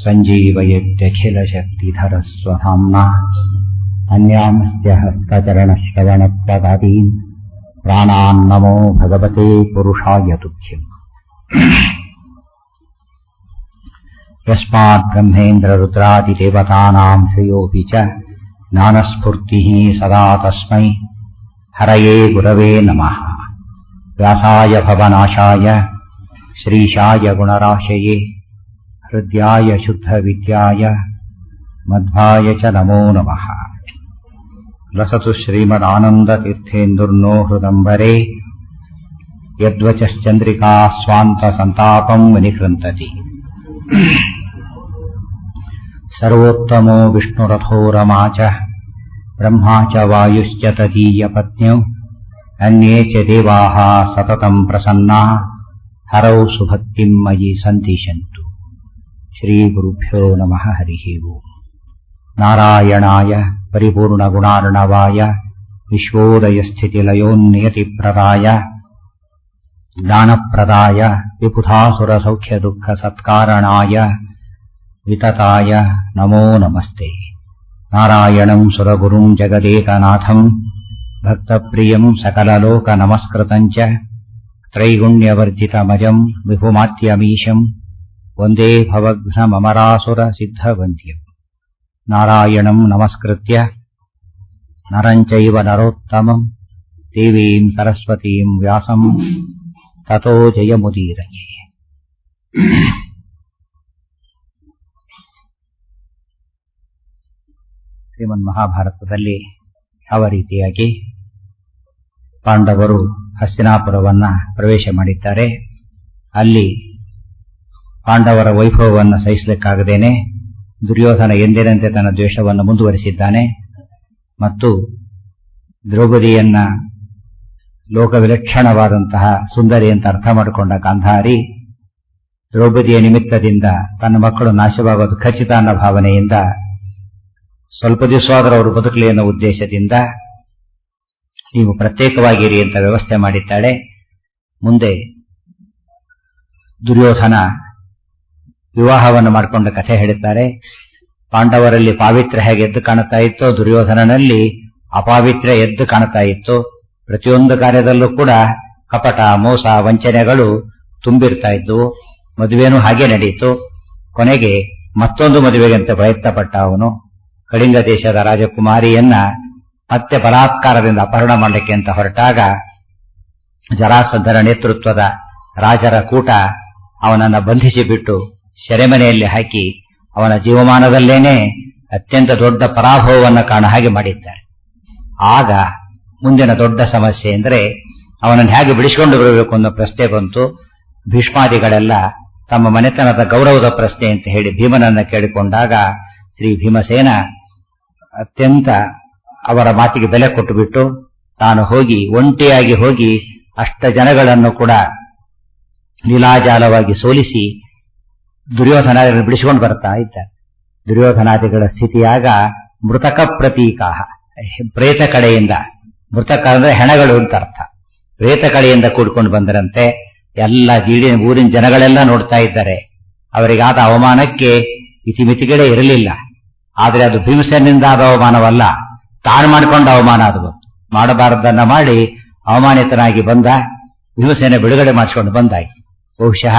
सञ्जीवयत्यखिलशक्तिधरस्वधाम्ना अन्यांस्त्यहस्तचरणश्रवणप्रदादीन् प्राणान्नमो भगवते पुरुषाय तुभ्यम् यस्मात् ब्रह्मेन्द्ररुद्रादिदेवतानाम् श्रेयोऽपि च ज्ञानस्फूर्तिः सदा तस्मै हरये गुरवे नमः व्यासाय भवनाशाय श्रीशाय गुणराशये हृद्याय शुद्धविद्याय मध्वाय च नमो नमः लसतु श्रीमदानन्दतीर्थेन्दुर्नो हृदम्बरे यद्वचश्चन्द्रिका स्वान्तसन्तापम् विनिकृन्तति सर्वोत्तमो विष्णुरथो रमा च ब्रह्मा च वायुश्च तदीयपत्न्यौ अन्ये च देवाः सततम् प्रसन्नाः हरौ सुभक्तिम् मयि सन्तिशन्तु श्रीगुरुभ्यो नमः हरिः ओम् नारायणाय परिपूर्णगुणार्णवाय विश्वोदयस्थितिलयोन्नियतिप्रदाय ज्ञानप्रदाय विबुधासुरसौख्यदुःखसत्कारणाय वितताय नमो नमस्ते नारायणम् सुरगुरुम् जगदेकनाथम् भक्तप्रियम् सकललोकनमस्कृतम् च त्रैगुण्यवर्जितमजम् विभुमात्यमीशम् वन्दे भवघ्नममरासुरसिद्धवन्द्यम् नारायणम् नमस्कृत्य नरम् चैव नरोत्तमम् देवीम् सरस्वतीम् व्यासम् ततो जयमुदीरये ಶ್ರೀಮನ್ ಮಹಾಭಾರತದಲ್ಲಿ ಯಾವ ರೀತಿಯಾಗಿ ಪಾಂಡವರು ಹಸ್ತಿನಾಪುರವನ್ನ ಪ್ರವೇಶ ಮಾಡಿದ್ದಾರೆ ಅಲ್ಲಿ ಪಾಂಡವರ ವೈಭವವನ್ನು ಸಹಿಸಲಿಕ್ಕಾಗದೇನೆ ದುರ್ಯೋಧನ ಎಂದಿನಂತೆ ತನ್ನ ದ್ವೇಷವನ್ನು ಮುಂದುವರಿಸಿದ್ದಾನೆ ಮತ್ತು ದ್ರೌಪದಿಯನ್ನ ಲೋಕವಿಲಕ್ಷಣವಾದಂತಹ ಸುಂದರಿ ಅಂತ ಅರ್ಥ ಮಾಡಿಕೊಂಡ ಗಾಂಧಾರಿ ದ್ರೌಪದಿಯ ನಿಮಿತ್ತದಿಂದ ತನ್ನ ಮಕ್ಕಳು ನಾಶವಾಗೋದು ಖಚಿತ ಅನ್ನೋ ಭಾವನೆಯಿಂದ ಸ್ವಲ್ಪ ದಿವಸವಾದರೂ ಅವರು ಬದುಕಲಿ ಅನ್ನೋ ಉದ್ದೇಶದಿಂದ ನೀವು ಪ್ರತ್ಯೇಕವಾಗಿರಿ ಅಂತ ವ್ಯವಸ್ಥೆ ಮಾಡಿದ್ದಾಳೆ ಮುಂದೆ ದುರ್ಯೋಧನ ವಿವಾಹವನ್ನು ಮಾಡಿಕೊಂಡ ಕಥೆ ಹೇಳುತ್ತಾರೆ ಪಾಂಡವರಲ್ಲಿ ಪಾವಿತ್ರ್ಯ ಹೇಗೆ ಎದ್ದು ಕಾಣುತ್ತಾ ಇತ್ತೋ ದುರ್ಯೋಧನನಲ್ಲಿ ಅಪಾವಿತ್ರ್ಯ ಎದ್ದು ಕಾಣುತ್ತಾ ಇತ್ತು ಪ್ರತಿಯೊಂದು ಕಾರ್ಯದಲ್ಲೂ ಕೂಡ ಕಪಟ ಮೋಸ ವಂಚನೆಗಳು ತುಂಬಿರ್ತಾ ಇದ್ವು ಮದುವೆನೂ ಹಾಗೆ ನಡೆಯಿತು ಕೊನೆಗೆ ಮತ್ತೊಂದು ಮದುವೆಗಂತ ಪ್ರಯತ್ನ ಪಟ್ಟ ಅವನು ಕಳಿಂಗ ದೇಶದ ರಾಜಕುಮಾರಿಯನ್ನ ಮತ್ತೆ ಬಲಾತ್ಕಾರದಿಂದ ಅಪಹರಣ ಮಾಡಲಿಕ್ಕೆ ಅಂತ ಹೊರಟಾಗ ಜರಾಸಂಧನ ನೇತೃತ್ವದ ರಾಜರ ಕೂಟ ಅವನನ್ನ ಬಂಧಿಸಿ ಬಿಟ್ಟು ಸೆರೆಮನೆಯಲ್ಲಿ ಹಾಕಿ ಅವನ ಜೀವಮಾನದಲ್ಲೇನೆ ಅತ್ಯಂತ ದೊಡ್ಡ ಪರಾಭವವನ್ನು ಕಾಣ ಹಾಗೆ ಮಾಡಿದ್ದಾರೆ ಆಗ ಮುಂದಿನ ದೊಡ್ಡ ಸಮಸ್ಯೆ ಅಂದರೆ ಅವನನ್ನು ಹೇಗೆ ಬಿಡಿಸಿಕೊಂಡು ಬರಬೇಕು ಅನ್ನೋ ಪ್ರಶ್ನೆ ಬಂತು ಭೀಷ್ಮಾದಿಗಳೆಲ್ಲ ತಮ್ಮ ಮನೆತನದ ಗೌರವದ ಪ್ರಶ್ನೆ ಅಂತ ಹೇಳಿ ಭೀಮನನ್ನ ಕೇಳಿಕೊಂಡಾಗ ಶ್ರೀ ಭೀಮಸೇನ ಅತ್ಯಂತ ಅವರ ಮಾತಿಗೆ ಬೆಲೆ ಕೊಟ್ಟುಬಿಟ್ಟು ತಾನು ಹೋಗಿ ಒಂಟಿಯಾಗಿ ಹೋಗಿ ಅಷ್ಟ ಜನಗಳನ್ನು ಕೂಡ ಲೀಲಾಜಾಲವಾಗಿ ಸೋಲಿಸಿ ದುರ್ಯೋಧನ ಬಿಡಿಸಿಕೊಂಡು ಬರ್ತಾ ಇದ್ದ ದುರ್ಯೋಧನಾದಿಗಳ ಸ್ಥಿತಿಯಾಗ ಮೃತಕ ಪ್ರತೀಕಾಹ ಪ್ರೇತ ಕಡೆಯಿಂದ ಮೃತಕ ಅಂದ್ರೆ ಹೆಣಗಳು ಅಂತ ಅರ್ಥ ಪ್ರೇತ ಕಡೆಯಿಂದ ಕೂಡ್ಕೊಂಡು ಬಂದರಂತೆ ಎಲ್ಲ ಜೀಡಿ ಊರಿನ ಜನಗಳೆಲ್ಲ ನೋಡ್ತಾ ಇದ್ದಾರೆ ಅವರಿಗಾದ ಅವಮಾನಕ್ಕೆ ಇತಿಮಿತಿಗಳೇ ಇರಲಿಲ್ಲ ಆದರೆ ಅದು ಭೀಮಸೇನಿಂದ ಆದ ಅವಮಾನವಲ್ಲ ತಾನು ಮಾಡಿಕೊಂಡ ಅವಮಾನ ಅದು ಮಾಡಬಾರದನ್ನ ಮಾಡಿ ಅವಮಾನಿತನಾಗಿ ಬಂದ ಭೀಮಸೇನೆ ಬಿಡುಗಡೆ ಮಾಡಿಸಿಕೊಂಡು ಬಂದಾಗಿ ಬಹುಶಃ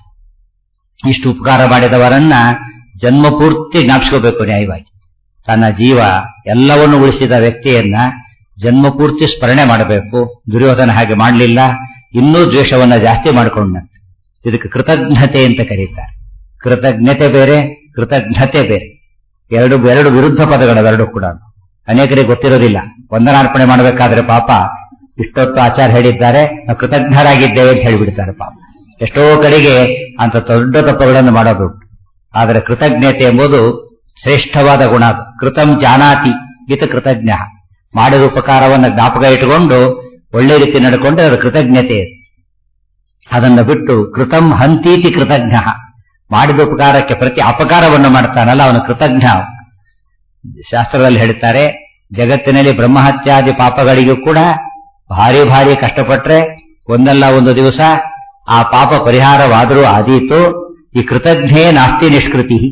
ಇಷ್ಟು ಉಪಕಾರ ಮಾಡಿದವರನ್ನ ಜನ್ಮ ಪೂರ್ತಿ ಜ್ಞಾಪಿಸ್ಕೋಬೇಕು ನ್ಯಾಯವಾಗಿ ತನ್ನ ಜೀವ ಎಲ್ಲವನ್ನು ಉಳಿಸಿದ ವ್ಯಕ್ತಿಯನ್ನ ಜನ್ಮ ಪೂರ್ತಿ ಸ್ಮರಣೆ ಮಾಡಬೇಕು ದುರ್ಯೋಧನ ಹಾಗೆ ಮಾಡಲಿಲ್ಲ ಇನ್ನೂ ದ್ವೇಷವನ್ನ ಜಾಸ್ತಿ ಮಾಡಿಕೊಂಡ ಇದಕ್ಕೆ ಕೃತಜ್ಞತೆ ಅಂತ ಕರೀತಾರೆ ಕೃತಜ್ಞತೆ ಬೇರೆ ಕೃತಜ್ಞತೆ ಬೇರೆ ಎರಡು ಎರಡು ವಿರುದ್ಧ ಪದಗಳು ಕೂಡ ಅನೇಕರಿಗೆ ಗೊತ್ತಿರೋದಿಲ್ಲ ವಂದನಾರ್ಪಣೆ ಮಾಡಬೇಕಾದ್ರೆ ಪಾಪ ಇಷ್ಟೊತ್ತು ಆಚಾರ ಹೇಳಿದ್ದಾರೆ ನಾವು ಕೃತಜ್ಞರಾಗಿದ್ದೇವೆ ಅಂತ ಹೇಳಿಬಿಡ್ತಾರೆ ಪಾಪ ಎಷ್ಟೋ ಕಡೆಗೆ ಅಂತ ದೊಡ್ಡ ತಪ್ಪುಗಳನ್ನು ಮಾಡೋದು ಆದರೆ ಕೃತಜ್ಞತೆ ಎಂಬುದು ಶ್ರೇಷ್ಠವಾದ ಗುಣ ಅದು ಕೃತಂ ಜಾನಾತಿ ಇತ ಕೃತಜ್ಞ ಮಾಡಿದ ಉಪಕಾರವನ್ನು ಜ್ಞಾಪಕ ಇಟ್ಟುಕೊಂಡು ಒಳ್ಳೆ ರೀತಿ ನಡ್ಕೊಂಡ್ರೆ ಅದು ಕೃತಜ್ಞತೆ ಅದನ್ನು ಬಿಟ್ಟು ಕೃತಂ ಹಂತೀತಿ ಕೃತಜ್ಞ ಮಾಡಿದ ಉಪಕಾರಕ್ಕೆ ಪ್ರತಿ ಅಪಕಾರವನ್ನು ಮಾಡ್ತಾನಲ್ಲ ಅವನು ಕೃತಜ್ಞ ಶಾಸ್ತ್ರದಲ್ಲಿ ಹೇಳ್ತಾರೆ ಜಗತ್ತಿನಲ್ಲಿ ಬ್ರಹ್ಮಹತ್ಯಾದಿ ಪಾಪಗಳಿಗೂ ಕೂಡ ಭಾರಿ ಭಾರಿ ಕಷ್ಟಪಟ್ರೆ ಒಂದಲ್ಲ ಒಂದು ದಿವಸ ಆ ಪಾಪ ಪರಿಹಾರವಾದರೂ ಆದೀತು ಈ ಕೃತಜ್ಞೇ ನಾಸ್ತಿ ನಿಷ್ಕೃತಿ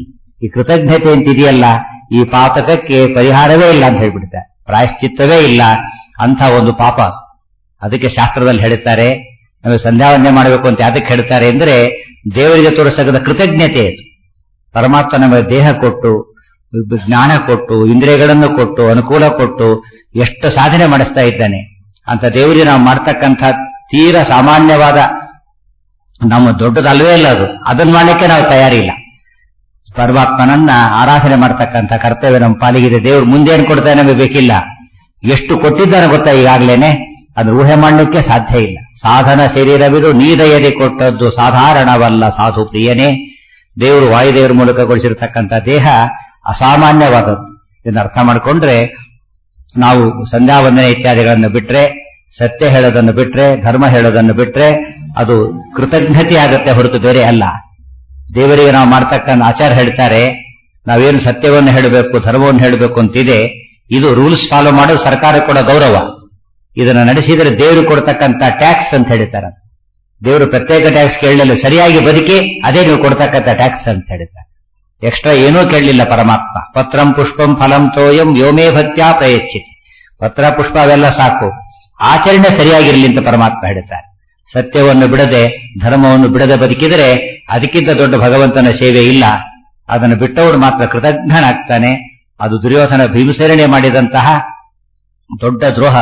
ಈ ಕೃತಜ್ಞತೆ ಅಂತಿದೆಯಲ್ಲ ಈ ಪಾತಕಕ್ಕೆ ಪರಿಹಾರವೇ ಇಲ್ಲ ಅಂತ ಹೇಳ್ಬಿಡ್ತಾರೆ ಪ್ರಾಯಶ್ಚಿತ್ತವೇ ಇಲ್ಲ ಅಂತ ಒಂದು ಪಾಪ ಅದು. ಅದಕ್ಕೆ ಶಾಸ್ತ್ರದಲ್ಲಿ ಹೇಳ್ತಾರೆ ನಮಗೆ ಸಂಧ್ಯಾವಂದನೆ ಮಾಡಬೇಕು ಅಂತ ಅದಕ್ಕೆ ಹೇಳ್ತಾರೆ ಅಂದ್ರೆ ದೇವರಿಗೆ ತೋರಿಸದ ಕೃತಜ್ಞತೆ ಅದು ಪರಮಾತ್ಮ ನಮಗೆ ದೇಹ ಕೊಟ್ಟು ಜ್ಞಾನ ಕೊಟ್ಟು ಇಂದ್ರಿಯಗಳನ್ನು ಕೊಟ್ಟು ಅನುಕೂಲ ಕೊಟ್ಟು ಎಷ್ಟು ಸಾಧನೆ ಮಾಡಿಸ್ತಾ ಇದ್ದಾನೆ ಅಂತ ದೇವರಿಗೆ ನಾವು ಮಾಡ್ತಕ್ಕಂಥ ತೀರ ಸಾಮಾನ್ಯವಾದ ನಮ್ಮ ದೊಡ್ಡದಲ್ವೇ ಇಲ್ಲ ಅದು ಅದನ್ನ ಮಾಡಲಿಕ್ಕೆ ನಾವು ತಯಾರಿಲ್ಲ ಪರಮಾತ್ಮನನ್ನ ಆರಾಧನೆ ಮಾಡ್ತಕ್ಕಂಥ ಕರ್ತವ್ಯ ನಮ್ಮ ಪಾಲಿಗಿದೆ ದೇವರು ಮುಂದೇನು ಕೊಡ್ತಾನೆ ನಮಗೆ ಬೇಕಿಲ್ಲ ಎಷ್ಟು ಕೊಟ್ಟಿದ್ದಾನೆ ಗೊತ್ತಾ ಈಗಾಗ್ಲೇನೆ ಅದು ಊಹೆ ಮಾಡಲಿಕ್ಕೆ ಸಾಧ್ಯ ಇಲ್ಲ ಸಾಧನ ಶರೀರವಿದು ನೀದಯದಿ ಕೊಟ್ಟದ್ದು ಸಾಧಾರಣವಲ್ಲ ಸಾಧು ಪ್ರಿಯನೇ ದೇವರು ವಾಯುದೇವರ ಮೂಲಕ ಕೊಡಿಸಿರ್ತಕ್ಕಂಥ ದೇಹ ಅಸಾಮಾನ್ಯವಾದದ್ದು ಇದನ್ನು ಅರ್ಥ ಮಾಡಿಕೊಂಡ್ರೆ ನಾವು ಸಂಧ್ಯಾವಂದನೆ ಇತ್ಯಾದಿಗಳನ್ನು ಬಿಟ್ರೆ ಸತ್ಯ ಹೇಳೋದನ್ನು ಬಿಟ್ರೆ ಧರ್ಮ ಹೇಳೋದನ್ನು ಬಿಟ್ರೆ ಅದು ಕೃತಜ್ಞತೆ ಆಗುತ್ತೆ ಹೊರತು ಬೇರೆ ಅಲ್ಲ ದೇವರಿಗೆ ನಾವು ಮಾಡ್ತಕ್ಕಂಥ ಆಚಾರ ಹೇಳ್ತಾರೆ ನಾವೇನು ಸತ್ಯವನ್ನು ಹೇಳಬೇಕು ಧರ್ಮವನ್ನು ಹೇಳಬೇಕು ಅಂತಿದೆ ಇದು ರೂಲ್ಸ್ ಫಾಲೋ ಮಾಡೋದು ಸರ್ಕಾರ ಕೊಡೋ ಗೌರವ ಇದನ್ನ ನಡೆಸಿದರೆ ದೇವರು ಕೊಡ್ತಕ್ಕಂಥ ಟ್ಯಾಕ್ಸ್ ಅಂತ ಹೇಳ್ತಾರೆ ದೇವರು ಪ್ರತ್ಯೇಕ ಟ್ಯಾಕ್ಸ್ ಕೇಳಲಿಲ್ಲ ಸರಿಯಾಗಿ ಬದುಕಿ ಅದೇ ನೀವು ಕೊಡ್ತಕ್ಕಂಥ ಟ್ಯಾಕ್ಸ್ ಅಂತ ಹೇಳ್ತಾರೆ ಎಕ್ಸ್ಟ್ರಾ ಏನೂ ಕೇಳಲಿಲ್ಲ ಪರಮಾತ್ಮ ಪತ್ರಂ ಪುಷ್ಪಂ ಫಲಂ ತೋಯಂ ವ್ಯೋಮೇ ಭಕ್ತ್ಯಾ ಪ್ರಯಚ್ಚಿತಿ ಪತ್ರ ಪುಷ್ಪ ಅವೆಲ್ಲ ಸಾಕು ಆಚರಣೆ ಸರಿಯಾಗಿರಲಿ ಅಂತ ಪರಮಾತ್ಮ ಹೇಳ್ತಾರೆ ಸತ್ಯವನ್ನು ಬಿಡದೆ ಧರ್ಮವನ್ನು ಬಿಡದೆ ಬದುಕಿದರೆ ಅದಕ್ಕಿಂತ ದೊಡ್ಡ ಭಗವಂತನ ಸೇವೆ ಇಲ್ಲ ಅದನ್ನು ಬಿಟ್ಟವರು ಮಾತ್ರ ಕೃತಜ್ಞನಾಗ್ತಾನೆ ಅದು ದುರ್ಯೋಧನ ಭೀಮಸೇರಣೆ ಮಾಡಿದಂತಹ ದೊಡ್ಡ ದ್ರೋಹ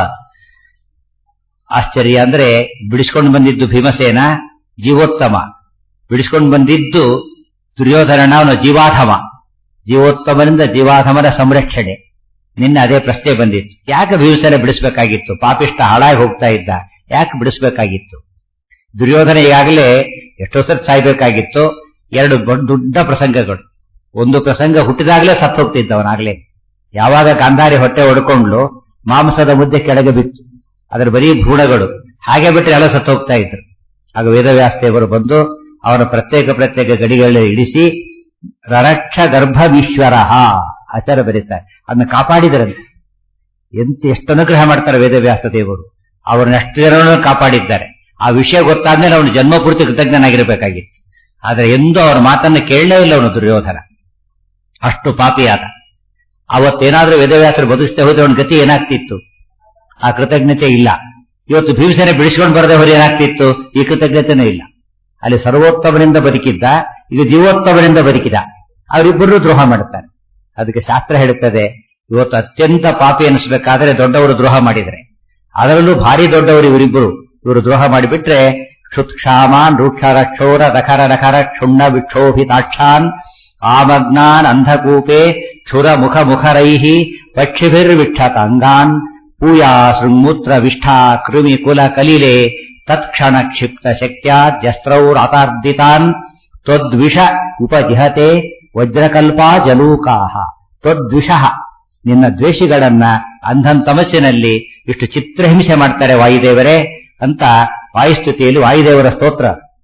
ಆಶ್ಚರ್ಯ ಅಂದ್ರೆ ಬಿಡಿಸ್ಕೊಂಡು ಬಂದಿದ್ದು ಭೀಮಸೇನ ಜೀವೋತ್ತಮ ಬಿಡಿಸ್ಕೊಂಡು ಬಂದಿದ್ದು ದುರ್ಯೋಧನನ ಅವನ ಜೀವಾಧಮ ಜೀವೋತ್ತಮನಿಂದ ಜೀವಾಧಮನ ಸಂರಕ್ಷಣೆ ನಿನ್ನೆ ಅದೇ ಪ್ರಶ್ನೆ ಬಂದಿತ್ತು ಯಾಕೆ ಭೀಮಸೇನ ಬಿಡಿಸ್ಬೇಕಾಗಿತ್ತು ಪಾಪಿಷ್ಟ ಹಾಳಾಗಿ ಹೋಗ್ತಾ ಇದ್ದ ಯಾಕೆ ಬಿಡಿಸ್ಬೇಕಾಗಿತ್ತು ದುರ್ಯೋಧನ ಈಗಾಗಲೇ ಎಷ್ಟೋ ಸತ್ ಸಾಯ್ಬೇಕಾಗಿತ್ತು ಎರಡು ದೊಡ್ಡ ದೊಡ್ಡ ಪ್ರಸಂಗಗಳು ಒಂದು ಪ್ರಸಂಗ ಹುಟ್ಟಿದಾಗಲೇ ಸತ್ತು ಹೋಗ್ತಿದ್ದವನಾಗ್ಲೇ ಯಾವಾಗ ಗಾಂಧಾರಿ ಹೊಟ್ಟೆ ಹೊಡ್ಕೊಂಡ್ಲು ಮಾಂಸದ ಮುದ್ದೆ ಕೆಳಗೆ ಬಿತ್ತು ಅದರ ಬರೀ ಭೂಣಗಳು ಹಾಗೆ ಬಿಟ್ಟರೆ ಎಲ್ಲ ಸತ್ತು ಹೋಗ್ತಾ ಇದ್ರು ಆಗ ವೇದವ್ಯಾಸದೇವರು ಬಂದು ಅವರ ಪ್ರತ್ಯೇಕ ಪ್ರತ್ಯೇಕ ಗಡಿಗಳಲ್ಲಿ ಇಡಿಸಿ ರರಕ್ಷ ಗರ್ಭವೀಶ್ವರ ಆಚಾರ ಬರೀತಾರೆ ಅದನ್ನ ಕಾಪಾಡಿದರಂತೆ ಎಂತ ಎಷ್ಟು ಅನುಗ್ರಹ ಮಾಡ್ತಾರೆ ವೇದವ್ಯಾಸ ದೇವರು ಅವ್ರನ್ನ ಎಷ್ಟು ಜನರನ್ನು ಕಾಪಾಡಿದ್ದಾರೆ ಆ ವಿಷಯ ಗೊತ್ತಾದ್ಮೇಲೆ ಅವನು ಜನ್ಮಪೂರ್ತಿ ಕೃತಜ್ಞನಾಗಿರ್ಬೇಕಾಗಿತ್ತು ಆದ್ರೆ ಎಂದೂ ಅವರ ಮಾತನ್ನು ಕೇಳಲೇ ಇಲ್ಲ ಅವನು ದುರ್ಯೋಧನ ಅಷ್ಟು ಪಾಪಿಯಾದ ಅವತ್ತೇನಾದ್ರೂ ವೇದವ್ಯಾಸರು ಬದುಕಿಸ್ತೇ ಹೋದ್ರೆ ಅವನ ಗತಿ ಏನಾಗ್ತಿತ್ತು ಆ ಕೃತಜ್ಞತೆ ಇಲ್ಲ ಇವತ್ತು ಭೀಮಸೇನೆ ಬಿಡಿಸ್ಕೊಂಡು ಬರದೆ ಹೋದ್ರೆ ಏನಾಗ್ತಿತ್ತು ಈ ಕೃತಜ್ಞತೆನೂ ಇಲ್ಲ ಅಲ್ಲಿ ಸರ್ವೋತ್ತಮನಿಂದ ಬದುಕಿದ್ದ ಈಗ ಜೀವೋತ್ತಮನಿಂದ ಬದುಕಿದ ಅವರಿಬ್ಬರು ದ್ರೋಹ ಮಾಡುತ್ತಾರೆ ಅದಕ್ಕೆ ಶಾಸ್ತ್ರ ಹೇಳುತ್ತದೆ ಇವತ್ತು ಅತ್ಯಂತ ಪಾಪಿ ಅನಿಸ್ಬೇಕಾದ್ರೆ ದೊಡ್ಡವರು ದ್ರೋಹ ಮಾಡಿದರೆ ಅದರಲ್ಲೂ ಭಾರಿ ದೊಡ್ಡವರು ಇವರಿಬ್ಬರು ಇವರು ದ್ರೋಹ ಮಾಡಿಬಿಟ್ರೆ ಕ್ಷುತ್ಕ್ಷಾಮಾನ್ ರೂಕ್ಷರಕ್ಷೋರ ರಖರ ರಖರ ಕ್ಷುಣ್ಣ ವಿಕ್ಷೋಭಿತಾಕ್ಷಾನ್ ಆಮಗ್ನಾನ್ ಅಂಧಕೂಪೆ ಕ್ಷುರ ಮುಖ ಮುಖರೈಃ ಪಕ್ಷಿಭಿರ್ವಿಕ್ಷತ ಅಂಗಾನ್ ಪೂಯಾ ಶೃಂಗೂತ್ರ ವಿಷ್ಠಾ ಕೃಮಿ ಕುಲ ಕಲಿಲೆ ತತ್ಕ್ಷಣ ಕ್ಷಿಪ್ತ ಶಕ್ತ್ಯಾ ಜಸ್ತ್ರೌರಾತಾರ್ದಿತಾನ್ ತ್ವದ್ವಿಷ ಉಪಜಿಹತೆ ವಜ್ರಕಲ್ಪಾ ಜಲೂಕಾಹ ತ್ವದ್ವಿಷಃ ನಿನ್ನ ದ್ವೇಷಿಗಳನ್ನ ಅಂಧನ್ ತಮಸ್ಸಿನಲ್ಲಿ ಇಷ್ಟು ಚಿತ್ರಹಿಂಸೆ ಮಾಡ್ತಾರೆ ವಾಯುದೇವರೇ ಅಂತ ವಾಯುಸ್ತುತಿಯಲ್ಲಿ ವಾಯುದೇವರ ಸ್ತೋತ್ರ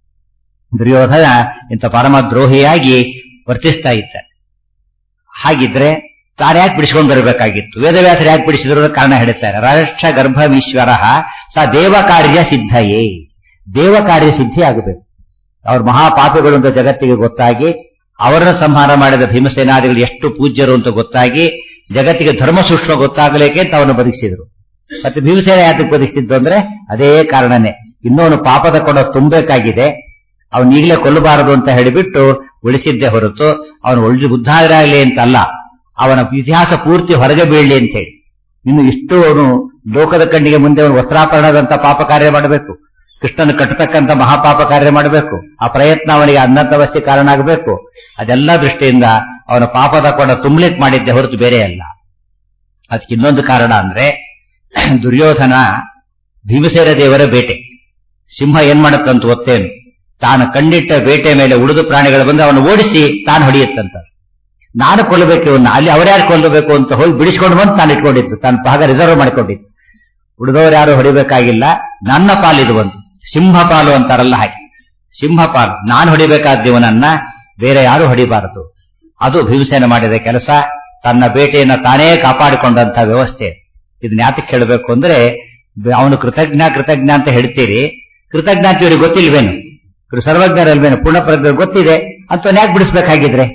ದುರ್ಯೋಧನ ಇಂಥ ಪರಮದ್ರೋಹಿಯಾಗಿ ವರ್ತಿಸ್ತಾ ಇದ್ದಾರೆ ಹಾಗಿದ್ರೆ ತಾನು ಯಾಕೆ ಬಿಡಿಸ್ಕೊಂಡು ಬರಬೇಕಾಗಿತ್ತು ವೇದವ್ಯಾಸರು ಯಾಕೆ ಬಿಡಿಸಿದ್ರು ಅನ್ನೋ ಕಾರಣ ಹೇಳುತ್ತಾರೆ ರಕ್ಷ ಗರ್ಭವೀಶ್ವರ ಸ ದೇವ ಕಾರ್ಯ ಸಿದ್ಧಯೇ ದೇವ ಕಾರ್ಯ ಸಿದ್ಧಿ ಆಗಬೇಕು ಅವ್ರ ಮಹಾಪಾಪಿಗಳು ಅಂತ ಜಗತ್ತಿಗೆ ಗೊತ್ತಾಗಿ ಅವರನ್ನು ಸಂಹಾರ ಮಾಡಿದ ಭೀಮಸೇನಾದಿಗಳು ಎಷ್ಟು ಪೂಜ್ಯರು ಅಂತ ಗೊತ್ತಾಗಿ ಜಗತ್ತಿಗೆ ಧರ್ಮ ಸೂಕ್ಷ್ಮ ಗೊತ್ತಾಗಲಿಕ್ಕೆ ಅಂತ ಅವನು ಬದುಕಿಸಿದ್ರು ಮತ್ತೆ ಭೀಮಸೇನ ಯಾತಕ್ಕೆ ಬದುಕಿಸಿದ್ದು ಅಂದ್ರೆ ಅದೇ ಕಾರಣನೇ ಇನ್ನೊಂದು ಪಾಪದ ಕೊಡ ತುಂಬಬೇಕಾಗಿದೆ ಅವನು ಈಗಲೇ ಕೊಲ್ಲಬಾರದು ಅಂತ ಹೇಳಿಬಿಟ್ಟು ಉಳಿಸಿದ್ದೇ ಹೊರತು ಅವನು ಒಳ್ಳೆ ಉದ್ಧಾರ ಆಗಲಿ ಅಂತಲ್ಲ ಅವನ ಇತಿಹಾಸ ಪೂರ್ತಿ ಹೊರಗೆ ಬೀಳಲಿ ಅಂತ ಹೇಳಿ ಇನ್ನು ಇಷ್ಟು ಅವನು ಲೋಕದ ಕಣ್ಣಿಗೆ ಮುಂದೆ ಅವನು ವಸ್ತ್ರಾಪರಣದಂತ ಪಾಪ ಕಾರ್ಯ ಮಾಡಬೇಕು ಕೃಷ್ಣನ ಕಟ್ಟತಕ್ಕಂಥ ಮಹಾಪಾಪ ಕಾರ್ಯ ಮಾಡಬೇಕು ಆ ಪ್ರಯತ್ನ ಅವನಿಗೆ ಅನ್ನತವಸ್ಯ ಕಾರಣ ಆಗಬೇಕು ಅದೆಲ್ಲ ದೃಷ್ಟಿಯಿಂದ ಅವನ ಪಾಪದ ಕೊಡ ತುಂಬಲಿಕ್ಕೆ ಮಾಡಿದ್ದೆ ಹೊರತು ಬೇರೆ ಅಲ್ಲ ಅದಕ್ಕೆ ಇನ್ನೊಂದು ಕಾರಣ ಅಂದ್ರೆ ದುರ್ಯೋಧನ ಭೀಮಸೇನ ದೇವರ ಬೇಟೆ ಸಿಂಹ ಏನ್ ಮಾಡುತ್ತಂತ ಗೊತ್ತೇನು ತಾನು ಕಂಡಿಟ್ಟ ಬೇಟೆ ಮೇಲೆ ಉಳಿದು ಪ್ರಾಣಿಗಳು ಬಂದು ಅವನು ಓಡಿಸಿ ತಾನು ಹೊಡೆಯುತ್ತಂತ ನಾನು ಕೊಲ್ಲಬೇಕು ಇವನ್ನ ಅಲ್ಲಿ ಅವರ್ಯಾರು ಕೊಲ್ಲಬೇಕು ಅಂತ ಹೋಗಿ ಬಿಡಿಸ್ಕೊಂಡು ಬಂದು ತಾನು ಇಟ್ಕೊಂಡಿತ್ತು ತಾನು ಭಾಗ ರಿಸರ್ವ್ ಮಾಡಿಕೊಂಡಿತ್ತು ಉಳಿದವರು ಯಾರು ಹೊಡಿಬೇಕಾಗಿಲ್ಲ ನನ್ನ ಪಾಲಿದು ಒಂದು ಸಿಂಹ ಪಾಲು ಅಂತಾರಲ್ಲ ಹಾಗೆ ಸಿಂಹ ಪಾಲು ನಾನು ಹೊಡಿಬೇಕಾದ ಇವನನ್ನ ಬೇರೆ ಯಾರು ಹೊಡಿಬಾರದು ಅದು ಭೀಮಸೇನ ಮಾಡಿದ ಕೆಲಸ ತನ್ನ ಬೇಟೆಯನ್ನ ತಾನೇ ಕಾಪಾಡಿಕೊಂಡಂತ ವ್ಯವಸ್ಥೆ ಇದನ್ನ ಯಾತಕ್ಕೆ ಹೇಳಬೇಕು ಅಂದ್ರೆ ಅವನು ಕೃತಜ್ಞ ಕೃತಜ್ಞ ಅಂತ ಹೇಳ್ತೀರಿ ಕೃತಜ್ಞ ಅಂತ ಇವ್ರಿಗೆ ಗೊತ್ತಿಲ್ವೇನು ಇವ್ರು ಸರ್ವಜ್ಞರಲ್ವೇನು ಪೂರ್ಣಪ್ರಜ್ಞ ಗೊತ್ತಿದೆ ಅಂತ ಯಾಕೆ ಬಿಡಿಸ್ಬೇಕಾಗಿದ್ರೆ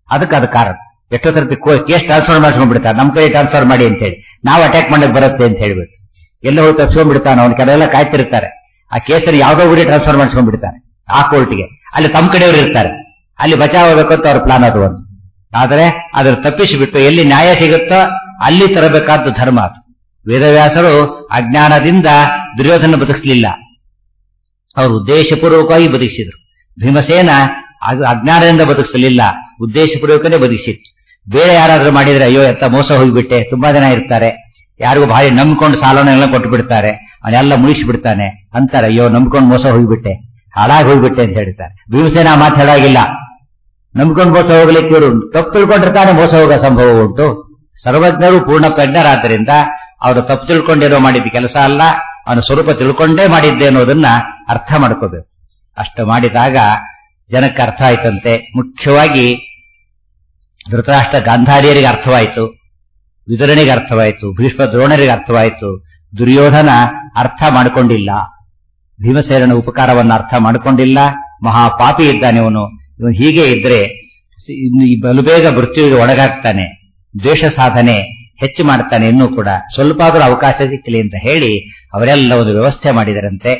ಅದಕ್ಕೆ ಅದು ಕಾರಣ ಎಷ್ಟೋ ಸರ್ತಿ ಕೇಸ್ ಟ್ರಾನ್ಸ್ಫರ್ ಮಾಡ್ಸ್ಕೊಂಡ್ಬಿಡ್ತಾರೆ ನಮ್ಮ ಕಡೆ ಟ್ರಾನ್ಸ್ಫರ್ ಮಾಡಿ ಅಂತ ಹೇಳಿ ನಾವು ಅಟ್ಯಾಕ್ ಮಾಡಕ್ ಬರುತ್ತೆ ಅಂತ ಹೇಳ್ಬಿಟ್ಟು ಎಲ್ಲ ಹೋಗಿ ತಪ್ಸ್ಕೊಂಡ್ಬಿಡ್ತಾನೆ ಅವ್ನ ಕೆಲವೆಲ್ಲ ಕಾಯ್ತಿರ್ತಾರೆ ಆ ಕೇಸಲ್ಲಿ ಯಾವ್ದೋ ಊರಿಗೆ ಟ್ರಾನ್ಸ್ಫರ್ ಮಾಡಿಸ್ಕೊಂಡ್ಬಿಡ್ತಾನೆ ಆ ಕೋರ್ಟ್ಗೆ ಅಲ್ಲಿ ತಮ್ಮ ಕಡೆಯವರು ಇರ್ತಾರೆ ಅಲ್ಲಿ ಬಚಾವ್ ಆಗಬೇಕು ಅಂತ ಅವ್ರ ಪ್ಲಾನ್ ಅದು ಒಂದು ಆದರೆ ಅದರ ತಪ್ಪಿಸಿಬಿಟ್ಟು ಎಲ್ಲಿ ನ್ಯಾಯ ಸಿಗುತ್ತೋ ಅಲ್ಲಿ ತರಬೇಕಾದ್ದು ಧರ್ಮ ಅದು ವೇದವ್ಯಾಸರು ಅಜ್ಞಾನದಿಂದ ದುರ್ಯೋಧನ ಬದುಕಿಸಲಿಲ್ಲ ಅವರು ಉದ್ದೇಶಪೂರ್ವಕವಾಗಿ ಬದುಕಿಸಿದ್ರು ಭೀಮಸೇನ ಅದು ಅಜ್ಞಾನದಿಂದ ಬದುಕಿಸಲಿಲ್ಲ ಉದ್ದೇಶಪೂರ್ವಕನೇ ಬದುಕಿಸಿತ್ತು ಬೇರೆ ಯಾರಾದ್ರೂ ಮಾಡಿದ್ರೆ ಅಯ್ಯೋ ಎತ್ತ ಮೋಸ ಹೋಗಿಬಿಟ್ಟೆ ತುಂಬಾ ಜನ ಇರ್ತಾರೆ ಯಾರಿಗೂ ಭಾರಿ ನಂಬ್ಕೊಂಡು ಸಾಲನೆಲ್ಲ ಕೊಟ್ಟು ಬಿಡ್ತಾರೆ ಅವನೆಲ್ಲ ಮುಗಿಸಿ ಬಿಡ್ತಾನೆ ಅಂತಾರೆ ಅಯ್ಯೋ ನಂಬ್ಕೊಂಡು ಮೋಸ ಹೋಗಿಬಿಟ್ಟೆ ಹಾಳಾಗಿ ಹೋಗ್ಬಿಟ್ಟೆ ಅಂತ ಹೇಳ್ತಾರೆ ಭೀಮಸೇನ ಆ ಮಾತು ಹೇಳಾಗಿಲ್ಲ ನಂಬ್ಕೊಂಡು ಮೋಸ ಹೋಗ್ಲಿಕ್ಕೆ ಇವರು ತಪ್ಪು ತಿಳ್ಕೊಂಡಿರ್ತಾನೆ ಮೋಸ ಹೋಗೋ ಸಂಭವ ಉಂಟು ಸರ್ವಜ್ಞರು ಪೂರ್ಣ ಪ್ರಜ್ಞರಾದ್ದರಿಂದ ಅವರು ತಪ್ಪು ತಿಳ್ಕೊಂಡಿರೋ ಮಾಡಿದ ಕೆಲಸ ಅಲ್ಲ ಅವನ ಸ್ವರೂಪ ತಿಳ್ಕೊಂಡೇ ಮಾಡಿದ್ದೆ ಅನ್ನೋದನ್ನ ಅರ್ಥ ಮಾಡ್ಕೋಬೇಕು ಅಷ್ಟು ಮಾಡಿದಾಗ ಜನಕ್ಕೆ ಅರ್ಥ ಆಯ್ತಂತೆ ಮುಖ್ಯವಾಗಿ ಧೃತರಾಷ್ಟ್ರ ಗಾಂಧಾರಿಯರಿಗೆ ಅರ್ಥವಾಯಿತು ವಿದುರನಿಗೆ ಅರ್ಥವಾಯಿತು ಭೀಷ್ಮ ದ್ರೋಣರಿಗೆ ಅರ್ಥವಾಯಿತು ದುರ್ಯೋಧನ ಅರ್ಥ ಮಾಡಿಕೊಂಡಿಲ್ಲ ಭೀಮಸೇನನ ಉಪಕಾರವನ್ನು ಅರ್ಥ ಮಾಡಿಕೊಂಡಿಲ್ಲ ಮಹಾಪಾಪಿ ಇದ್ದಾನೆ ಇವನು ಇವನು ಹೀಗೆ ಇದ್ರೆ ಇನ್ನು ಈ ಬಲು ಬೇಗ ಮೃತ್ಯುವಿಗೆ ಒಳಗಾಗ್ತಾನೆ ದ್ವೇಷ ಸಾಧನೆ ಹೆಚ್ಚು ಮಾಡ್ತಾನೆ ಇನ್ನೂ ಕೂಡ ಸ್ವಲ್ಪ ಆದರೂ ಅವಕಾಶ ಸಿಕ್ಕಲಿ ಅಂತ ಹೇಳಿ ಅವರೆಲ್ಲ ಒಂದು ವ್ಯವಸ್ಥೆ ಮಾಡಿದರಂತೆ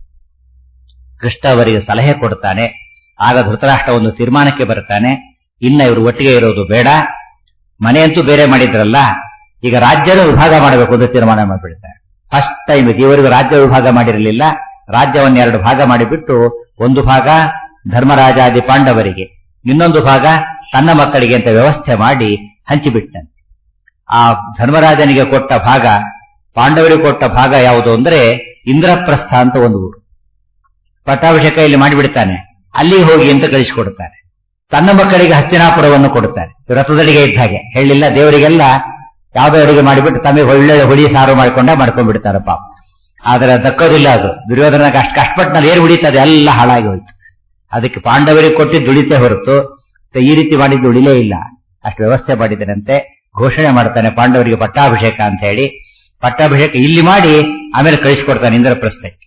ಕೃಷ್ಣ ಅವರಿಗೆ ಸಲಹೆ ಕೊಡ್ತಾನೆ ಆಗ ಧೃತರಾಷ್ಟ್ರ ಒಂದು ತೀರ್ಮಾನಕ್ಕೆ ಬರ್ತಾನೆ ಇನ್ನ ಇವರು ಒಟ್ಟಿಗೆ ಇರೋದು ಬೇಡ ಮನೆಯಂತೂ ಬೇರೆ ಮಾಡಿದ್ರಲ್ಲ ಈಗ ರಾಜ್ಯದ ವಿಭಾಗ ಮಾಡಬೇಕು ಅಂತ ತೀರ್ಮಾನ ಮಾಡಿಬಿಡ್ತಾರೆ ಫಸ್ಟ್ ಟೈಮ್ ಇವರಿಗೂ ರಾಜ್ಯ ವಿಭಾಗ ಮಾಡಿರಲಿಲ್ಲ ರಾಜ್ಯವನ್ನು ಎರಡು ಭಾಗ ಮಾಡಿಬಿಟ್ಟು ಒಂದು ಭಾಗ ಧರ್ಮರಾಜಾದಿ ಪಾಂಡವರಿಗೆ ಇನ್ನೊಂದು ಭಾಗ ತನ್ನ ಮಕ್ಕಳಿಗೆ ಅಂತ ವ್ಯವಸ್ಥೆ ಮಾಡಿ ಹಂಚಿಬಿಟ್ಟನು ಆ ಧರ್ಮರಾಜನಿಗೆ ಕೊಟ್ಟ ಭಾಗ ಪಾಂಡವರಿಗೆ ಕೊಟ್ಟ ಭಾಗ ಯಾವುದು ಅಂದ್ರೆ ಇಂದ್ರಪ್ರಸ್ಥ ಅಂತ ಒಂದು ಊರು ಪಟ್ಟಾಭಿಷೇಕ ಇಲ್ಲಿ ಮಾಡಿಬಿಡ್ತಾನೆ ಅಲ್ಲಿಗೆ ಹೋಗಿ ಅಂತ ಕಳಿಸಿಕೊಡ್ತಾರೆ ತನ್ನ ಮಕ್ಕಳಿಗೆ ಹಸ್ತಿನಾಪುರವನ್ನು ಕೊಡುತ್ತಾರೆ ರಥದಡಿಗೆ ಇದ್ದ ಹಾಗೆ ಹೇಳಿಲ್ಲ ದೇವರಿಗೆಲ್ಲ ಯಾವುದೋ ಅಡಿಗೆ ಮಾಡಿಬಿಟ್ಟು ತಮಗೆ ಒಳ್ಳೆ ಹುಳಿ ಸಾರು ಮಾಡಿಕೊಂಡ ಮಾಡ್ಕೊಂಡ್ಬಿಡ್ತಾರೆ ಪಾಪ ಆದ್ರೆ ದಕ್ಕೋದಿಲ್ಲ ಅದು ದುರ್ಯೋಧನಕ್ಕೆ ಅಷ್ಟು ಕಷ್ಟಪಟ್ಟನಲ್ಲಿ ಏರು ಉಳಿತದೆ ಎಲ್ಲ ಹಾಳಾಗಿ ಹೋಯ್ತು ಅದಕ್ಕೆ ಪಾಂಡವರಿಗೆ ಕೊಟ್ಟಿದ್ದು ದುಡಿತೆ ಹೊರತು ಈ ರೀತಿ ಮಾಡಿದ್ದು ಉಳಿಲೇ ಇಲ್ಲ ಅಷ್ಟು ವ್ಯವಸ್ಥೆ ಮಾಡಿದರಂತೆ ಘೋಷಣೆ ಮಾಡ್ತಾನೆ ಪಾಂಡವರಿಗೆ ಪಟ್ಟಾಭಿಷೇಕ ಅಂತ ಹೇಳಿ ಪಟ್ಟಾಭಿಷೇಕ ಇಲ್ಲಿ ಮಾಡಿ ಆಮೇಲೆ ಕಳಿಸಿಕೊಡ್ತಾನೆ ಇಂದ್ರಪ್ರಸ್ಥಕ್ಕೆ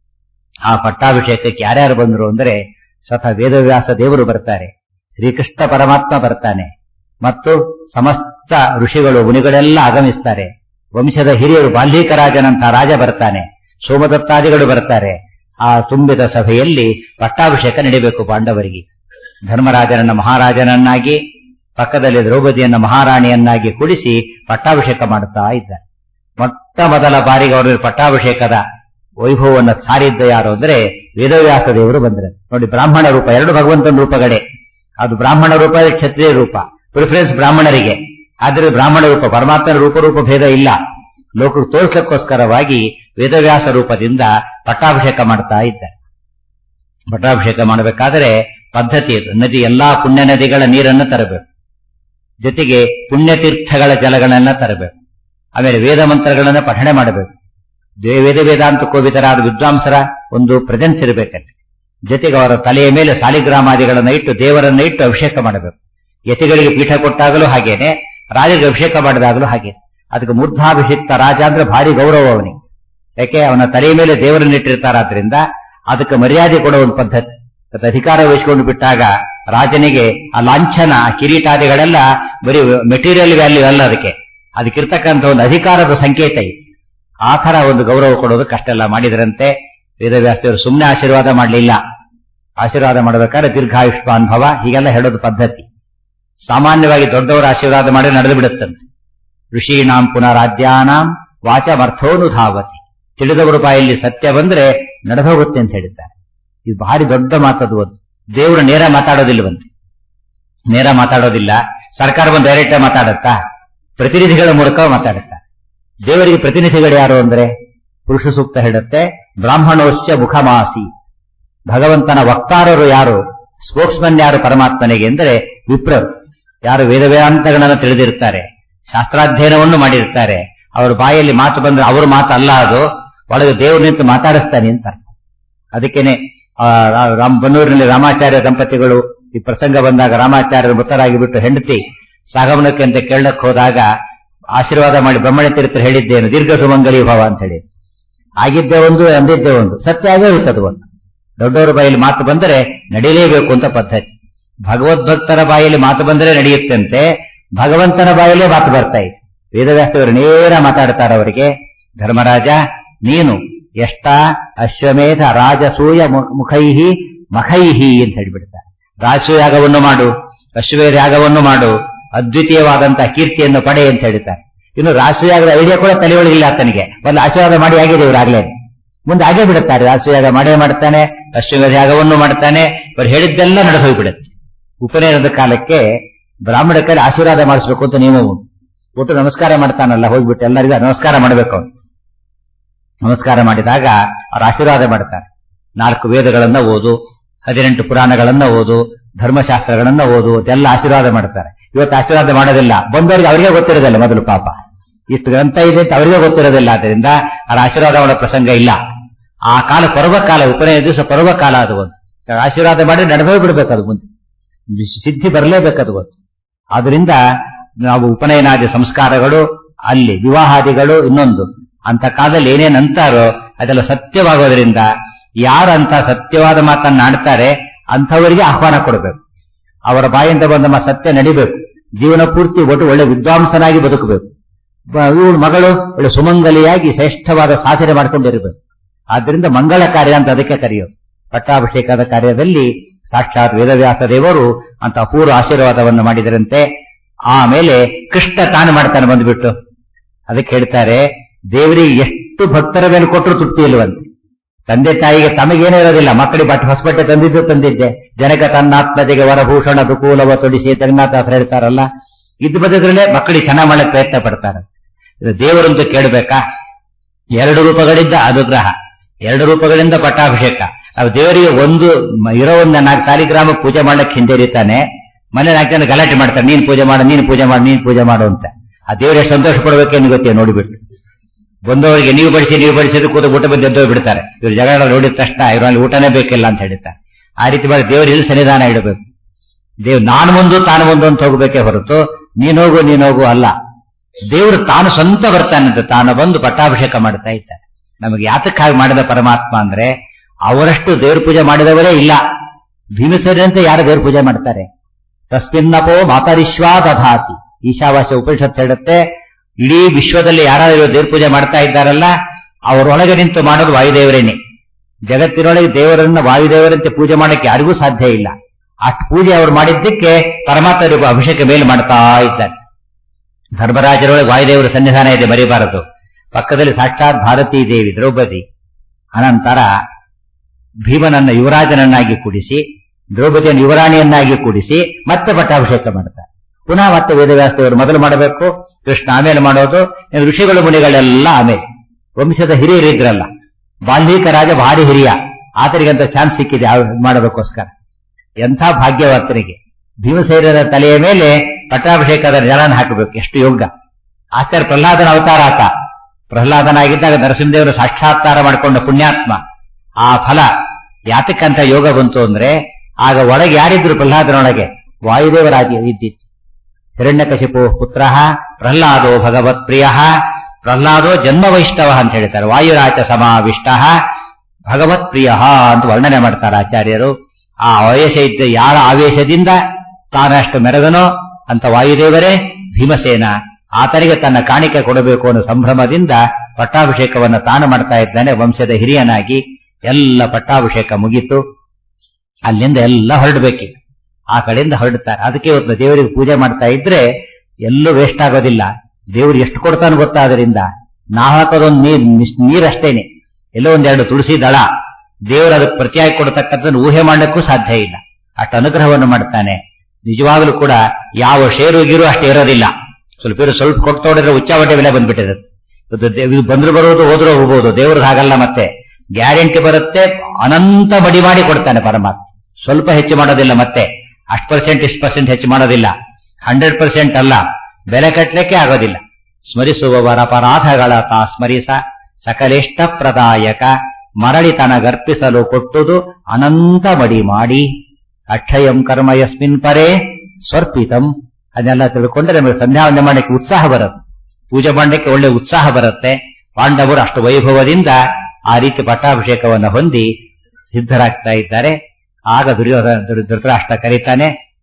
ಆ ಪಟ್ಟಾಭಿಷೇಕಕ್ಕೆ ಯಾರ್ಯಾರು ಬಂದರು ಅಂದ್ರೆ ಸ್ವತಃ ವೇದವ್ಯಾಸ ದೇವರು ಬರ್ತಾರೆ ಶ್ರೀಕೃಷ್ಣ ಪರಮಾತ್ಮ ಬರ್ತಾನೆ ಮತ್ತು ಸಮಸ್ತ ಋಷಿಗಳು ಮುನಿಗಳೆಲ್ಲ ಆಗಮಿಸ್ತಾರೆ ವಂಶದ ಹಿರಿಯರು ಬಾಲ್ಯೀಕರಾಜನಂತ ರಾಜ ಬರ್ತಾನೆ ಸೋಮದತ್ತಾದಿಗಳು ಬರ್ತಾರೆ ಆ ತುಂಬಿದ ಸಭೆಯಲ್ಲಿ ಪಟ್ಟಾಭಿಷೇಕ ನಡೀಬೇಕು ಪಾಂಡವರಿಗೆ ಧರ್ಮರಾಜನನ್ನ ಮಹಾರಾಜನನ್ನಾಗಿ ಪಕ್ಕದಲ್ಲಿ ದ್ರೌಪದಿಯನ್ನ ಮಹಾರಾಣಿಯನ್ನಾಗಿ ಕುಡಿಸಿ ಪಟ್ಟಾಭಿಷೇಕ ಮಾಡುತ್ತಾ ಇದ್ದಾರೆ ಮೊಟ್ಟ ಮೊದಲ ಬಾರಿಗೆ ಅವರ ಪಟ್ಟಾಭಿಷೇಕದ ವೈಭವವನ್ನು ಸಾರಿದ್ದ ಯಾರು ಅಂದ್ರೆ ವೇದವ್ಯಾಸ ದೇವರು ಬಂದ್ರೆ ನೋಡಿ ಬ್ರಾಹ್ಮಣ ರೂಪ ಎರಡು ಭಗವಂತನ ರೂಪಗಳೇ ಅದು ಬ್ರಾಹ್ಮಣ ರೂಪ ಕ್ಷತ್ರಿಯ ರೂಪ ಪ್ರಿಫರೆನ್ಸ್ ಬ್ರಾಹ್ಮಣರಿಗೆ ಆದರೆ ಬ್ರಾಹ್ಮಣ ರೂಪ ಪರಮಾತ್ಮನ ರೂಪರೂಪ ಭೇದ ಇಲ್ಲ ಲೋಕಕ್ಕೆ ತೋರಿಸಕ್ಕೋಸ್ಕರವಾಗಿ ವೇದವ್ಯಾಸ ರೂಪದಿಂದ ಪಟ್ಟಾಭಿಷೇಕ ಮಾಡ್ತಾ ಇದ್ದಾರೆ ಪಟ್ಟಾಭಿಷೇಕ ಮಾಡಬೇಕಾದರೆ ಪದ್ಧತಿ ಇದು ನದಿ ಎಲ್ಲಾ ಪುಣ್ಯ ನದಿಗಳ ನೀರನ್ನು ತರಬೇಕು ಜೊತೆಗೆ ಪುಣ್ಯತೀರ್ಥಗಳ ಜಲಗಳನ್ನ ತರಬೇಕು ಆಮೇಲೆ ವೇದ ಮಂತ್ರಗಳನ್ನ ಪಠಣೆ ಮಾಡಬೇಕು ವೇದ ವೇದಾಂತ ಕೋವಿದರಾದ ವಿದ್ವಾಂಸರ ಒಂದು ಪ್ರೆಸೆನ್ಸ್ ಇರಬೇಕಲ್ಲಿ ಜೊತೆಗೆ ಅವರ ತಲೆಯ ಮೇಲೆ ಸಾಲಿಗ್ರಾಮಾದಿಗಳನ್ನ ಇಟ್ಟು ದೇವರನ್ನ ಇಟ್ಟು ಅಭಿಷೇಕ ಮಾಡಬೇಕು ಯತಿಗಳಿಗೆ ಪೀಠ ಕೊಟ್ಟಾಗಲೂ ಹಾಗೇನೆ ರಾಜರಿಗೆ ಅಭಿಷೇಕ ಮಾಡಿದಾಗಲೂ ಹಾಗೆ ಅದಕ್ಕೆ ಮೂರ್ಧಾಭಿಷಿಕ್ತ ರಾಜ ಅಂದ್ರೆ ಭಾರಿ ಗೌರವ ಅವನಿಗೆ ಯಾಕೆ ಅವನ ತಲೆಯ ಮೇಲೆ ದೇವರನ್ನ ಇಟ್ಟಿರ್ತಾರಾದ್ರಿಂದ ಅದಕ್ಕೆ ಮರ್ಯಾದೆ ಕೊಡೋ ಒಂದು ಪದ್ಧತಿ ಮತ್ತೆ ಅಧಿಕಾರ ವಹಿಸಿಕೊಂಡು ಬಿಟ್ಟಾಗ ರಾಜನಿಗೆ ಆ ಲಾಂಛನ ಕಿರೀಟಾದಿಗಳೆಲ್ಲ ಬರೀ ಮೆಟೀರಿಯಲ್ ವ್ಯಾಲ್ಯೂ ಅಲ್ಲ ಅದಕ್ಕೆ ಅದಕ್ಕಿರ್ತಕ್ಕಂಥ ಒಂದು ಅಧಿಕಾರದ ಸಂಕೇತ ಇದೆ ಆ ತರ ಒಂದು ಗೌರವ ಕೊಡೋದಕ್ಕೆ ಅಷ್ಟೆಲ್ಲ ಮಾಡಿದ್ರಂತೆ ವೇದವ್ಯಾಸರು ಸುಮ್ಮನೆ ಆಶೀರ್ವಾದ ಮಾಡಲಿಲ್ಲ ಆಶೀರ್ವಾದ ಮಾಡಬೇಕಾದ್ರೆ ದೀರ್ಘಾಯುಷ್ಮಾನ್ ಭವ ಹೀಗೆಲ್ಲ ಹೇಳೋದು ಪದ್ಧತಿ ಸಾಮಾನ್ಯವಾಗಿ ದೊಡ್ಡವರ ಆಶೀರ್ವಾದ ಮಾಡಿ ನಡೆದು ಬಿಡುತ್ತಂತೆ ಋಷೀಣಾಂ ಪುನರಾದ್ಯಾನಾಂ ವಾಚಮರ್ಥೋನುಧಾವತಿ ತಿಳಿದವರ ಬಾಯಲ್ಲಿ ಸತ್ಯ ಬಂದ್ರೆ ನಡೆದೋಗುತ್ತೆ ಅಂತ ಹೇಳಿದ್ದಾರೆ ಇದು ಭಾರಿ ದೊಡ್ಡ ಮಾತದು ಒಂದು ದೇವರು ನೇರ ಮಾತಾಡೋದಿಲ್ಲವಂತೆ ನೇರ ಮಾತಾಡೋದಿಲ್ಲ ಸರ್ಕಾರ ಬಂದು ಡೈರೆಕ್ಟ್ ಮಾತಾಡುತ್ತಾ ಪ್ರತಿನಿಧಿಗಳ ಮೂಲಕ ಮಾತಾಡುತ್ತಾ ದೇವರಿಗೆ ಪ್ರತಿನಿಧಿಗಳು ಯಾರು ಅಂದ್ರೆ ಪುರುಷ ಸೂಕ್ತ ಹೇಳುತ್ತೆ ಬ್ರಾಹ್ಮಣೋಶ್ಚ ಮುಖಮಾಸಿ ಭಗವಂತನ ವಕ್ತಾರರು ಯಾರು ಸ್ಪೋಕ್ಸ್ಮನ್ ಯಾರು ಪರಮಾತ್ಮನಿಗೆ ಎಂದರೆ ವಿಪ್ರರು ಯಾರು ವೇದ ವೇದಾಂತಗಳನ್ನು ತಿಳಿದಿರ್ತಾರೆ ಶಾಸ್ತ್ರಾಧ್ಯಯನವನ್ನು ಮಾಡಿರ್ತಾರೆ ಅವರ ಬಾಯಲ್ಲಿ ಮಾತು ಬಂದ್ರೆ ಅವ್ರ ಮಾತು ಅಲ್ಲ ಅದು ಒಳಗೆ ದೇವರು ನಿಂತು ಮಾತಾಡಿಸ್ತಾನೆ ಅಂತ ಅರ್ಥ ಅದಕ್ಕೇನೆ ರಾಮ್ ಬನ್ನೂರಿನಲ್ಲಿ ರಾಮಾಚಾರ್ಯ ದಂಪತಿಗಳು ಈ ಪ್ರಸಂಗ ಬಂದಾಗ ರಾಮಾಚಾರ್ಯರು ಮೃತರಾಗಿ ಬಿಟ್ಟು ಹೆಂಡತಿ ಸಾಗಮನಕ್ಕೆ ಅಂತ ಕೇಳಕ್ ಹೋದಾಗ ಆಶೀರ್ವಾದ ಮಾಡಿ ಬ್ರಹ್ಮಣ್ಯ ತೀರ್ಥ ಹೇಳಿದ್ದೇನು ದೀರ್ಘ ಸುಮಂಗಲಿ ಭಾವ ಅಂತ ಹೇಳಿ ಆಗಿದ್ದೇ ಒಂದು ಅಂದಿದ್ದೇ ಒಂದು ಸತ್ಯ ಆಗೇ ಇರುತ್ತದೆ ಒಂದು ದೊಡ್ಡವರ ಬಾಯಲ್ಲಿ ಮಾತು ಬಂದರೆ ನಡೀಲೇಬೇಕು ಅಂತ ಪದ್ಧತಿ ಭಗವದ್ಭಕ್ತರ ಬಾಯಲ್ಲಿ ಮಾತು ಬಂದರೆ ನಡೆಯುತ್ತಂತೆ ಭಗವಂತನ ಬಾಯಲ್ಲೇ ಮಾತು ಬರ್ತಾ ಇದೆ ವೇದವ್ಯಾಸವರು ನೇರ ಮಾತಾಡ್ತಾರೆ ಅವರಿಗೆ ಧರ್ಮರಾಜ ನೀನು ಎಷ್ಟ ಅಶ್ವಮೇಧ ರಾಜಸೂಯ ಮು- ಮುಖೈಹಿ ಮಖೈಹಿ ಅಂತ ಹೇಳಿಬಿಡ್ತಾರೆ ರಾಜಸೂಯಾಗವನ್ನು ಮಾಡು ಅಶ್ವಮೇಧ ಯಾಗವನ್ನು ಮಾಡು ಅದ್ವಿತೀಯವಾದಂತಹ ಕೀರ್ತಿಯನ್ನು ಪಡೆ ಅಂತ ಹೇಳ್ತಾರೆ ಇನ್ನು ರಾಜಸೂಯಾಗದ ಐಡಿಯಾ ಕೂಡ ತಲೆಯೊಳಗಿಲ್ಲ ಆತನಿಗೆ ಒಂದು ಆಶೀರ್ವಾದ ಮಾಡಿ ಆಗಿದೆ ಇವರಾಗ್ಲೇ ಮುಂದೆ ಆಗೇ ಬಿಡುತ್ತಾರೆ ರಾಜಸೂಯಾಗ ಮಾಡೇ ಮಾಡ್ತಾನೆ ಅಶ್ವಮೇಧ ಯಾಗವನ್ನು ಮಾಡ್ತಾನೆ ಇವರು ಹೇಳಿದ್ದೆಲ್ಲ ನಡೆಸೋಗ್ಬಿಡುತ್ತೆ ಉಪನಯನದ ಕಾಲಕ್ಕೆ ಬ್ರಾಹ್ಮಣ ಕೈಲಿ ಆಶೀರ್ವಾದ ಮಾಡಿಸ್ಬೇಕು ಅಂತ ನಿಯಮ ಉಂಟು ಒಟ್ಟು ನಮಸ್ಕಾರ ಮಾಡ್ತಾನಲ್ಲ ಹೋಗ್ಬಿಟ್ಟು ಎಲ್ಲರಿಗೂ ನಮಸ್ಕಾರ ಮಾಡಬೇಕು ಅವನು ನಮಸ್ಕಾರ ಮಾಡಿದಾಗ ಅವ್ರು ಆಶೀರ್ವಾದ ಮಾಡ್ತಾರೆ ನಾಲ್ಕು ವೇದಗಳನ್ನ ಓದು ಹದಿನೆಂಟು ಪುರಾಣಗಳನ್ನ ಓದು ಧರ್ಮಶಾಸ್ತ್ರಗಳನ್ನ ಓದು ಅದೆಲ್ಲ ಆಶೀರ್ವಾದ ಮಾಡ್ತಾರೆ ಇವತ್ತು ಆಶೀರ್ವಾದ ಮಾಡೋದಿಲ್ಲ ಬಂದವರಿಗೆ ಅವರಿಗೆ ಗೊತ್ತಿರೋದಿಲ್ಲ ಮೊದಲು ಪಾಪ ಇಷ್ಟು ಗ್ರಂಥ ಇದೆ ಅಂತ ಅವರಿಗೆ ಗೊತ್ತಿರೋದಿಲ್ಲ ಆದ್ದರಿಂದ ಅವ್ರ ಆಶೀರ್ವಾದ ಮಾಡೋ ಪ್ರಸಂಗ ಇಲ್ಲ ಆ ಕಾಲ ಪರ್ವಕಾಲ ಉಪನಯನ ದಿವಸ ಪರ್ವಕಾಲ ಅದು ಒಂದು ಆಶೀರ್ವಾದ ಮಾಡಿ ನಡೆದೋಗಿ ಬಿಡ್ಬೇಕು ಅದು ಮುಂದೆ ಸಿದ್ಧಿ ಬರಲೇಬೇಕು ಅದು ಗೊತ್ತು ಆದ್ರಿಂದ ನಾವು ಉಪನಯನಾದಿ ಸಂಸ್ಕಾರಗಳು ಅಲ್ಲಿ ವಿವಾಹಾದಿಗಳು ಇನ್ನೊಂದು ಅಂತ ಕಾಲದಲ್ಲಿ ಏನೇನ್ ಅಂತಾರೋ ಅದೆಲ್ಲ ಸತ್ಯವಾಗೋದ್ರಿಂದ ಯಾರಂತ ಸತ್ಯವಾದ ಮಾತನ್ನ ಆಡ್ತಾರೆ ಅಂಥವರಿಗೆ ಆಹ್ವಾನ ಕೊಡಬೇಕು ಅವರ ಬಾಯಿಂದ ಬಂದ ಮ- ಸತ್ಯ ನಡಿಬೇಕು ಜೀವನ ಪೂರ್ತಿ ಒಟ್ಟು ಒಳ್ಳೆ ವಿದ್ವಾಂಸನಾಗಿ ಬದುಕಬೇಕು ಬ- ಇವಳು ಮಗಳು ಒಳ್ಳೆ ಸುಮಂಗಲಿಯಾಗಿ ಶ್ರೇಷ್ಠವಾದ ಸಾಧನೆ ಮಾಡ್ಕೊಂಡಿರಬೇಕು ಆದ್ರಿಂದ ಮಂಗಳ ಕಾರ್ಯ ಅಂತ ಅದಕ್ಕೆ ಕರೆಯೋದು ಪಟ್ಟಾಭಿಷೇಕದ ಕಾರ್ಯದಲ್ಲಿ ಸಾಕ್ಷಾತ್ ವೇದವ್ಯಾಸ ದೇವರು ಅಂತ ಅಪೂರ್ವ ಆಶೀರ್ವಾದವನ್ನು ಮಾಡಿದರಂತೆ ಆಮೇಲೆ ಕೃಷ್ಣ ತಾನು ಮಾಡ್ತಾನೆ ಬಂದ್ಬಿಟ್ಟು ಅದಕ್ಕೆ ಹೇಳ್ತಾರೆ ದೇವರಿಗೆ ಎಷ್ಟು ಭಕ್ತರ ಮೇಲೆ ಕೊಟ್ಟರು ತೃಪ್ತಿ ಇಲ್ವಂತೆ ತಂದೆ ತಾಯಿಗೆ ತಮಗೇನೂ ಇರೋದಿಲ್ಲ ಮಕ್ಕಳಿಗೆ ಬಟ್ಟೆ ಹೊಸ ಬಟ್ಟೆ ತಂದಿದ್ದು ತಂದಿದ್ದೆ ಜನಕ ತನ್ನಾತ್ಮತೆಗೆ ವರಭೂಷಣ ದುಕೂಲವ ತೊಡಿಸಿ ಜಗನ್ನಾಥ ಅಂತ ಹೇಳ್ತಾರಲ್ಲ ಇದ್ದು ಬದಿದ್ರಲ್ಲೇ ಮಕ್ಕಳಿಗೆ ಚೆನ್ನಾಗಿ ಮಾಡಕ್ ಪ್ರಯತ್ನ ಪಡ್ತಾರೆ ಇದು ದೇವರಂತೂ ಕೇಳಬೇಕಾ ಎರಡು ರೂಪಗಳಿಂದ ಅನುಗ್ರಹ ಎರಡು ರೂಪಗಳಿಂದ ಪಟ್ಟಾಭಿಷೇಕ ನಾವು ದೇವರಿಗೆ ಒಂದು ಮ- ಇರೋ ಒಂದು ನಾಲ್ಕು ಸಾಲಿಗ್ರಾಮ ಪೂಜೆ ಮಾಡಕ್ ಹಿಂದಿರಿತಾನೆ ಮನೆ ನಾಲ್ಕು ಜನ ಗಲಾಟೆ ಮಾಡ್ತಾರೆ ನೀನ್ ಪೂಜೆ ಮಾಡು ನೀನ್ ಪೂಜೆ ಮಾಡು ನೀನ್ ಪೂಜೆ ಮಾಡು ಅಂತ ಆ ದೇವರಿಗೆ ಸಂತೋಷ ಪಡ್ಬೇಕೇನು ಗೊತ್ತೇ ನೋಡಿಬಿಟ್ಟು ಬಂದವರಿಗೆ ನೀವು ಬಡಿಸಿ ನೀವು ಬಡಿಸಿದ್ರೆ ಕೂತು ಊಟ ಬಂದು ಎದ್ದೋಗಿ ಬಿಡ್ತಾರೆ ಇವ್ರು ಜಗಳ ನೋಡಿದ ತಕ್ಷಣ ಇವ್ರಲ್ಲಿ ಊಟನೇ ಬೇಕಿಲ್ಲ ಅಂತ ಹೇಳ್ತಾರೆ ಆ ರೀತಿ ಮಾಡಿ ದೇವರು ಇಲ್ಲಿ ಸನ್ನಿಧಾನ ಇಡಬೇಕು ದೇವ್ ನಾನು ಮುಂದು ತಾನು ಮುಂದು ಅಂತ ಹೋಗ್ಬೇಕೇ ಹೊರತು ನೀನೋಗು ನೀನೋಗು ಅಲ್ಲ ದೇವರು ತಾನು ಸ್ವಂತ ಬರ್ತಾನಂತೆ ತಾನು ಬಂದು ಪಟ್ಟಾಭಿಷೇಕ ಮಾಡ್ತಾ ಇದ್ದಾನೆ ನಮಗೆ ಯಾತಕ್ಕಾಗಿ ಮಾಡಿದ ಪರಮಾತ್ಮ ಅಂದ್ರೆ ಅವರಷ್ಟು ದೇವ್ರ ಪೂಜೆ ಮಾಡಿದವರೇ ಇಲ್ಲ ಭೀಮಸೇನಂತೆ ಯಾರು ದೇವ್ರ ಪೂಜೆ ಮಾಡ್ತಾರೆ ತಸ್ಮಿನ್ನಪೋ ಮಾತರಿಶ್ವಾ ದಧಾತಿ ಈಶಾವಾಸ್ಯ ಉಪನಿಷತ್ ಹೇಳುತ್ತೆ ಇಡೀ ವಿಶ್ವದಲ್ಲಿ ಯಾರಾದರೂ ದೇವ್ರ ಪೂಜೆ ಮಾಡ್ತಾ ಇದ್ದಾರಲ್ಲ ಅವರೊಳಗೆ ನಿಂತು ಮಾಡೋದು ವಾಯುದೇವರೇನೆ ಜಗತ್ತಿನೊಳಗೆ ದೇವರನ್ನ ವಾಯುದೇವರಂತೆ ಪೂಜೆ ಮಾಡಕ್ಕೆ ಯಾರಿಗೂ ಸಾಧ್ಯ ಇಲ್ಲ ಅಷ್ಟು ಪೂಜೆ ಅವರು ಮಾಡಿದ್ದಕ್ಕೆ ಪರಮಾತ್ಮ ಅಭಿಷೇಕ ಮೇಲೆ ಮಾಡ್ತಾ ಇದ್ದಾರೆ ಧರ್ಮರಾಜರೊಳಗೆ ವಾಯುದೇವರ ಸನ್ನಿಧಾನ ಇದೆ ಮರಿಬಾರದು ಪಕ್ಕದಲ್ಲಿ ಸಾಕ್ಷಾತ್ ಭಾರತೀ ದೇವಿ ದ್ರೌಪದಿ ಅನಂತರ ಭೀಮನನ್ನ ಯುವರಾಜನನ್ನಾಗಿ ಕೂಡಿಸಿ ದ್ರೌಪದಿಯನ್ನು ಯುವರಾಣಿಯನ್ನಾಗಿ ಕೂಡಿಸಿ ಮತ್ತೆ ಪಟ್ಟಾಭಿಷೇಕ ಮಾಡ್ತಾರೆ ಪುನಃ ಮತ್ತೆ ವೇದವ್ಯಾಸದೇವರು ಮೊದಲು ಮಾಡಬೇಕು ಕೃಷ್ಣ ಆಮೇಲೆ ಮಾಡೋದು ಇನ್ನು ಋಷಿಗಳು ಮುನಿಗಳೆಲ್ಲ ಆಮೇಲೆ ವಂಶದ ಹಿರಿಯರಿದ್ರಲ್ಲ ಬಾಲ್ಮೀಕ ರಾಜ ಭಾರಿ ಹಿರಿಯ ಆತನಿಗಂತ ಚಾನ್ಸ್ ಸಿಕ್ಕಿದೆ ಆ- ಮಾಡೋದಕ್ಕೋಸ್ಕರ ಎಂಥ ಭಾಗ್ಯವಂತನಿಗೆ ಭೀಮಸೇನರ ತಲೆಯ ಮೇಲೆ ಪಟ್ಟಾಭಿಷೇಕದ ಜಲನ ಹಾಕಬೇಕು ಎಷ್ಟು ಯೋಗ ಆಚಾರ್ಯ ಪ್ರಹ್ಲಾದನ ಅವತಾರ ಆತ ಪ್ರಹ್ಲಾದನಾಗಿದ್ದಾಗ ನರಸಿಂಹದೇವರು ಸಾಕ್ಷಾತ್ಕಾರ ಮಾಡಿಕೊಂಡ ಪುಣ್ಯಾತ್ಮ ಆ ಫಲ ಯಾತಕ್ಕಂತ ಯೋಗ ಬಂತು ಅಂದ್ರೆ ಆಗ ಒಳಗೆ ಯಾರಿದ್ರು ಪ್ರಹ್ಲಾದನೊಳಗೆ ವಾಯುದೇವರಾಗಿ ಇದ್ದಿತ್ತು ಹಿರಣ್ಯಕಶಿಪು ಪುತ್ರ ಪ್ರಹ್ಲಾದೋ ಭಗವತ್ ಪ್ರಿಯ ಪ್ರಹ್ಲಾದೋ ಜನ್ಮ ವೈಷ್ಣವ ಅಂತ ಹೇಳ್ತಾರೆ ವಾಯುರಾಚ ಸಮಾವಿಷ್ಟ ಭಗವತ್ ಪ್ರಿಯ ಅಂತ ವರ್ಣನೆ ಮಾಡ್ತಾರೆ ಆಚಾರ್ಯರು ಆ ಆವೇಶ ಇದ್ದ ಯಾರ ಆವೇಶದಿಂದ ತಾನಷ್ಟು ಮೆರೆದನೋ ಅಂತ ವಾಯುದೇವರೇ ಭೀಮಸೇನ ಆತನಿಗೆ ತನ್ನ ಕಾಣಿಕೆ ಕೊಡಬೇಕು ಅನ್ನೋ ಸಂಭ್ರಮದಿಂದ ಪಟ್ಟಾಭಿಷೇಕವನ್ನು ತಾನು ಮಾಡ್ತಾ ಇದ್ದಾನೆ ವಂಶದ ಹಿರಿಯನಾಗಿ ಎಲ್ಲ ಪಟ್ಟಾಭಿಷೇಕ ಮುಗೀತು ಅಲ್ಲಿಂದ ಎಲ್ಲ ಹೊರಡಬೇಕೀಗ ಆ ಕಡೆಯಿಂದ ಹೊರಡ್ತಾರೆ ಅದಕ್ಕೆ ಇವತ್ತು ದೇವರಿಗೆ ಪೂಜೆ ಮಾಡ್ತಾ ಇದ್ರೆ ಎಲ್ಲೂ ವೇಸ್ಟ್ ಆಗೋದಿಲ್ಲ ದೇವ್ರು ಎಷ್ಟು ಕೊಡ್ತಾನೆ ಗೊತ್ತಾದ್ರಿಂದ ನಾ ಹಾಕೋದೊಂದು ನೀರ್ ನಿಸ್- ನೀರಷ್ಟೇನೆ ಎಲ್ಲೋ ಒಂದೆರಡು ತುಳಸಿ ದಳ ದೇವರು ಅದಕ್ಕೆ ಪ್ರತಿಯಾಗಿ ಕೊಡತಕ್ಕಂಥದ್ದು ಊಹೆ ಮಾಡಲಿಕ್ಕೂ ಸಾಧ್ಯ ಇಲ್ಲ ಅಷ್ಟು ಅನುಗ್ರಹವನ್ನು ಮಾಡ್ತಾನೆ ನಿಜವಾಗಲೂ ಕೂಡ ಯಾವ ಷೇರು ಗೀರು ಅಷ್ಟು ಇರೋದಿಲ್ಲ ಸ್ವಲ್ಪ ಇರೋ ಸ್ವಲ್ಪ ಕೊಡ್ತೋಡಿದ್ರೆ ಉಚ್ಚಾವಟೆ ಬೆಲೆ ಬಂದ್ಬಿಟ್ಟಿದೆ ಇವತ್ತು ದೇ- ಇದು ಬಂದ್ರು ಬರೋದು ಹೋದ್ರೂ ಹೋಗ್ಬೋದು ದೇವ್ರದ್ದು ಹಾಗಲ್ಲ ಮತ್ತೆ ಗ್ಯಾರಂಟಿ ಬರುತ್ತೆ ಅನಂತ ಮಡಿ ಮಾಡಿ ಕೊಡ್ತಾನೆ ಪರಮಾತ್ಮ ಸ್ವಲ್ಪ ಹೆಚ್ಚು ಮಾಡೋದಿಲ್ಲ ಮತ್ತೆ ಅಷ್ಟು ಪರ್ಸೆಂಟ್ ಇಷ್ಟು ಪರ್ಸೆಂಟ್ ಹೆಚ್ಚು ಮಾಡೋದಿಲ್ಲ ಹಂಡ್ರೆಡ್ ಪರ್ಸೆಂಟ್ ಅಲ್ಲ ಬೆಲೆ ಕಟ್ಟಲಿಕ್ಕೆ ಆಗೋದಿಲ್ಲ ಸ್ಮರಿಸುವವರ ಅಪರಾಧಗಳ ತಾ ಸ್ಮರಿಸ ಸಕಲೇಷ್ಟ ಪ್ರದಾಯಕ ಮರಳಿತನ ಗರ್ಪಿಸಲು ಕೊಟ್ಟುದು ಅನಂತ ಮಡಿ ಮಾಡಿ ಅಕ್ಷಯಂ ಕರ್ಮ ಯಸ್ಮಿನ್ ಪರೇ ಸ್ವರ್ಪಿತಂ ಅದನ್ನೆಲ್ಲ ತಿಳ್ಕೊಂಡ್ರೆ ನಮಗೆ ಸಂಧ್ಯಾವಂದನೆ ಮಾಡಲಿಕ್ಕೆ ಉತ್ಸಾಹ ಬರುತ್ತೆ ಪೂಜೆ ಮಾಡಲಿಕ್ಕೆ ಒಳ್ಳೆ ಉತ್ಸಾಹ ಬರುತ್ತೆ ಪಾಂಡವರು ಅಷ್ಟು ವೈಭವದಿಂದ ಆ ರೀತಿ ಪಟ್ಟಾಭಿಷೇಕವನ್ನು ಹೊಂದಿ ಸಿದ್ಧರಾಗ್ತಾ ಇದ್ದಾರೆ ಆಗ ದುರ್ಯೋಧನ ಧೃ- ಧೃತರಾಷ್ಟ್ರ ಕರೀತಾನೆ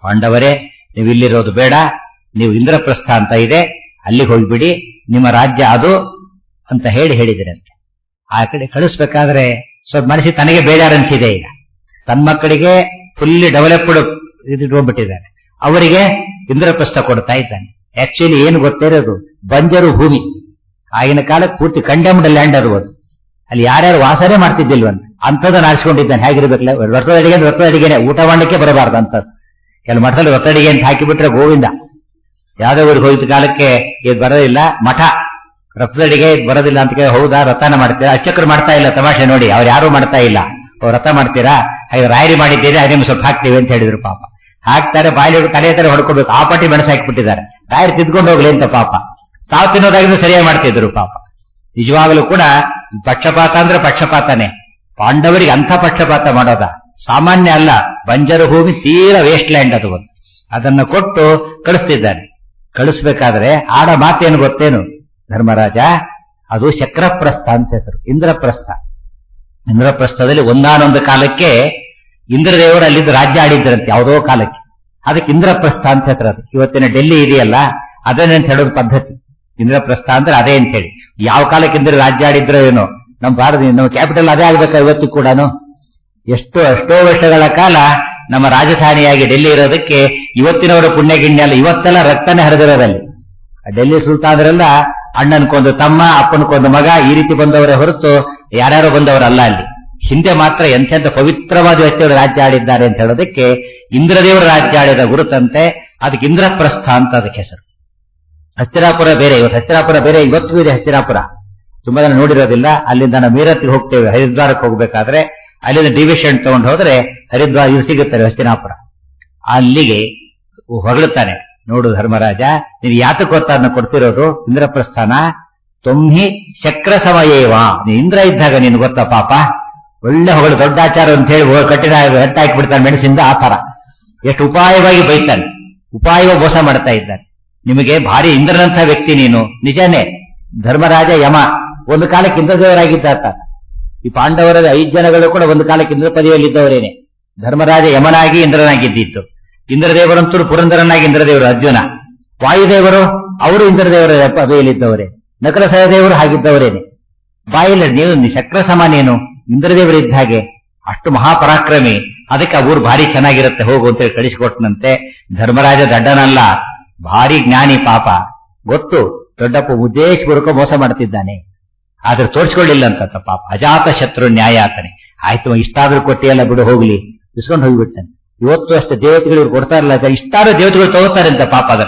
ಪಾಂಡವರೇ ನೀವು ಇಲ್ಲಿರೋದು ಬೇಡ ನೀವು ಇಂದ್ರಪ್ರಸ್ಥ ಅಂತ ಇದೆ ಅಲ್ಲಿಗೆ ಹೋಗ್ಬಿಡಿ ನಿಮ್ಮ ರಾಜ್ಯ ಅದು ಅಂತ ಹೇಳಿ ಹೇಳಿದಿರಂತೆ ಆ ಕಡೆ ಕಳಿಸ್ಬೇಕಾದ್ರೆ ಸ್ವಲ್ಪ ಮನಸ್ಸಿಗೆ ತನಗೆ ಬೇಜಾರು ಅನಿಸಿದೆ ಈಗ ತನ್ನ ಮಕ್ಕಳಿಗೆ ಫುಲ್ಲಿ ಡೆವಲಪ್ಡ್ ಇಟ್ಕೊಂಡ್ಬಿಟ್ಟಿದ್ದಾರೆ ಅವರಿಗೆ ಇಂದ್ರಪ್ರಸ್ಥ ಕೊಡ್ತಾ ಇದ್ದಾನೆ ಆಕ್ಚುಲಿ ಏನು ಗೊತ್ತಿರೋದು ಬಂಜರು ಭೂಮಿ ಆಗಿನ ಕಾಲಕ್ಕೆ ಪೂರ್ತಿ ಕಂಡೆಮ್ಡ್ ಲ್ಯಾಂಡ್ ಅದು ಅದು ಅಲ್ಲಿ ಯಾರ್ಯಾರು ವಾಸನೆ ಮಾಡ್ತಿದ್ದಿಲ್ವಂತ ಅಂಥದ್ದನ್ನ ಆರಿಸ್ಕೊಂಡಿದ್ದಾನೆ ಹೇಗಿರ್ಬೇಕಲ್ಲ ವ್ರತದ ಅಡಿಗೆ ಅಂದ್ರೆ ವ್ರತದ ಅಡಿಗೆನೆ ಊಟ ಮಾಡಲಿಕ್ಕೆ ಬರಬಾರ್ದು ಅಂತ ಕೆಲ ಮಠದಲ್ಲಿ ವ್ರತ ಅಡಿಗೆ ಅಂತ ಹಾಕಿಬಿಟ್ರೆ ಗೋವಿಂದ ಯಾವ್ದೋ ಊರಿಗೆ ಹೋಗಿದ್ದ ಕಾಲಕ್ಕೆ ಇದು ಬರೋದಿಲ್ಲ ಮಠ ರಥದಡಿಗೆ ಇದ್ ಬರೋದಿಲ್ಲ ಅಂತ ಕೇಳಿ ಹೌದಾ ರಥನ ಮಾಡ್ತೀರಾ ಅರ್ಚಕರು ಮಾಡ್ತಾ ಇಲ್ಲ ತಮಾಷೆ ನೋಡಿ ಅವ್ರು ಯಾರು ಮಾಡ್ತಾ ಇಲ್ಲ ಅವ್ರು ರಥ ಮಾಡ್ತೀರಾ ಹಾಗೆ ರಾಯರಿ ಮಾಡಿದ್ದೀರಿ ಅದೇ ಸ್ವಲ್ಪ ಹಾಕ್ತೀವಿ ಅಂತ ಹೇಳಿದ್ರು ಪಾಪ ಹಾಕ್ತಾರೆ ಬಾಯಲ್ಲಿ ತಲೆ ತರ ಹೊಡ್ಕೋಬೇಕು ಆ ಪಟ್ಟಿ ಮೆಣಸು ಹಾಕಿಬಿಟ್ಟಿದ್ದಾರೆ ರಾಯರು ತಿದ್ಕೊಂಡು ಹೋಗ್ಲಿ ಅಂತ ಪಾಪ ತಾವು ತಿನ್ನೋದಾಗಿದ್ರು ಸರಿಯಾಗಿ ಮಾಡ್ತಿದ್ರು ಪಾಪ ನಿಜವಾಗಲೂ ಕೂಡ ಪಕ್ಷಪಾತ ಅಂದ್ರೆ ಪಕ್ಷಪಾತನೇ ಪಾಂಡವರಿಗೆ ಅಂಥ ಪಕ್ಷಪಾತ ಮಾಡೋದ ಸಾಮಾನ್ಯ ಅಲ್ಲ ಬಂಜರು ಭೂಮಿ ತೀರಾ ವೇಸ್ಟ್ ಲ್ಯಾಂಡ್ ಅದು ಒಂದು ಅದನ್ನ ಕೊಟ್ಟು ಕಳಿಸ್ತಿದ್ದಾನೆ ಕಳಿಸ್ಬೇಕಾದ್ರೆ ಆಡ ಮಾತೇನು ಗೊತ್ತೇನು ಧರ್ಮರಾಜ ಅದು ಶಕ್ರಪ್ರಸ್ಥ ಅಂತ ಹೆಸರು ಇಂದ್ರಪ್ರಸ್ಥ ಇಂದ್ರಪ್ರಸ್ಥದಲ್ಲಿ ಒಂದಾನೊಂದು ಕಾಲಕ್ಕೆ ಇಂದ್ರದೇವರು ಅಲ್ಲಿದ್ದು ರಾಜ್ಯ ಆಡಿದ್ರಂತೆ ಯಾವುದೋ ಕಾಲಕ್ಕೆ ಅದಕ್ಕೆ ಇಂದ್ರಪ್ರಸ್ಥ ಅಂತ ಹೆಸರು ಅದು ಇವತ್ತಿನ ಡೆಲ್ಲಿ ಇದೆಯಲ್ಲ ಅದನ್ನೇ ಅಂತ ಹೇಳೋದು ಪದ್ಧತಿ ಇಂದ್ರಪ್ರಸ್ಥ ಅಂದ್ರೆ ಅದೇ ಅಂತ ಹೇಳಿ ಯಾವ ಕಾಲಕ್ಕೆ ಇಂದ್ರ ರಾಜ್ಯ ಆಡಿದ್ರೋ ಏನೋ ನಮ್ಮ ಭಾರತ ನಮ್ಮ ಕ್ಯಾಪಿಟಲ್ ಅದೇ ಆಗ್ಬೇಕಾ ಇವತ್ತು ಕೂಡ ಎಷ್ಟೋ ಎಷ್ಟೋ ವರ್ಷಗಳ ಕಾಲ ನಮ್ಮ ರಾಜಧಾನಿಯಾಗಿ ಡೆಲ್ಲಿ ಇರೋದಕ್ಕೆ ಇವತ್ತಿನವರ ಪುಣ್ಯಗಿಣ್ಯ ಅಲ್ಲ ಇವತ್ತೆಲ್ಲ ರಕ್ತನೇ ಹರಿದಿರೋದಲ್ಲಿ ಡೆಲ್ಲಿ ಸುಲ್ತಾನರೆಲ್ಲ ಅಣ್ಣನ್ಕೊಂದು ತಮ್ಮ ಅಪ್ಪನಕೊಂದು ಮಗ ಈ ರೀತಿ ಬಂದವರೇ ಹೊರತು ಯಾರ್ಯಾರೋ ಬಂದವರಲ್ಲ ಅಲ್ಲಿ ಹಿಂದೆ ಮಾತ್ರ ಎಂತೆಂಥ ಪವಿತ್ರವಾದ ವ್ಯಕ್ತಿಗಳು ರಾಜ್ಯ ಆಡಿದ್ದಾರೆ ಅಂತ ಹೇಳೋದಕ್ಕೆ ಇಂದ್ರದೇವರು ರಾಜ್ಯ ಆಡಿದ ಗುರುತಂತೆ ಅದಕ್ಕೆ ಇಂದ್ರಪ್ರಸ್ಥ ಅಂತ ಅದಕ್ಕೆ ಹೆಸರು ಹಸ್ತಿರಾಪುರ ಬೇರೆ ಇವತ್ತು ಹಸ್ತಿರಾಪುರ ಬೇರೆ ಇವತ್ತು ಇದೆ ಹಸ್ತಿರಾಪುರ ತುಂಬಾ ಜನ ನೋಡಿರೋದಿಲ್ಲ ಅಲ್ಲಿಂದ ನಾವು ಮೀರತ್ಗೆ ಹೋಗ್ತೇವೆ ಹರಿದ್ವಾರಕ್ಕೆ ಹೋಗ್ಬೇಕಾದ್ರೆ ಅಲ್ಲಿಂದ ಡಿವಿಷನ್ ತಗೊಂಡು ಹೋದ್ರೆ ಹರಿದ್ವಾರ ಇದು ಸಿಗುತ್ತಾರೆ ಹಸ್ತಿನಾಪುರ ಅಲ್ಲಿಗೆ ಹೊಗಳುತ್ತಾನೆ ನೋಡು ಧರ್ಮರಾಜ ನೀನು ಯಾತಕ್ಕೆ ಗೊತ್ತಾ ಅದನ್ನ ಕೊಡ್ತಿರೋದು ಇಂದ್ರಪ್ರಸ್ಥಾನ ತೊಂಹಿ ಶಕ್ರ ಸಮಯೇವಾ ನೀ ಇಂದ್ರ ಇದ್ದಾಗ ನೀನು ಗೊತ್ತಾ ಪಾಪ ಒಳ್ಳೆ ಹೊಗಳು ದೊಡ್ಡಾಚಾರ ಅಂತ ಹೇಳಿ ಹೋ- ಕಟ್ಟಿದ ಹೆಟ್ಟ ಹಾಕಿಬಿಡ್ತಾನೆ ಮೆಣಸಿಂದ ಆ ತರ ಎಷ್ಟು ಉಪಾಯವಾಗಿ ಬೈತಾನೆ ಉಪಾಯವಾಗಿ ಮೋಸ ಮಾಡ್ತಾ ಇದ್ದಾನೆ ನಿಮಗೆ ಭಾರಿ ಇಂದ್ರನಂಥ ವ್ಯಕ್ತಿ ನೀನು ನಿಜನೇ ಧರ್ಮರಾಜ ಯಮ ಒಂದು ಕಾಲಕ್ಕೆ ಇಂದ್ರದೇವರಾಗಿದ್ದ ಆತ ಈ ಪಾಂಡವರ ಐದು ಜನಗಳು ಕೂಡ ಒಂದು ಕಾಲಕ್ಕೆ ಇಂದ್ರ ಪದವಿಯಲ್ಲಿದ್ದವರೇನೆ ಧರ್ಮರಾಜ ಯಮನಾಗಿ ಇಂದ್ರನಾಗಿದ್ದಿತ್ತು ಇಂದ್ರದೇವರಂತೂ ಪುರಂದರನಾಗಿ ಇಂದ್ರದೇವರು ಅರ್ಜುನ ವಾಯುದೇವರು ಅವರು ಇಂದ್ರದೇವರ ಪದವಿಯಲ್ಲಿದ್ದವರೇ ನಕಲ ಸಹದೇವರು ಹಾಗಿದ್ದವರೇನೆ ಬಾಯಿಲ್ಲ ನೀವು ಶಕ್ರ ಸಮಾನೇನು ಇಂದ್ರದೇವರಿದ್ದ ಹಾಗೆ ಅಷ್ಟು ಮಹಾಪರಾಕ್ರಮಿ ಅದಕ್ಕೆ ಆ ಊರು ಭಾರಿ ಚೆನ್ನಾಗಿರುತ್ತೆ ಹೋಗು ಅಂತ ಹೇಳಿ ಕಳಿಸಿಕೊಟ್ಟನಂತೆ ಧರ್ಮರಾಜ ದಡ್ಡನಲ್ಲ ಭಾರಿ ಜ್ಞಾನಿ ಪಾಪ ಗೊತ್ತು ದೊಡ್ಡಪ್ಪ ಉದ್ದೇಶಪೂರ್ವಕ ಮೋಸ ಮಾಡ್ತಿದ್ದಾನೆ ಆದ್ರೆ ತೋರ್ಸ್ಕೊಳ್ಳಿಲ್ಲ ಅಂತ ಪಾಪ ಅಜಾತ ಶತ್ರು ನ್ಯಾಯ ಆತನೆ ಆಯ್ತು ಇಷ್ಟಾದ್ರೂ ಕೊಟ್ಟಿಯಲ್ಲ ಬಿಡು ಹೋಗ್ಲಿ ಇಸ್ಕೊಂಡು ಹೋಗ್ಬಿಡ್ತಾನೆ ಇವತ್ತು ಅಷ್ಟು ದೇವತೆಗಳು ಇವ್ರು ಕೊಡ್ತಾ ಇರಲ್ಲ ಇಷ್ಟಾದ್ರೂ ದೇವತೆಗಳು ತಗೋತಾರೆ ಅಂತ ಪಾಪ ಅದನ್ನ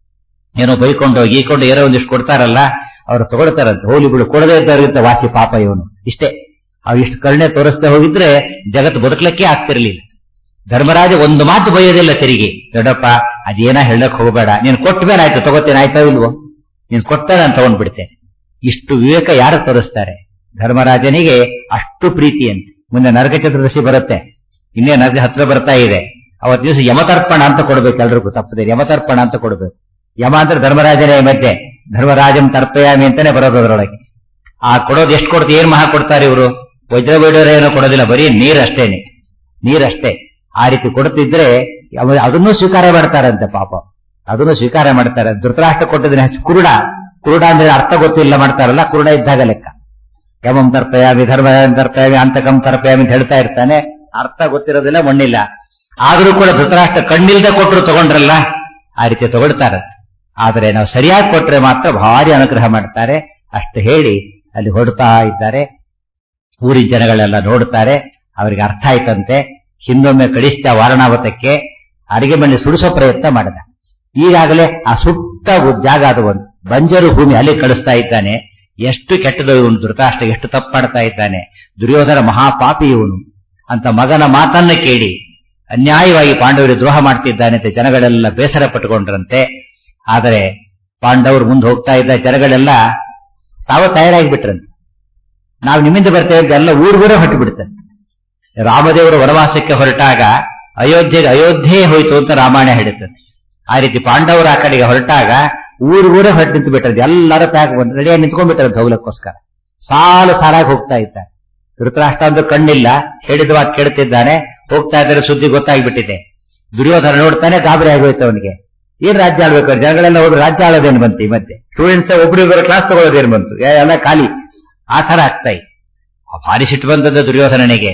ಏನೋ ಬೈಕೊಂಡು ಗೀಕೊಂಡು ಏನೋ ಒಂದಿಷ್ಟು ಕೊಡ್ತಾರಲ್ಲ ಅವ್ರು ತಗೊಳ್ತಾರಂತೆ ಹೋಲಿ ಬಿಡು ಕೊಡದೇ ಇದ್ದವ್ರಿಗಿಂತ ವಾಸಿ ಪಾಪ ಇವನು ಇಷ್ಟೇ ಅವ್ ಇಷ್ಟು ಕರುಣೆ ತೋರಿಸ್ತಾ ಹೋಗಿದ್ರೆ ಜಗತ್ತು ಬದುಕಲಿಕ್ಕೆ ಆಗ್ತಿರ್ಲಿಲ್ಲ ಧರ್ಮರಾಜ ಒಂದು ಮಾತು ಬೈಯೋದಿಲ್ಲ ತಿರುಗಿ ದೊಡ್ಡಪ್ಪ ಅದೇನ ಹೇಳಕ್ ಹೋಗಬೇಡ ನೀನು ಕೊಟ್ಟ ಮೇಲೆ ಆಯ್ತು ತಗೋತೇನೆ ಆಯ್ತಾ ಇಲ್ವೋ ನೀನು ಕೊಟ್ಟ ನಾನು ತಗೊಂಡ್ಬಿಡ್ತೇನೆ ಇಷ್ಟು ವಿವೇಕ ಯಾರು ತೋರಿಸ್ತಾರೆ ಧರ್ಮರಾಜನಿಗೆ ಅಷ್ಟು ಪ್ರೀತಿ ಅಂತೆ ಮುಂದೆ ನರಕ ಚತುರ್ದಶಿ ಬರುತ್ತೆ ಇನ್ನೇ ನರಕ ಹತ್ರ ಬರ್ತಾ ಇದೆ ಅವತ್ತು ದಿವಸ ಯಮತರ್ಪಣ ಅಂತ ಕೊಡ್ಬೇಕು ಎಲ್ರಿಗೂ ತಪ್ಪದೆ ಯಮತರ್ಪಣ ಅಂತ ಕೊಡ್ಬೇಕು ಯಮ ಅಂದ್ರೆ ಧರ್ಮರಾಜನೇ ಮಧ್ಯೆ ಧರ್ಮರಾಜನ್ ತರ್ಪಯಾಮಿ ಅಂತಾನೆ ಬರೋದು ಅದರೊಳಗೆ ಆ ಕೊಡೋದು ಎಷ್ಟು ಕೊಡ್ತು ಏನ್ ಮಹಾ ಕೊಡ್ತಾರೆ ಇವರು ವಜ್ರ ಬೈಡೋರು ಏನೋ ಕೊಡೋದಿಲ್ಲ ಬರೀ ನೀರಷ್ಟೇನೆ ನೀರಷ್ಟೇ ಆ ರೀತಿ ಕೊಡ್ತಿದ್ರೆ ಅವ- ಅದನ್ನೂ ಸ್ವೀಕಾರ ಮಾಡ್ತಾರಂತೆ ಪಾಪ ಅದನ್ನು ಸ್ವೀಕಾರ ಮಾಡ್ತಾರೆ ಧೃತರಾಷ್ಟ್ರ ಕೊಟ್ಟಿದ್ರೆ ಕುರುಡ ಕುರುಡ ಅಂದ್ರೆ ಅರ್ಥ ಗೊತ್ತಿಲ್ಲ ಮಾಡ್ತಾರಲ್ಲ ಕುರುಡ ಇದ್ದಾಗ ಲೆಕ್ಕ ಯಮಂ ತರ್ಪಯಾಮಿ ಧರ್ಮ ತರ್ಪಯಾಮಿ ಅಂತಕಂ ತರ್ಪಯಾಮಿ ಅಂತ ಹೇಳ್ತಾ ಇರ್ತಾನೆ ಅರ್ಥ ಗೊತ್ತಿರೋದಿಲ್ಲ ಮಣ್ಣಿಲ್ಲ ಆದ್ರೂ ಕೂಡ ಧೃತರಾಷ್ಟ್ರ ಕಣ್ಣಿಲ್ದೆ ಕೊಟ್ಟರು ತಗೊಂಡ್ರಲ್ಲ ಆ ರೀತಿ ತಗೊಳ್ತಾರೆ ಆದರೆ ನಾವು ಸರಿಯಾಗಿ ಕೊಟ್ರೆ ಮಾತ್ರ ಭಾರಿ ಅನುಗ್ರಹ ಮಾಡ್ತಾರೆ ಅಷ್ಟು ಹೇಳಿ ಅಲ್ಲಿ ಹೊಡ್ತಾ ಇದ್ದಾರೆ ಊರಿನ ಜನಗಳೆಲ್ಲ ನೋಡ್ತಾರೆ ಅವರಿಗೆ ಅರ್ಥ ಆಯ್ತಂತೆ ಹಿಂದೊಮ್ಮೆ ಕಳಿಸಿದ ವಾರಣಾವತಕ್ಕೆ ಅಡಿಗೆ ಮಣ್ಣಿ ಸುಡಿಸೋ ಪ್ರಯತ್ನ ಮಾಡಿದ ಈಗಾಗಲೇ ಆ ಸುಟ್ಟ ಜಾಗ ಅದು ಒಂದು ಬಂಜರು ಭೂಮಿ ಅಲ್ಲಿ ಕಳಿಸ್ತಾ ಇದ್ದಾನೆ ಎಷ್ಟು ಕೆಟ್ಟದು ಇವನು ಧೃತರಾಷ್ಟ್ರ ಎಷ್ಟು ತಪ್ಪು ಮಾಡ್ತಾ ಇದ್ದಾನೆ ದುರ್ಯೋಧನ ಮಹಾಪಾಪಿ ಇವನು ಅಂತ ಮಗನ ಮಾತನ್ನ ಕೇಳಿ ಅನ್ಯಾಯವಾಗಿ ಪಾಂಡವರಿಗೆ ದ್ರೋಹ ಮಾಡ್ತಿದ್ದಾನೆ ಅಂತ ಜನಗಳೆಲ್ಲ ಬೇಸರ ಪಟ್ಟುಕೊಂಡ್ರಂತೆ ಆದರೆ ಪಾಂಡವರು ಮುಂದೆ ಹೋಗ್ತಾ ಇದ್ದ ಜನಗಳೆಲ್ಲ ತಾವು ತಯಾರಾಗಿಬಿಟ್ರಂತೆ ನಾವು ನಿಮ್ಮಿಂದ ಬರ್ತೇವೆ ಅಂತ ಎಲ್ಲ ಊರ್ಗೂರೇ ಹೊಟ್ಟು ಬಿಡ್ತಾರೆ ರಾಮದೇವರು ವನವಾಸಕ್ಕೆ ಹೊರಟಾಗ ಅಯೋಧ್ಯೆಗೆ ಅಯೋಧ್ಯೆ ಹೋಯ್ತು ಅಂತ ರಾಮಾಯಣ ಹೇಳುತ್ತದೆ ಆ ರೀತಿ ಪಾಂಡವರು ಆ ಕಡೆಗೆ ಹೊರಟಾಗ ಊರ್ಗೂರೇ ಹೊರಟು ನಿಂತು ಬಿಟ್ಟರೆ ಎಲ್ಲರೂ ಪ್ಯಾಕ್ ಬಂದು ರೆಡಿಯಾಗಿ ನಿಂತ್ಕೊಂಡ್ಬಿಟ್ಟಾರೆ ಹೋಗ್ಲಿಕ್ಕೋಸ್ಕರ ಸಾಲು ಸಾಲಾಗಿ ಹೋಗ್ತಾ ಇದ್ದಾರೆ ಧೃತರಾಷ್ಟ್ರ ಅಂದ್ರೆ ಕಣ್ಣಿಲ್ಲ ಹೇಳಿದ ಮಾತು ಕೇಳ್ತಿದ್ದಾನೆ ಹೋಗ್ತಾ ಇದ್ದಾರೆ ಸುದ್ದಿ ಗೊತ್ತಾಗ್ಬಿಟ್ಟಿದೆ ದುರ್ಯೋಧನ ನೋಡ್ತಾನೆ ಗಾಬರಿ ಆಗೋಯ್ತು ಅವನಿಗೆ ಏನ್ ರಾಜ್ಯ ಆಳ್ಬೇಕು ಜನಗಳೆಲ್ಲ ಹೋದ್ರೆ ರಾಜ್ಯ ಆಳೋದೇನು ಬಂತು ಈ ಮಧ್ಯೆ ಸ್ಟೂಡೆಂಟ್ಸ್ ಒಬ್ರಿಬ್ಬರ ಕ್ಲಾಸ್ ತಗೊಳ್ಳೋದೇನು ಬಂತು ಏ- ಎಲ್ಲ ಖಾಲಿ ಆ ತರ ಆಗ್ತಾ ಇತ್ತು ಆ ಭಾರಿ ಸಿಟ್ಟು ಬಂದದ್ದು ದುರ್ಯೋಧನನಿಗೆ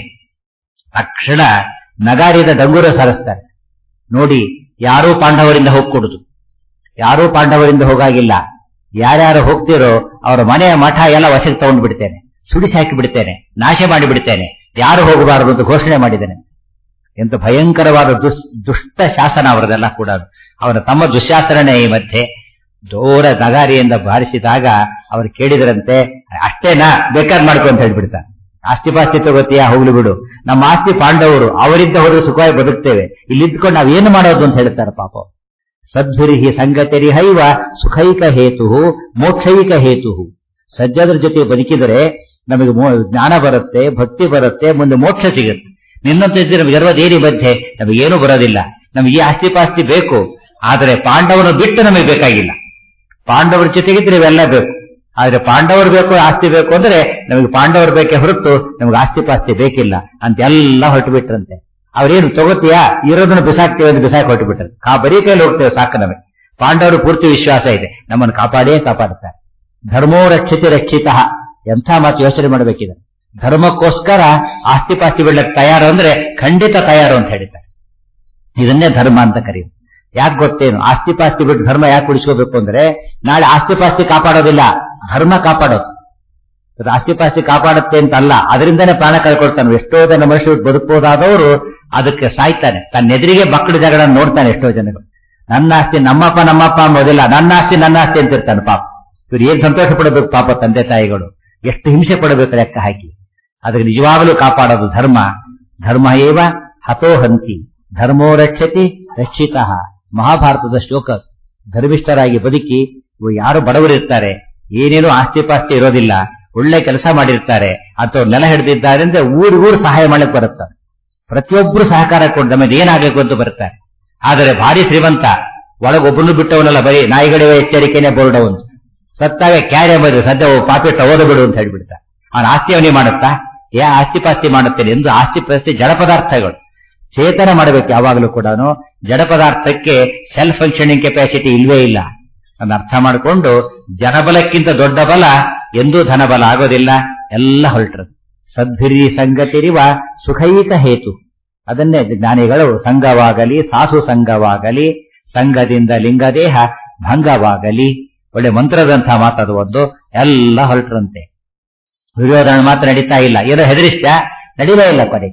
ತಕ್ಷಣ ನಗಾರಿದ ಡಂಗೂರ ಸಾರಿಸ್ತಾರೆ ನೋಡಿ ಯಾರೂ ಪಾಂಡವರಿಂದ ಹೋಗ್ಕೊಡುದು ಯಾರೂ ಪಾಂಡವರಿಂದ ಹೋಗಾಗಿಲ್ಲ ಯಾರ್ಯಾರು ಹೋಗ್ತಿರೋ ಅವರ ಮನೆಯ ಮಠ ಎಲ್ಲ ವಶಕ್ಕೆ ತಗೊಂಡು ಬಿಡ್ತೇನೆ ಸುಡಿಸಿ ಹಾಕಿ ಬಿಡ್ತೇನೆ ನಾಶ ಮಾಡಿ ಬಿಡ್ತೇನೆ ಯಾರು ಹೋಗಬಾರದು ಅಂತ ಘೋಷಣೆ ಮಾಡಿದ್ದೇನೆ ಎಂತ ಭಯಂಕರವಾದ ದುಸ್ ದುಷ್ಟ ಶಾಸನ ಅವರದೆಲ್ಲ ಕೂಡ ಅವರ ತಮ್ಮ ದುಶ್ಯಾಸನನೇ ಈ ಮಧ್ಯೆ ದೂರ ನಗಾರಿಯಿಂದ ಬಾರಿಸಿದಾಗ ಅವರು ಕೇಳಿದ್ರಂತೆ ಅಷ್ಟೇನಾ ಬೇಕಾದ್ ಮಾಡ್ಕೊ ಅಂತ ಹೇಳ್ಬಿಡ್ತಾರೆ ಆಸ್ತಿ ಪಾಸ್ತಿ ತಗೋತೀಯಾ ಹೋಗ್ಲಿ ಬಿಡು ನಮ್ಮ ಆಸ್ತಿ ಪಾಂಡವರು ಅವರಿಂದ ಹೋದ್ರೆ ಸುಖವಾಗಿ ಬದುಕ್ತೇವೆ ಇಲ್ಲಿ ಇದ್ಕೊಂಡು ನಾವೇನು ಮಾಡೋದು ಅಂತ ಹೇಳ್ತಾರೆ ಪಾಪ ಸದ್ಭಿರಿಹಿ ಸಂಗತಿರಿ ಹೈವ ಸುಖೈಕ ಹೇತು ಮೋಕ್ಷೈಕ ಹೇತು ಸಜ್ಜದ್ರ ಜೊತೆ ಬದುಕಿದರೆ ನಮಗೆ ಮೋ- ಜ್ಞಾನ ಬರುತ್ತೆ ಭಕ್ತಿ ಬರುತ್ತೆ ಮುಂದೆ ಮೋಕ್ಷ ಸಿಗುತ್ತೆ ನಿನ್ನಂತ ಇದ್ರೆ ನಮಗೆ ಇರುವುದೇನಿ ಮಧ್ಯೆ ನಮಗೇನು ಬರೋದಿಲ್ಲ ನಮಗೆ ಈ ಆಸ್ತಿ ಪಾಸ್ತಿ ಬೇಕು ಆದರೆ ಪಾಂಡವರನ್ನು ಬಿಟ್ಟು ನಮಗೆ ಬೇಕಾಗಿಲ್ಲ ಪಾಂಡವರ ಜೊತೆಗಿದ್ರೆ ಇವೆಲ್ಲ ಬೇಕು ಆದ್ರೆ ಪಾಂಡವರು ಬೇಕು ಆಸ್ತಿ ಬೇಕು ಅಂದ್ರೆ ನಮಗೆ ಪಾಂಡವರು ಬೇಕೇ ಹೊರತು ನಮಗೆ ಆಸ್ತಿ ಪಾಸ್ತಿ ಬೇಕಿಲ್ಲ ಅಂತ ಎಲ್ಲ ಹೊರಟು ಬಿಟ್ರಂತೆ ಅವ್ರೇನು ತಗೋತೀಯಾ ಇರೋದನ್ನ ಬಿಸಾಕ್ತೇವೆ ಅಂತ ಬಿಸಾಕಿ ಹೊರಟು ಬಿಟ್ರು ಕಾ ಬರೀ ಕೈಯಲ್ಲಿ ಹೋಗ್ತೇವೆ ಸಾಕು ನಮಗೆ ಪಾಂಡವರು ಪೂರ್ತಿ ವಿಶ್ವಾಸ ಇದೆ ನಮ್ಮನ್ನು ಕಾಪಾಡೇ ಕಾಪಾಡುತ್ತಾರೆ ಧರ್ಮೋ ರಕ್ಷಿತಿ ರಕ್ಷಿತ ಎಂಥ ಮಾತು ಯೋಚನೆ ಮಾಡಬೇಕಿದೆ ಧರ್ಮಕ್ಕೋಸ್ಕರ ಆಸ್ತಿ ಪಾಸ್ತಿ ಬಿಡ್ಲಕ್ಕೆ ತಯಾರು ಅಂದ್ರೆ ಖಂಡಿತ ತಯಾರು ಅಂತ ಹೇಳಿದ್ದಾರೆ ಇದನ್ನೇ ಧರ್ಮ ಅಂತ ಕರೆಯುದು ಯಾಕೆ ಗೊತ್ತೇನು ಆಸ್ತಿ ಪಾಸ್ತಿ ಬಿಟ್ಟು ಧರ್ಮ ಯಾಕೆ ಉಳಿಸ್ಕೋಬೇಕು ಅಂದ್ರೆ ನಾಳೆ ಆಸ್ತಿ ಪಾಸ್ತಿ ಕಾಪಾಡೋದಿಲ್ಲ ಧರ್ಮ ಕಾಪಾಡೋದು ಇದು ಆಸ್ತಿ ಪಾಸ್ತಿ ಕಾಪಾಡುತ್ತೆ ಅಂತ ಅಲ್ಲ ಅದರಿಂದನೇ ಪ್ರಾಣ ಕಳ್ಕೊಳ್ತಾನೆ ಎಷ್ಟೋ ಜನ ಮನುಷ್ಯರು ಬದುಕಬಹುದಾದವರು ಅದಕ್ಕೆ ಸಾಯ್ತಾನೆ ತನ್ನ ಎದುರಿಗೆ ಮಕ್ಕಳ ಜಗಳ ನೋಡ್ತಾನೆ ಎಷ್ಟೋ ಜನಗಳು ನನ್ನ ಆಸ್ತಿ ನಮ್ಮಪ್ಪ ನಮ್ಮಪ್ಪ ಅಂಬೋದಿಲ್ಲ ನನ್ನ ಆಸ್ತಿ ನನ್ನ ಆಸ್ತಿ ಅಂತಿರ್ತಾನೆ ಪಾಪ ಇವ್ರು ಏನ್ ಸಂತೋಷ ಪಡಬೇಕು ಪಾಪ ತಂದೆ ತಾಯಿಗಳು ಎಷ್ಟು ಹಿಂಸೆ ಪಡಬೇಕು ಲೆಕ್ಕ ಹಾಕಿ ಅದಕ್ಕೆ ನಿಜವಾಗಲೂ ಕಾಪಾಡೋದು ಧರ್ಮ ಧರ್ಮ ಏವ ಹತೋಹಂತಿ ಧರ್ಮೋ ರಕ್ಷತಿ ರಕ್ಷಿತ ಮಹಾಭಾರತದ ಶ್ಲೋಕ ಧರ್ಮಿಷ್ಠರಾಗಿ ಬದುಕಿ ಇವ್ರು ಯಾರು ಬಡವರಿರ್ತಾರೆ ಏನೇನು ಆಸ್ತಿ ಪಾಸ್ತಿ ಇರೋದಿಲ್ಲ ಒಳ್ಳೆ ಕೆಲಸ ಮಾಡಿರ್ತಾರೆ ಅಥವಾ ನೆಲ ಹಿಡಿದಿದ್ದಾರೆ ಅಂದ್ರೆ ಊರಿಗೂರು ಸಹಾಯ ಮಾಡಕ್ ಬರುತ್ತಾರೆ ಪ್ರತಿಯೊಬ್ಬರು ಸಹಕಾರ ಕೊಟ್ಟು ನಮಗೆ ಏನಾಗಬೇಕು ಅಂತ ಬರ್ತಾರೆ ಆದರೆ ಭಾರಿ ಶ್ರೀಮಂತ ಒಳಗೊಬ್ಬನು ಬಿಟ್ಟವನಲ್ಲ ಬರೀ ನಾಯಿಗಳಿವೆ ಎಚ್ಚರಿಕೆನೆ ಬೋರ್ಡ್ ಒಂದು ಸತ್ತಾಗ ಕ್ಯಾರೆ ಬರೀ ಸದ್ಯ ಓ ಪಾಪಿಟ್ಟ ಓದ ಬಿಡು ಅಂತ ಹೇಳ್ಬಿಡ್ತಾರೆ ಅವನ ಆಸ್ತಿ ಅವನೇ ಮಾಡುತ್ತಾ ಯಾ ಆಸ್ತಿ ಪಾಸ್ತಿ ಮಾಡುತ್ತೇನೆ ಎಂದು ಆಸ್ತಿ ಪಾಸ್ತಿ ಜಡ ಪದಾರ್ಥಗಳು ಚೇತನ ಮಾಡಬೇಕು ಯಾವಾಗಲೂ ಕೂಡ ಜಡ ಪದಾರ್ಥಕ್ಕೆ ಸೆಲ್ಫ್ ಫಂಕ್ಷನಿಂಗ್ ಕೆಪಾಸಿಟಿ ಇಲ್ವೇ ಇಲ್ಲ ಅದನ್ನ ಅರ್ಥ ಮಾಡಿಕೊಂಡು ಜನಬಲಕ್ಕಿಂತ ದೊಡ್ಡ ಬಲ ಎಂದೂ ಧನಬಲ ಆಗೋದಿಲ್ಲ ಎಲ್ಲ ಹೊರಟರು ಸದ್ಭಿರಿ ಸಂಗತಿರಿವ ಸುಖೈಕ ಹೇತು ಅದನ್ನೇ ಜ್ಞಾನಿಗಳು ಸಂಘವಾಗಲಿ ಸಾಸು ಸಂಘವಾಗಲಿ ಸಂಘದಿಂದ ಲಿಂಗದೇಹ ಭಂಗವಾಗಲಿ ಒಳ್ಳೆ ಮಂತ್ರದಂಥ ಮಾತದು ಒಂದು ಎಲ್ಲ ಹೊರಟ್ರಂತೆ ದುರ್ಯೋಧನ ಮಾತ್ರ ನಡೀತಾ ಇಲ್ಲ ಏನೋ ಹೆದರಿಸ್ತ ನಡೀಲೇ ಇಲ್ಲ ಕೊನೆ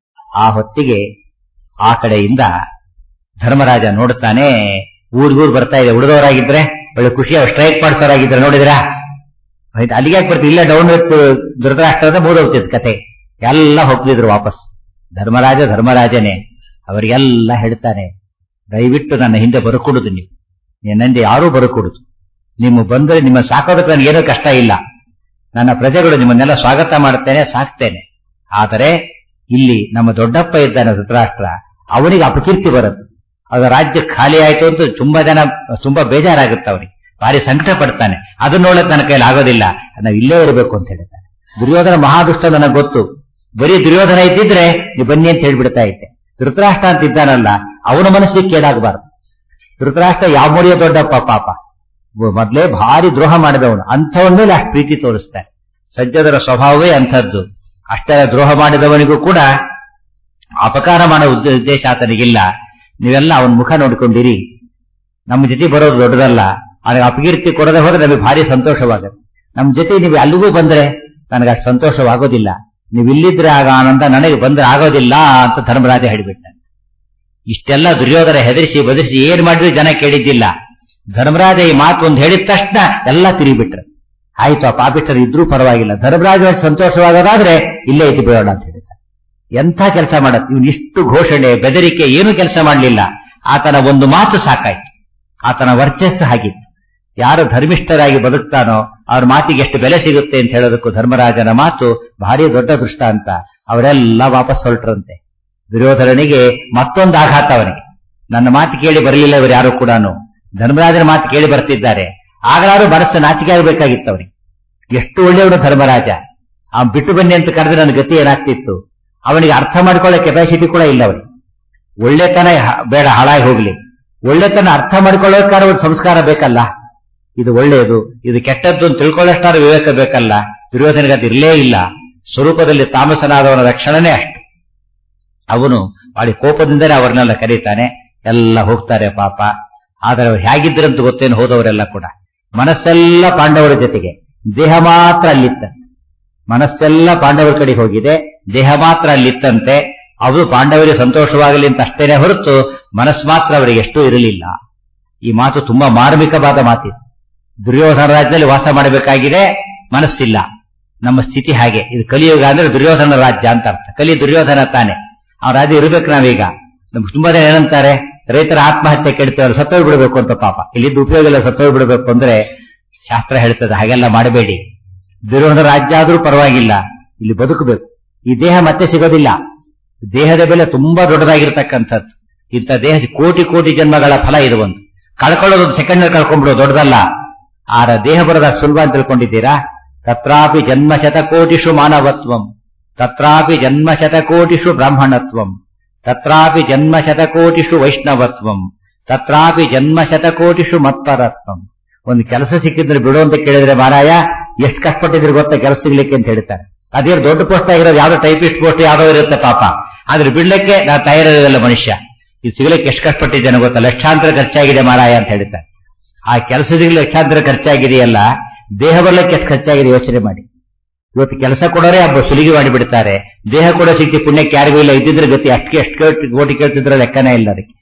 ಆ ಹೊತ್ತಿಗೆ ಆ ಕಡೆಯಿಂದ ಧರ್ಮರಾಜ ನೋಡ್ತಾನೆ ಊರ್ಗೂರ್ ಬರ್ತಾ ಇದೆ ಉಳಿದವರಾಗಿದ್ರೆ ಒಳ್ಳೆ ಖುಷಿಯ ಸ್ಟ್ರೈಕ್ ಮಾಡಿಸೋರಾಗಿದ್ರೆ ನೋಡಿದ್ರಾ ಆಯ್ತು ಅಲ್ಲಿಗೆ ಯಾಕೆ ಬರ್ತೀವಿ ಇಲ್ಲ ಡೌನ್ ವಿತ್ ಧೃತರಾಷ್ಟ್ರದ ಹೋಗ್ತಿದ್ ಕತೆ ಎಲ್ಲ ಹೋಗ್ತಿದ್ರು ವಾಪಸ್ ಧರ್ಮರಾಜ ಧರ್ಮರಾಜನೇ ಅವರಿಗೆಲ್ಲ ಹೇಳ್ತಾನೆ ದಯವಿಟ್ಟು ನನ್ನ ಹಿಂದೆ ಬರುಕೊಡುದು ನೀವು ನನ್ನಿಂದ ಯಾರೂ ಬರುಕೊಡುದು ನಿಮ್ಮ ಬಂದರೆ ನಿಮ್ಮ ಸಾಕೋದಕ್ಕೆ ನನಗೇನೂ ಕಷ್ಟ ಇಲ್ಲ ನನ್ನ ಪ್ರಜೆಗಳು ನಿಮ್ಮನ್ನೆಲ್ಲ ಸ್ವಾಗತ ಮಾಡುತ್ತೇನೆ ಸಾಕ್ತೇನೆ ಆದರೆ ಇಲ್ಲಿ ನಮ್ಮ ದೊಡ್ಡಪ್ಪ ಇದ್ದಾನೆ ಧೃತರಾಷ್ಟ್ರ ಅವನಿಗೆ ಅಪಕೀರ್ತಿ ಬರುತ್ತೆ ಅವರ ರಾಜ್ಯ ಖಾಲಿ ಆಯ್ತು ಅಂತ ತುಂಬಾ ಜನ ತುಂಬಾ ಬೇಜಾರಾಗುತ್ತೆ ಅವನಿಗೆ ಭಾರಿ ಸಂಕಟ ಪಡ್ತಾನೆ ಅದನ್ನ ನೋಡಕ್ ನನ್ನ ಕೈಲಿ ಆಗೋದಿಲ್ಲ ನಾವು ಇಲ್ಲೇ ಇರಬೇಕು ಅಂತ ಹೇಳ್ತಾನೆ ದುರ್ಯೋಧನ ಮಹಾದುಷ್ಟ ನನಗೆ ಗೊತ್ತು ಬರೀ ದುರ್ಯೋಧನ ಇದ್ದಿದ್ರೆ ನೀವು ಬನ್ನಿ ಅಂತ ಹೇಳ್ಬಿಡ್ತಾ ಇದ್ದೆ ಧೃತರಾಷ್ಟ್ರ ಅಂತ ಇದ್ದಾನಲ್ಲ ಅವನ ಮನಸ್ಸಿಗೆ ಕೇಳಾಗಬಾರದು ಧೃತರಾಷ್ಟ್ರ ಯಾವ ಮೂರಿಯ ದೊಡ್ಡಪ್ಪ ಪಾಪ ಮೊದ್ಲೇ ಭಾರಿ ದ್ರೋಹ ಮಾಡಿದವನು ಅಂಥವನ ಮೇಲೆ ಅಷ್ಟು ಪ್ರೀತಿ ತೋರಿಸ್ತಾನೆ ಸಜ್ಜದರ ಸ್ವಭಾವವೇ ಅಂಥದ್ದು ಅಷ್ಟರ ದ್ರೋಹ ಮಾಡಿದವನಿಗೂ ಕೂಡ ಅಪಕಾರ ಮಾಡೋ ಉದ್ದ- ಉದ್ದೇಶ ಆತನಿಗಿಲ್ಲ ನೀವೆಲ್ಲ ಅವನ ಮುಖ ನೋಡ್ಕೊಂಡಿರಿ ನಮ್ಮ ಜೊತೆ ಬರೋದು ದೊಡ್ಡದಲ್ಲ ಅವನಿಗೆ ಅಪಕೀರ್ತಿ ಕೊಡದೆ ಹೋದ್ರೆ ನಮಗೆ ಭಾರಿ ಸಂತೋಷವಾಗುತ್ತೆ ನಮ್ಮ ಜೊತೆ ನೀವು ಅಲ್ಲಿಗೂ ಬಂದ್ರೆ ನನಗೆ ಅಷ್ಟು ಸಂತೋಷವಾಗೋದಿಲ್ಲ ನೀವು ಇಲ್ಲಿದ್ರೆ ಆಗ ಆನಂದ ನನಗೆ ಬಂದ್ರೆ ಆಗೋದಿಲ್ಲ ಅಂತ ಧರ್ಮರಾಜ ಹೇಳಿಬಿಟ್ಟ ಇಷ್ಟೆಲ್ಲ ದುರ್ಯೋಧನ ಹೆದರಿಸಿ ಬದರಿಸಿ ಏನ್ ಮಾಡಿದ್ರು ಜನ ಕೇಳಿದ್ದಿಲ್ಲ ಧರ್ಮರಾಜ ಈ ಮಾತು ಒಂದು ಹೇಳಿದ ತಕ್ಷಣ ಎಲ್ಲ ತಿರುಗಿಬಿಟ್ರು ಆಯ್ತು ಆ ಪಾಪಿಷ್ಟರು ಇದ್ರೂ ಪರವಾಗಿಲ್ಲ ಧರ್ಮರಾಜ ಸಂತೋಷವಾಗೋದಾದ್ರೆ ಇಲ್ಲೇ ಇದ್ದು ಬಿಡೋಣ ಅಂತ ಹೇಳಿದ ಎಂಥ ಕೆಲಸ ಮಾಡತ್ ಇವನು ಇಷ್ಟು ಘೋಷಣೆ ಬೆದರಿಕೆ ಏನು ಕೆಲಸ ಮಾಡಲಿಲ್ಲ ಆತನ ಒಂದು ಮಾತು ಸಾಕಾಯ್ತು ಆತನ ವರ್ಚಸ್ಸು ಹಾಗಿತ್ತು ಯಾರು ಧರ್ಮಿಷ್ಠರಾಗಿ ಬದುಕ್ತಾನೋ ಅವ್ರ ಮಾತಿಗೆ ಎಷ್ಟು ಬೆಲೆ ಸಿಗುತ್ತೆ ಅಂತ ಹೇಳೋದಕ್ಕೂ ಧರ್ಮರಾಜನ ಮಾತು ಭಾರಿ ದೊಡ್ಡ ದೃಷ್ಟ ಅಂತ ಅವರೆಲ್ಲ ವಾಪಸ್ ಹೊರಟ್ರಂತೆ ದುರ್ಯೋಧರನಿಗೆ ಮತ್ತೊಂದು ಆಘಾತ ಅವನಿಗೆ ನನ್ನ ಮಾತು ಕೇಳಿ ಬರಲಿಲ್ಲ ಇವರು ಯಾರು ಕೂಡ ಧರ್ಮರಾಜನ ಮಾತು ಕೇಳಿ ಬರ್ತಿದ್ದಾರೆ ಆಗಲಾರು ಮನಸ್ಸು ನಾಚಿಕೆ ಆಗಬೇಕಾಗಿತ್ತು ಅವನಿಗೆ ಎಷ್ಟು ಒಳ್ಳೆಯವನು ಧರ್ಮರಾಜ ಆ ಬಿಟ್ಟು ಬನ್ನಿ ಅಂತ ಕರೆದ್ರೆ ನನ್ನ ಗತಿ ಏನಾಗ್ತಿತ್ತು ಅವನಿಗೆ ಅರ್ಥ ಮಾಡ್ಕೊಳ್ಳೋ ಕೆಪಾಸಿಟಿ ಕೂಡ ಇಲ್ಲ ಅವನಿಗೆ ಒಳ್ಳೆತನ ಹ- ಬೇಡ ಹಾಳಾಗಿ ಹೋಗ್ಲಿ ಒಳ್ಳೆತನ ಅರ್ಥ ಮಾಡ್ಕೊಳ್ಳೋಕ್ಕಾರ ಒಂದು ಸಂಸ್ಕಾರ ಬೇಕಲ್ಲ ಇದು ಒಳ್ಳೆಯದು ಇದು ಕೆಟ್ಟದ್ದು ಅಂತ ತಿಳ್ಕೊಳ್ಳೋಷ್ಟಾರ ವಿವೇಕ ಬೇಕಲ್ಲ ದುರ್ಯೋಧನಿಗೆ ಅದು ಇರಲೇ ಇಲ್ಲ ಸ್ವರೂಪದಲ್ಲಿ ತಾಮಸನಾದವನ ಲಕ್ಷಣನೇ ಅಷ್ಟು ಅವನು ಬಾಳಿ ಕೋಪದಿಂದಲೇ ಅವರನ್ನೆಲ್ಲ ಕರೀತಾನೆ ಎಲ್ಲ ಹೋಗ್ತಾರೆ ಪಾಪ ಆದರೆ ಅವ್ರು ಹೇಗಿದ್ರಂತ ಗೊತ್ತೇನು ಹೋದವರೆಲ್ಲ ಕೂಡ ಮನಸ್ಸೆಲ್ಲ ಪಾಂಡವರ ಜೊತೆಗೆ ದೇಹ ಮಾತ್ರ ಅಲ್ಲಿತ್ತ ಮನಸ್ಸೆಲ್ಲ ಪಾಂಡವರ ಕಡೆ ಹೋಗಿದೆ ದೇಹ ಮಾತ್ರ ಅಲ್ಲಿತ್ತಂತೆ ಅದು ಪಾಂಡವರಿಗೆ ಸಂತೋಷವಾಗಲಿ ಅಂತ ಅಷ್ಟೇನೆ ಹೊರತು ಮನಸ್ಸು ಮಾತ್ರ ಅವರಿಗೆ ಎಷ್ಟೂ ಇರಲಿಲ್ಲ ಈ ಮಾತು ತುಂಬಾ ಮಾರ್ಮಿಕವಾದ ಮಾತಿದೆ ದುರ್ಯೋಧನ ರಾಜ್ಯದಲ್ಲಿ ವಾಸ ಮಾಡಬೇಕಾಗಿದೆ ಮನಸ್ಸಿಲ್ಲ ನಮ್ಮ ಸ್ಥಿತಿ ಹಾಗೆ ಇದು ಕಲಿಯುಗ ಅಂದ್ರೆ ದುರ್ಯೋಧನ ರಾಜ್ಯ ಅಂತ ಅರ್ಥ ಕಲಿ ದುರ್ಯೋಧನ ತಾನೆ ಆ ರಾಜ್ಯ ಇರ್ಬೇಕು ನಾವೀಗ ನಮ್ಗೆ ತುಂಬಾ ಜನ ಏನಂತಾರೆ ರೈತರ ಆತ್ಮಹತ್ಯೆ ಕೆಡ್ತೇವೆ ಸತ್ತೋಗಿ ಬಿಡಬೇಕು ಅಂತ ಪಾಪ ಇಲ್ಲಿದ್ದು ಉಪಯೋಗ ಇಲ್ಲ ಸತ್ತೋಗಿ ಬಿಡಬೇಕು ಅಂದ್ರೆ ಶಾಸ್ತ್ರ ಹೇಳ್ತದೆ ಹಾಗೆಲ್ಲ ಮಾಡಬೇಡಿ ದುರ್ಯೋಧನ ರಾಜ್ಯ ಆದ್ರೂ ಪರವಾಗಿಲ್ಲ ಇಲ್ಲಿ ಬದುಕಬೇಕು ಈ ದೇಹ ಮತ್ತೆ ಸಿಗೋದಿಲ್ಲ ದೇಹದ ಬೆಲೆ ತುಂಬಾ ದೊಡ್ಡದಾಗಿರ್ತಕ್ಕಂಥದ್ದು ಇಂಥ ದೇಹ ಕೋಟಿ ಕೋಟಿ ಜನ್ಮಗಳ ಫಲ ಇದು ಒಂದು ಕಳ್ಕೊಳ್ಳೋದು ಒಂದು ಸೆಕೆಂಡ್ ಕಳ್ಕೊಂಡ್ಬಿಡೋದು ದೊಡ್ಡದಲ್ಲ ಆರ ದೇಹ ಬರೋದ ಸುಲಭ ಅಂತ ತಿಳ್ಕೊಂಡಿದ್ದೀರಾ ತತ್ರಾಪಿ ಜನ್ಮ ಶತಕೋಟಿಷು ಮಾನವತ್ವಂ ತತ್ರಾಪಿ ಜನ್ಮ ಶತಕೋಟಿಷು ಬ್ರಾಹ್ಮಣತ್ವಂ ತತ್ರಾಪಿ ಜನ್ಮ ಶತಕೋಟಿಷು ವೈಷ್ಣವತ್ವಂ ತತ್ರಾಪಿ ಜನ್ಮ ಶತಕೋಟಿಷು ಮತ್ಪರತ್ವಂ ಒಂದು ಕೆಲಸ ಸಿಕ್ಕಿದ್ರೆ ಬಿಡು ಅಂತ ಕೇಳಿದ್ರೆ ಮಾರಾಯ ಎಷ್ಟು ಕಷ್ಟಪಟ್ಟಿದ್ರೆ ಗೊತ್ತಾ ಕೆಲಸ ಸಿಗ್ಲಿಕ್ಕೆ ಅಂತ ಹೇಳ್ತಾರೆ ಅದೇ ದೊಡ್ಡ ಪೋಸ್ಟ್ ಆಗಿರೋದು ಯಾವ್ದೋ ಟೈಪಿಸ್ಟ್ ಪೋಸ್ಟ್ ಯಾವ್ದೋ ಇರುತ್ತೆ ಪಾಪ ಆದ್ರೆ ಬಿಡ್ಲಿಕ್ಕೆ ನಾ ತಯಾರಿರಲಿಲ್ಲ ಮನುಷ್ಯ ಇದು ಸಿಗ್ಲಿಕ್ಕೆ ಎಷ್ಟು ಕಷ್ಟಪಟ್ಟಿದ್ದೇನೆ ಗೊತ್ತಾ ಲಕ್ಷಾಂತರ ಖರ್ಚಾಗಿದೆ ಮಾರಾಯ ಅಂತ ಹೇಳ್ತಾರೆ ಆ ಕೆಲಸದಲ್ಲಿ ಲಕ್ಷಾಂತರ ಖರ್ಚಾಗಿದೆಯಲ್ಲ ದೇಹ ಬರ್ಲಿಕ್ಕೆ ಎಷ್ಟು ಖರ್ಚಾಗಿದೆ ಯೋಚನೆ ಮಾಡಿ ಇವತ್ತು ಕೆಲಸ ಕೊಡೋರೆ ಹಬ್ಬ ಸುಲಿಗೆ ಮಾಡಿಬಿಡ್ತಾರೆ ದೇಹ ಕೂಡ ಸಿಕ್ಕಿ ಪುಣ್ಯಕ್ಕೆ ಯಾರಿಗೂ ಇಲ್ಲ ಇದ್ದಿದ್ರೆ ಗತಿ ಅಷ್ಟಕ್ಕೆ ಎಷ್ಟು ಕೇಳ್ತಿ- ಕೋಟಿ ಕೇಳ್ತಿದ್ರೆ ಲೆಕ್ಕನೇ ಇಲ್ಲ ಅದಕ್ಕೆ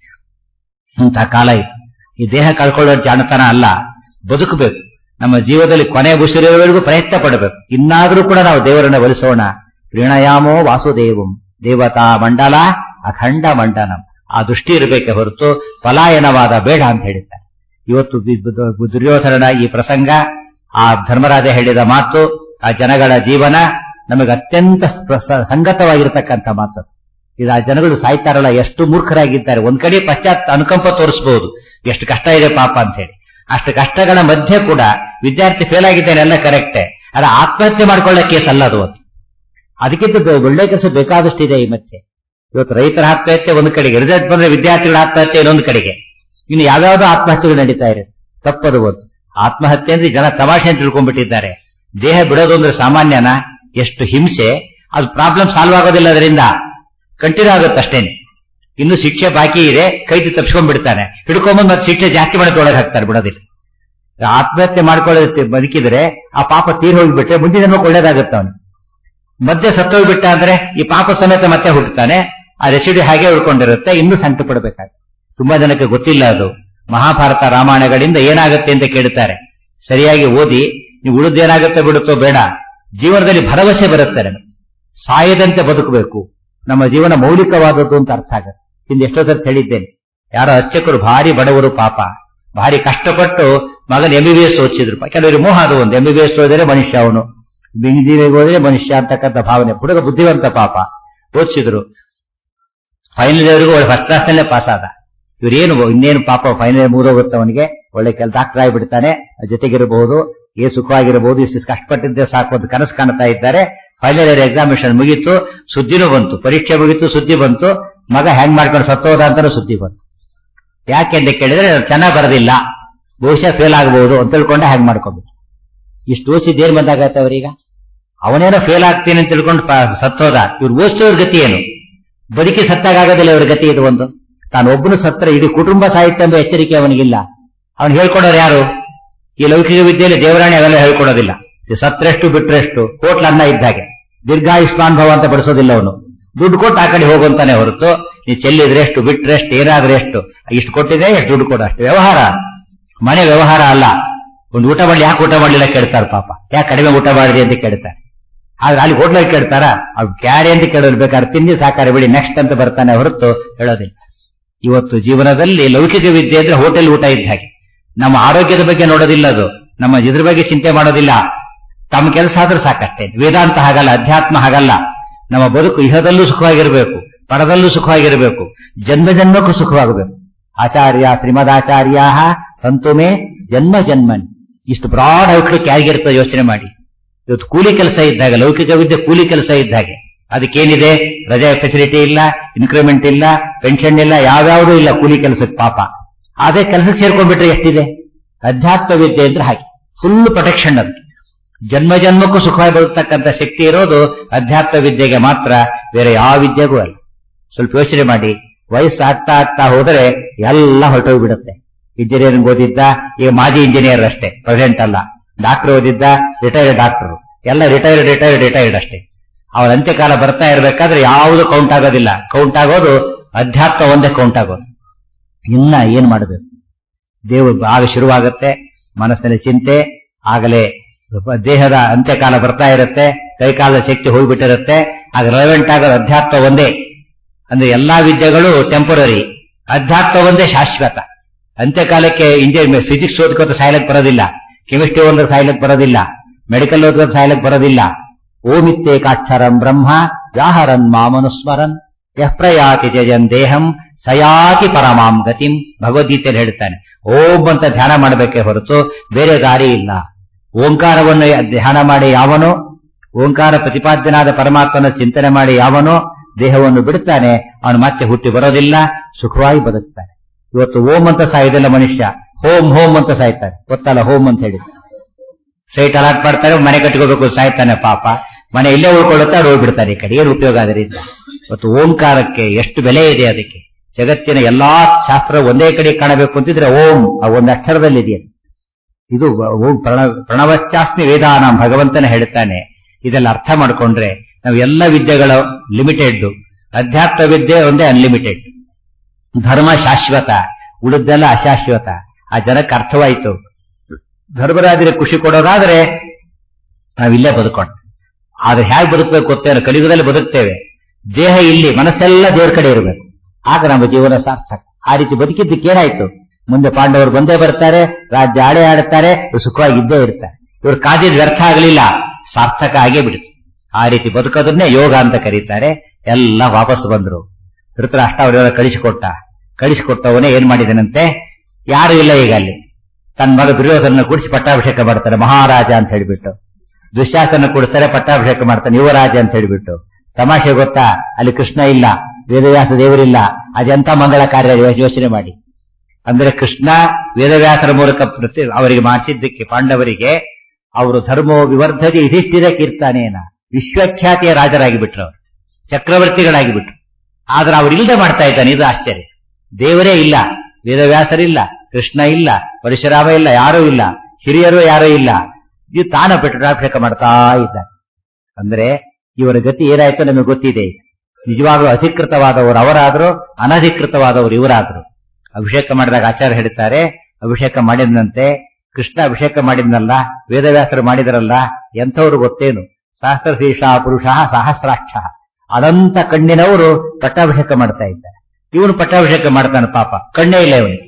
ಇಂತಹ ಕಾಲ ಇದು ಈ ದೇಹ ಕಳ್ಕೊಳ್ಳೋ ಜಾಣತನ ಅಲ್ಲ ಬದುಕಬೇಕು ನಮ್ಮ ಜೀವನದಲ್ಲಿ ಕೊನೆ ಉಸಿರಿರುವವರೆಗೂ ಪ್ರಯತ್ನ ಪಡಬೇಕು ಇನ್ನಾದರೂ ಕೂಡ ನಾವು ದೇವರನ್ನ ಒಲಿಸೋಣ ಪ್ರಣಯಾಮೋ ವಾಸುದೇವಂ ದೇವತಾ ಮಂಡಲ ಅಖಂಡ ಮಂಡನಂ ಆ ದೃಷ್ಟಿ ಇರಬೇಕೆ ಹೊರತು ಪಲಾಯನವಾದ ಬೇಡ ಅಂತ ಹೇಳಿದ್ದಾರೆ ಇವತ್ತು ಬಿ- ಬು- ದುರ್ಯೋಧನನ ಈ ಪ್ರಸಂಗ ಆ ಧರ್ಮರಾಜ ಹೇಳಿದ ಮಾತು ಆ ಜನಗಳ ಜೀವನ ನಮಗೆ ಅತ್ಯಂತ ಪ್ರಸ- ಸಂಗತವಾಗಿರ್ತಕ್ಕಂಥ ಮಾತು ಇದು ಆ ಜನಗಳು ಸಾಯ್ತಾರಲ್ಲ ಎಷ್ಟು ಮೂರ್ಖರಾಗಿದ್ದಾರೆ ಒಂದ್ ಕಡೆ ಪಶ್ಚಾತ್ ಅನುಕಂಪ ತೋರಿಸಬಹುದು ಎಷ್ಟು ಕಷ್ಟ ಇದೆ ಪಾಪ ಅಂತ ಹೇಳಿ ಅಷ್ಟು ಕಷ್ಟಗಳ ಮಧ್ಯೆ ಕೂಡ ವಿದ್ಯಾರ್ಥಿ ಫೇಲ್ ಆಗಿದ್ದೇನೆ ಎಲ್ಲ ಕರೆಕ್ಟೇ ಅದ ಆತ್ಮಹತ್ಯೆ ಮಾಡ್ಕೊಳ್ಳೋ ಕೇಸ್ ಅಲ್ಲ ಅದು ಒಂದು. ಅದಕ್ಕಿಂತ ಬೆ- ಒಳ್ಳೆ ಕೆಲಸ ಬೇಕಾದಷ್ಟಿದೆ ಈ ಮತ್ತೆ ಇವತ್ತು ರೈತರ ಆತ್ಮಹತ್ಯೆ ಒಂದು ಕಡೆಗೆ ರಿಸಲ್ಟ್ ಬಂದ್ರೆ ವಿದ್ಯಾರ್ಥಿಗಳ ಆತ್ಮಹತ್ಯೆ ಇನ್ನೊಂದು ಕಡೆಗೆ ಇನ್ನು ಯಾವ್ಯಾವ್ದೋ ಆತ್ಮಹತ್ಯೆಗಳು ನಡೀತಾ ಇರುತ್ತೆ ತಪ್ಪದು ಒಂದು ಆತ್ಮಹತ್ಯೆ ಅಂದ್ರೆ ಜನ ತಮಾಷೆ ಅಂತ ತಿಳ್ಕೊಂಡ್ಬಿಟ್ಟಿದ್ದಾರೆ ದೇಹ ಬಿಡೋದು ಅಂದ್ರೆ ಸಾಮಾನ್ಯನ ಎಷ್ಟು ಹಿಂಸೆ ಅದು ಪ್ರಾಬ್ಲಮ್ ಸಾಲ್ವ್ ಆಗೋದಿಲ್ಲ ಅದರಿಂದ ಕಂಟಿನ್ಯೂ ಆಗುತ್ತೆ ಅಷ್ಟೇನೆ ಇನ್ನು ಶಿಕ್ಷೆ ಬಾಕಿ ಇದೆ ಕೈ ತಪ್ಪಿಸ್ಕೊಂಡ್ಬಿಡ್ತಾನೆ ಹಿಡ್ಕೊಂಬಂದ್ ಮತ್ತೆ ಶಿಕ್ಷೆ ಜಾಸ್ತಿ ಮಾಡಿ ಒಳಗೆ ಹಾಕ್ತಾರೆ ಬಿಡೋದಿಲ್ಲ ಆತ್ಮಹತ್ಯೆ ಮಾಡ್ಕೊಳ್ಳೋದಕ್ಕೆ ಬದುಕಿದ್ರೆ ಆ ಪಾಪ ತೀರ್ ಹೋಗ್ಬಿಟ್ರೆ ಮುಂದಿನ ಜನ್ಮಕ್ಕೆ ಒಳ್ಳೇದಾಗುತ್ತೆ ಅವನು ಮಧ್ಯೆ ಸತ್ತೋಗ್ಬಿಟ್ಟ ಅಂದ್ರೆ ಈ ಪಾಪ ಸಮೇತ ಮತ್ತೆ ಹುಟ್ಟುತ್ತಾನೆ ಆ ರೆಸಿಡಿ ಹಾಗೆ ಉಳ್ಕೊಂಡಿರುತ್ತೆ ಇನ್ನೂ ಸಂಕಟ ಪಡಬೇಕಾಗುತ್ತೆ ತುಂಬಾ ಜನಕ್ಕೆ ಗೊತ್ತಿಲ್ಲ ಅದು ಮಹಾಭಾರತ ರಾಮಾಯಣಗಳಿಂದ ಏನಾಗುತ್ತೆ ಅಂತ ಕೇಳುತ್ತಾರೆ ಸರಿಯಾಗಿ ಓದಿ ನೀವು ಉಳಿದೇನಾಗುತ್ತೆ ಬಿಡುತ್ತೋ ಬೇಡ ಜೀವನದಲ್ಲಿ ಭರವಸೆ ಬರುತ್ತೆ ನಮಗೆ ಸಾಯದಂತೆ ಬದುಕಬೇಕು ನಮ್ಮ ಜೀವನ ಮೌಲಿಕವಾದದ್ದು ಅಂತ ಅರ್ಥ ಆಗುತ್ತೆ ಹಿಂದೆ ಎಷ್ಟೋ ಸರ್ತಿ ಹೇಳಿದ್ದೇನೆ ಯಾರೋ ಅರ್ಚಕರು ಭಾರಿ ಬಡವರು ಪಾಪ ಭಾರಿ ಕಷ್ಟಪಟ್ಟು ಮಗನ ಎಂ ಬಿ ಬಿ ಎಸ್ ಓದಿಸಿದ್ರು ಕೆಲವರಿಗೆ ಮೋಹ ಅದು ಒಂದು ಎಂ ಬಿ ಬಿ ಎಸ್ ಓದಿದ್ರೆ ಮನುಷ್ಯ ಅವನು ಇಂಜಿನಿಯರಿಂಗ್ ಹೋದ್ರೆ ಮನುಷ್ಯ ಅಂತಕ್ಕಂಥ ಭಾವನೆ ಹುಡುಗ ಬುದ್ಧಿವಂತ ಪಾಪ ಓದಿಸಿದ್ರು ಫೈನಲ್ ಅವರಿಗೂ ಒಳ್ಳೆ ಫಸ್ಟ್ ಕ್ಲಾಸ್ ನಲ್ಲೇ ಪಾಸ್ ಆದ ಇವ್ರೇನು ಇನ್ನೇನು ಪಾಪ ಫೈನಲ್ ಮುಗಿದೋಗುತ್ತೆ ಅವನಿಗೆ ಒಳ್ಳೆ ಕೆಲ ಡಾಕ್ಟರ್ ಆಗಿಬಿಡ್ತಾನೆ ಜೊತೆಗಿರಬಹುದು ಏ ಸುಖವಾಗಿರಬಹುದು ಇಷ್ಟು ಕಷ್ಟಪಟ್ಟಿದ್ದೆ ಸಾಕು ಅಂತ ಕನಸು ಕಾಣ್ತಾ ಇದ್ದಾರೆ ಫೈನಲ್ ಇಯರ್ ಎಕ್ಸಾಮಿನೇಷನ್ ಮುಗೀತು ಸುದ್ದಿನೂ ಬಂತು ಪರೀಕ್ಷೆ ಮುಗೀತು ಸುದ್ದಿ ಬಂತು ಮಗ ಹ್ಯಾಂಗ್ ಮಾಡ್ಕೊಂಡು ಸತ್ತೋದ ಅಂತಾನು ಸುದ್ದಿ ಬಂತು ಯಾಕೆ ಅಂತ ಕೇಳಿದ್ರೆ ಚೆನ್ನಾಗಿ ಬರೋದಿಲ್ಲ ಬಹುಶಃ ಫೇಲ್ ಆಗಬಹುದು ಅಂತ ತಿಳ್ಕೊಂಡೆ ಹ್ಯಾಂಗ್ ಮಾಡ್ಕೋಬೇಕು ಇಷ್ಟು ಓದಿಸಿದ್ ಏನ್ ಬಂದಾಗತ್ತೆ ಅವರೀಗ ಅವನೇನೋ ಫೇಲ್ ಆಗ್ತೀನಿ ಅಂತ ತಿಳ್ಕೊಂಡು ಪ- ಸತ್ತೋದ ಇವ್ರು ಓದಿಸೋರ್ ಗತಿ ಏನು ಬದುಕಿ ಸತ್ತಾಗೋದಿಲ್ಲ ಇವ್ರ ಗತಿ ಇದು ಒಂದು ತಾನು ಒಬ್ಬನು ಸತ್ತರೆ ಇಡೀ ಕುಟುಂಬ ಸಾಹಿತ್ಯ ಎಂಬ ಎಚ್ಚರಿಕೆ ಅವನಿಗಿಲ್ಲ ಅವನು ಹೇಳ್ಕೊಡೋರು ಯಾರು ಈ ಲೌಕಿಕ ವಿದ್ಯೆಯಲ್ಲಿ ದೇವರಾಣಿ ಅವೆಲ್ಲ ಹೇಳ್ಕೊಡೋದಿಲ್ಲ ಈ ಸತ್ರೆಷ್ಟು ಬಿಟ್ರೆಷ್ಟು ಕೋಟ್ಲ ಅನ್ನ ಇದ್ದಾಗೆ ದೀರ್ಘಾಯುಷ್ಮಾನ್ ಭವ ಅಂತ ಬಡಿಸೋದಿಲ್ಲ ಅವನು ದುಡ್ಡು ಕೊಟ್ಟು ಆ ಕಡೆ ಹೋಗುವಂತಾನೆ ಹೊರತು ನೀ ಚೆಲ್ಲಿದ್ರೆ ಎಷ್ಟು ಬಿಟ್ರೆ ಎಷ್ಟು ಏನಾದ್ರೆ ಎಷ್ಟು ಇಷ್ಟು ಕೊಟ್ಟಿದ್ರೆ ಎಷ್ಟು ದುಡ್ಡು ಕೊಡು ಅಷ್ಟು ವ್ಯವಹಾರ ಮನೆ ವ್ಯವಹಾರ ಅಲ್ಲ ಒಂದು ಊಟ ಮಾಡಲಿ ಯಾಕೆ ಊಟ ಮಾಡಲಿಲ್ಲ ಕೇಳ್ತಾರೆ ಪಾಪ ಯಾಕೆ ಕಡಿಮೆ ಊಟ ಮಾಡಿದೆ ಅಂತ ಕೇಳ್ತಾರೆ ಆದ್ರೆ ಅಲ್ಲಿ ಹೋಟ್ಲಲ್ಲಿ ಕೇಳ್ತಾರ ಅವ್ರು ಕ್ಯಾರೆ ಅಂತ ಕೇಳೋದು ಬೇಕಾದ್ರೆ ತಿಂದಿ ಸಾಕಾರ ಬಿಡಿ ನೆಕ್ಸ್ಟ್ ಅಂತ ಬರ್ತಾನೆ ಹೊರತು ಹೇಳೋದಿಲ್ಲ ಇವತ್ತು ಜೀವನದಲ್ಲಿ ಲೌಕಿಕ ವಿದ್ಯೆ ಅಂದ್ರೆ ಹೋಟೆಲ್ ಊಟ ಇದ್ದ ಹಾಗೆ ನಮ್ಮ ಆರೋಗ್ಯದ ಬಗ್ಗೆ ನೋಡೋದಿಲ್ಲ ಅದು ನಮ್ಮ ಇದ್ರ ಬಗ್ಗೆ ಚಿಂತೆ ಮಾಡೋದಿಲ್ಲ ತಮ್ಮ ಕೆಲಸ ಆದ್ರೂ ಸಾಕಷ್ಟೇ ವೇದಾಂತ ಹಾಗಲ್ಲ ಅಧ್ಯಾತ್ಮ ಹಾಗಲ್ಲ ನಮ್ಮ ಬದುಕು ಇಹದಲ್ಲೂ ಸುಖವಾಗಿರಬೇಕು ಪರದಲ್ಲೂ ಸುಖವಾಗಿರಬೇಕು ಜನ್ಮ ಜನ್ಮಕ್ಕೂ ಸುಖವಾಗಬೇಕು ಆಚಾರ್ಯ ಶ್ರೀಮದಾಚಾರ್ಯ ಸಂತುಮೇ ಜನ್ಮ ಜನ್ಮನ್ ಇಷ್ಟು ಬ್ರಾಡ್ ಔಟ್ಲುಕ್ ಯಾರಿಗಿರ್ತದೆ ಯೋಚನೆ ಮಾಡಿ ಇವತ್ತು ಕೂಲಿ ಕೆಲಸ ಇದ್ದಾಗ ಲೌಕಿಕ ವಿದ್ಯೆ ಕೂಲಿ ಕೆಲಸ ಇದ್ದಾಗೆ ಅದಕ್ಕೇನಿದೆ ರಜೆ ಫೆಸಿಲಿಟಿ ಇಲ್ಲ ಇನ್ಕ್ರಿಮೆಂಟ್ ಇಲ್ಲ ಪೆನ್ಷನ್ ಇಲ್ಲ ಯಾವ್ಯಾವುದೂ ಇಲ್ಲ ಕೂಲಿ ಕೆಲಸಕ್ಕೆ ಪಾಪ ಅದೇ ಕೆಲಸಕ್ಕೆ ಸೇರ್ಕೊಂಡ್ಬಿಟ್ರೆ ಎಷ್ಟಿದೆ ಅಧ್ಯಾತ್ಮ ವಿದ್ಯೆ ಅಂದ್ರೆ ಹಾಗೆ ಫುಲ್ ಪ್ರೊಟೆಕ್ಷನ್ ಅದು ಜನ್ಮ ಜನ್ಮಕ್ಕೂ ಸುಖವಾಗಿ ಬದುಕ್ತಕ್ಕಂಥ ಶಕ್ತಿ ಇರೋದು ಅಧ್ಯಾತ್ಮ ವಿದ್ಯೆಗೆ ಮಾತ್ರ ಬೇರೆ ಯಾವ ವಿದ್ಯೆಗೂ ಅಲ್ಲ ಸ್ವಲ್ಪ ಯೋಚನೆ ಮಾಡಿ ವಯಸ್ಸು ಆಗ್ತಾ ಆಗ್ತಾ ಹೋದರೆ ಎಲ್ಲ ಹೊರಟೋಗ್ಬಿಡುತ್ತೆ ಇಂಜಿನಿಯರಿಂಗ್ ಓದಿದ್ದ ಈಗ ಮಾಜಿ ಇಂಜಿನಿಯರ್ ಅಷ್ಟೇ ಪ್ರೆಸೆಂಟ್ ಅಲ್ಲ ಡಾಕ್ಟರ್ ಓದಿದ್ದ ರಿಟೈರ್ಡ್ ಡಾಕ್ಟರ್ ಎಲ್ಲ ರಿಟೈರ್ಡ್ ರಿಟೈರ್ಡ್ ರಿಟೈರ್ಡ್ ಅಷ್ಟೇ ಅವರ ಅಂತ್ಯಕಾಲ ಬರ್ತಾ ಇರಬೇಕಾದ್ರೆ ಯಾವುದು ಕೌಂಟ್ ಆಗೋದಿಲ್ಲ ಕೌಂಟ್ ಆಗೋದು ಅಧ್ಯಾತ್ಮ ಒಂದೇ ಕೌಂಟ್ ಆಗೋದು ಇನ್ನ ಏನ್ ಮಾಡಬೇಕು ದೇವರು ಆಗ ಶುರುವಾಗುತ್ತೆ ಮನಸ್ಸಿನಲ್ಲಿ ಚಿಂತೆ ಆಗಲೇ ದೇಹದ ಅಂತ್ಯಕಾಲ ಬರ್ತಾ ಇರುತ್ತೆ ಕೈಕಾಲದ ಶಕ್ತಿ ಹೋಗ್ಬಿಟ್ಟಿರುತ್ತೆ ಆಗ ರೆಲೆವೆಂಟ್ ಆಗೋದು ಅಧ್ಯಾತ್ಮ ಒಂದೇ ಅಂದ್ರೆ ಎಲ್ಲಾ ವಿದ್ಯೆಗಳು ಟೆಂಪರರಿ ಅಧ್ಯಾತ್ಮ ಒಂದೇ ಶಾಶ್ವತ ಅಂತ್ಯಕಾಲಕ್ಕೆ ಇಂಜಿನಿಯರ್ ಫಿಸಿಕ್ಸ್ ಓದ್ಕೋತ ಸಾಯ್ಲಕ್ ಬರೋದಿಲ್ಲ ಕೆಮಿಸ್ಟ್ರಿ ಓದಿದ್ರೆ ಸಾಯ್ಲಕ್ ಬರೋದಿಲ್ಲ ಮೆಡಿಕಲ್ ಓದಿದ್ರೆ ಸಾಯ್ಲಕ್ ಬರೋದಿಲ್ಲ ಓಮಿತ್ತೇಕಾಕ್ಷರಂ ಬ್ರಹ್ಮ ವ್ಯಾಹರನ್ ಮಾಮನುಸ್ಮರನ್ ಯಃ ಪ್ರಯಾತಿ ಜಯನ್ ದೇಹಂ ಸಯಾತಿ ಪರಮಾಂ ಗತಿಂ ಭಗವದ್ಗೀತೆಯಲ್ಲಿ ಹೇಳ್ತಾನೆ ಓಂ ಅಂತ ಧ್ಯಾನ ಮಾಡಬೇಕೇ ಹೊರತು ಬೇರೆ ದಾರಿ ಇಲ್ಲ ಓಂಕಾರವನ್ನು ಧ್ಯಾನ ಮಾಡಿ ಯಾವನೋ ಓಂಕಾರ ಪ್ರತಿಪಾದ್ಯನಾದ ಪರಮಾತ್ಮನ ಚಿಂತನೆ ಮಾಡಿ ಯಾವನೋ ದೇಹವನ್ನು ಬಿಡುತ್ತಾನೆ ಅವನು ಮತ್ತೆ ಹುಟ್ಟಿ ಬರೋದಿಲ್ಲ ಸುಖವಾಗಿ ಬದುಕ್ತಾನೆ ಇವತ್ತು ಓಂ ಅಂತ ಸಾಯೋದಿಲ್ಲ ಮನುಷ್ಯ ಹೋಮ್ ಹೋಮ್ ಅಂತ ಸಾಯ್ತಾರೆ ಗೊತ್ತಲ್ಲ ಹೋಮ್ ಅಂತ ಹೇಳಿ ಸೈಟ್ ಅಲಾಟ್ ಮಾಡ್ತಾರೆ ಮನೆ ಕಟ್ಕೋಬೇಕು ಸಾಯ್ತಾನೆ ಪಾಪ ಮನೆ ಇಲ್ಲೇ ಉಳ್ಕೊಳ್ಳುತ್ತೆ ಅವ್ರು ಹೋಗ್ಬಿಡ್ತಾರೆ ಈ ಕಡೆ ಏನು ಉಪಯೋಗ ಅದರಿಂದ ಇವತ್ತು ಓಂಕಾರಕ್ಕೆ ಎಷ್ಟು ಬೆಲೆ ಇದೆ ಅದಕ್ಕೆ ಜಗತ್ತಿನ ಎಲ್ಲಾ ಶಾಸ್ತ್ರ ಒಂದೇ ಕಡೆ ಕಾಣಬೇಕು ಅಂತಿದ್ರೆ ಓಂ ಆ ಒಂದು ಅಕ್ಷರದಲ್ಲಿ ಇದೆಯಂತೆ ಇದು ಓಂ ಪ್ರಣವ ಪ್ರಣವಶ್ಚಾಸ್ಮಿ ವೇದಾನ ಭಗವಂತನ ಹೇಳ್ತಾನೆ ಇದೆಲ್ಲ ಅರ್ಥ ಮಾಡ್ಕೊಂಡ್ರೆ ನಾವು ಎಲ್ಲ ವಿದ್ಯೆಗಳ ಲಿಮಿಟೆಡ್ ಅಧ್ಯಾತ್ಮ ವಿದ್ಯೆ ಒಂದೇ ಅನ್ಲಿಮಿಟೆಡ್ ಧರ್ಮ ಶಾಶ್ವತ ಉಳಿದೆಲ್ಲ ಅಶಾಶ್ವತ ಆ ಜನಕ್ಕೆ ಅರ್ಥವಾಯಿತು ಧರ್ಮರಾಜರಿಗೆ ಖುಷಿ ಕೊಡೋದಾದ್ರೆ ನಾವಿಲ್ಲೇ ಬದುಕೊಂಡು ಆದ್ರೆ ಹೇಗೆ ಬದುಕಬೇಕು ಗೊತ್ತೇನೋ ಕಲಿಯುಗದಲ್ಲಿ ಬದುಕ್ತೇವೆ ದೇಹ ಇಲ್ಲಿ ಮನಸ್ಸೆಲ್ಲ ದೇವ್ರ ಕಡೆ ಇರಬೇಕು ಆಗ ನಮ್ಮ ಜೀವನ ಸಾರ್ಥಕ ಆ ರೀತಿ ಬದುಕಿದ್ದಕ್ಕೆ ಏನಾಯ್ತು ಮುಂದೆ ಪಾಂಡವರು ಬಂದೇ ಬರ್ತಾರೆ ರಾಜ್ಯ ಆಡೇ ಆಡುತ್ತಾರೆ ಇವ್ರು ಸುಖವಾಗಿ ಇದ್ದೇ ಇರ್ತಾರೆ ಇವ್ರು ಕಾದಿದ್ ವ್ಯರ್ಥ ಆಗಲಿಲ್ಲ ಸಾರ್ಥಕ ಆಗೇ ಬಿಡುತ್ತೆ ಆ ರೀತಿ ಬದುಕೋದನ್ನೇ ಯೋಗ ಅಂತ ಕರೀತಾರೆ ಎಲ್ಲ ವಾಪಸ್ ಬಂದ್ರು ಧೃತರಾಷ್ಟ್ರ ಅವರೆಲ್ಲ ಕಳಿಸಿಕೊಟ್ಟ ಕಳಿಸಿಕೊಟ್ಟವನೇ ಏನ್ ಮಾಡಿದನಂತೆ ಯಾರು ಇಲ್ಲ ಈಗ ಅಲ್ಲಿ ತನ್ನ ಮಗ ದುರ್ಯೋಧನ ಕೂಡಿಸಿ ಪಟ್ಟಾಭಿಷೇಕ ಮಾಡ್ತಾರೆ ಮಹಾರಾಜ ಅಂತ ಹೇಳಿಬಿಟ್ಟು ದುಶ್ಯಾಸನ ಕೂಡಿಸ್ತಾರೆ ಪಟ್ಟಾಭಿಷೇಕ ಮಾಡ್ತಾನೆ ಯುವರಾಜ ಅಂತ ಹೇಳಿಬಿಟ್ಟು ತಮಾಷೆ ಗೊತ್ತಾ ಅಲ್ಲಿ ಕೃಷ್ಣ ಇಲ್ಲ ವೇದವ್ಯಾಸ ದೇವರಿಲ್ಲ ಅದೆಂತ ಮಂಗಳ ಕಾರ್ಯ ಯೋಚನೆ ಮಾಡಿ ಅಂದ್ರೆ ಕೃಷ್ಣ ವೇದವ್ಯಾಸರ ಮೂಲಕ ಪ್ರತಿ ಅವರಿಗೆ ಮಾಡಿಸಿದ್ದಕ್ಕೆ ಪಾಂಡವರಿಗೆ ಅವರು ಧರ್ಮೋ ವಿವರ್ಧದಿ ಯುಧಿಷ್ಠಿರ ಕೀರ್ತಾನೇನ ವಿಶ್ವಖ್ಯಾತಿಯ ರಾಜರಾಗಿ ಬಿಟ್ರು ಅವರು ಚಕ್ರವರ್ತಿಗಳಾಗಿ ಬಿಟ್ರು ಆದ್ರೆ ಅವ್ರು ಇಲ್ಲದೆ ಮಾಡ್ತಾ ಇದ್ದಾನೆ ಇದು ಆಶ್ಚರ್ಯ ದೇವರೇ ಇಲ್ಲ ವೇದವ್ಯಾಸರಿಲ್ಲ ಕೃಷ್ಣ ಇಲ್ಲ ಪರಶುರಾಮ ಇಲ್ಲ ಯಾರೂ ಇಲ್ಲ ಹಿರಿಯರು ಯಾರೂ ಇಲ್ಲ ಇದು ತಾನ ಪಟ್ಟಾಭಿಷೇಕ ಮಾಡ್ತಾ ಇದ್ದಾರೆ ಅಂದ್ರೆ ಇವರ ಗತಿ ಏನಾಯ್ತು ನಮಗೆ ಗೊತ್ತಿದೆ ನಿಜವಾಗ್ಲೂ ಅಧಿಕೃತವಾದವರು ಅವರಾದ್ರು ಅನಧಿಕೃತವಾದವರು ಇವರಾದ್ರು ಅಭಿಷೇಕ ಮಾಡಿದಾಗ ಆಚಾರ್ಯ ಹೇಳ್ತಾರೆ ಅಭಿಷೇಕ ಮಾಡಿದಂತೆ ಕೃಷ್ಣ ಅಭಿಷೇಕ ಮಾಡಿದ್ನಲ್ಲ ವೇದವ್ಯಾಸರು ಮಾಡಿದರಲ್ಲ ಎಂಥವ್ರು ಗೊತ್ತೇನು ಸಹಸ್ರಶೀರ್ಷ ಪುರುಷ ಸಹಸ್ರಾಕ್ಷ ಅನಂತ ಕಣ್ಣಿನವರು ಪಟ್ಟಾಭಿಷೇಕ ಮಾಡ್ತಾ ಇದ್ದಾರೆ ಇವನು ಪಟ್ಟಾಭಿಷೇಕ ಮಾಡ್ತಾನೆ ಪಾಪ ಕಣ್ಣೇ ಇಲ್ಲ ಇವನಿಗೆ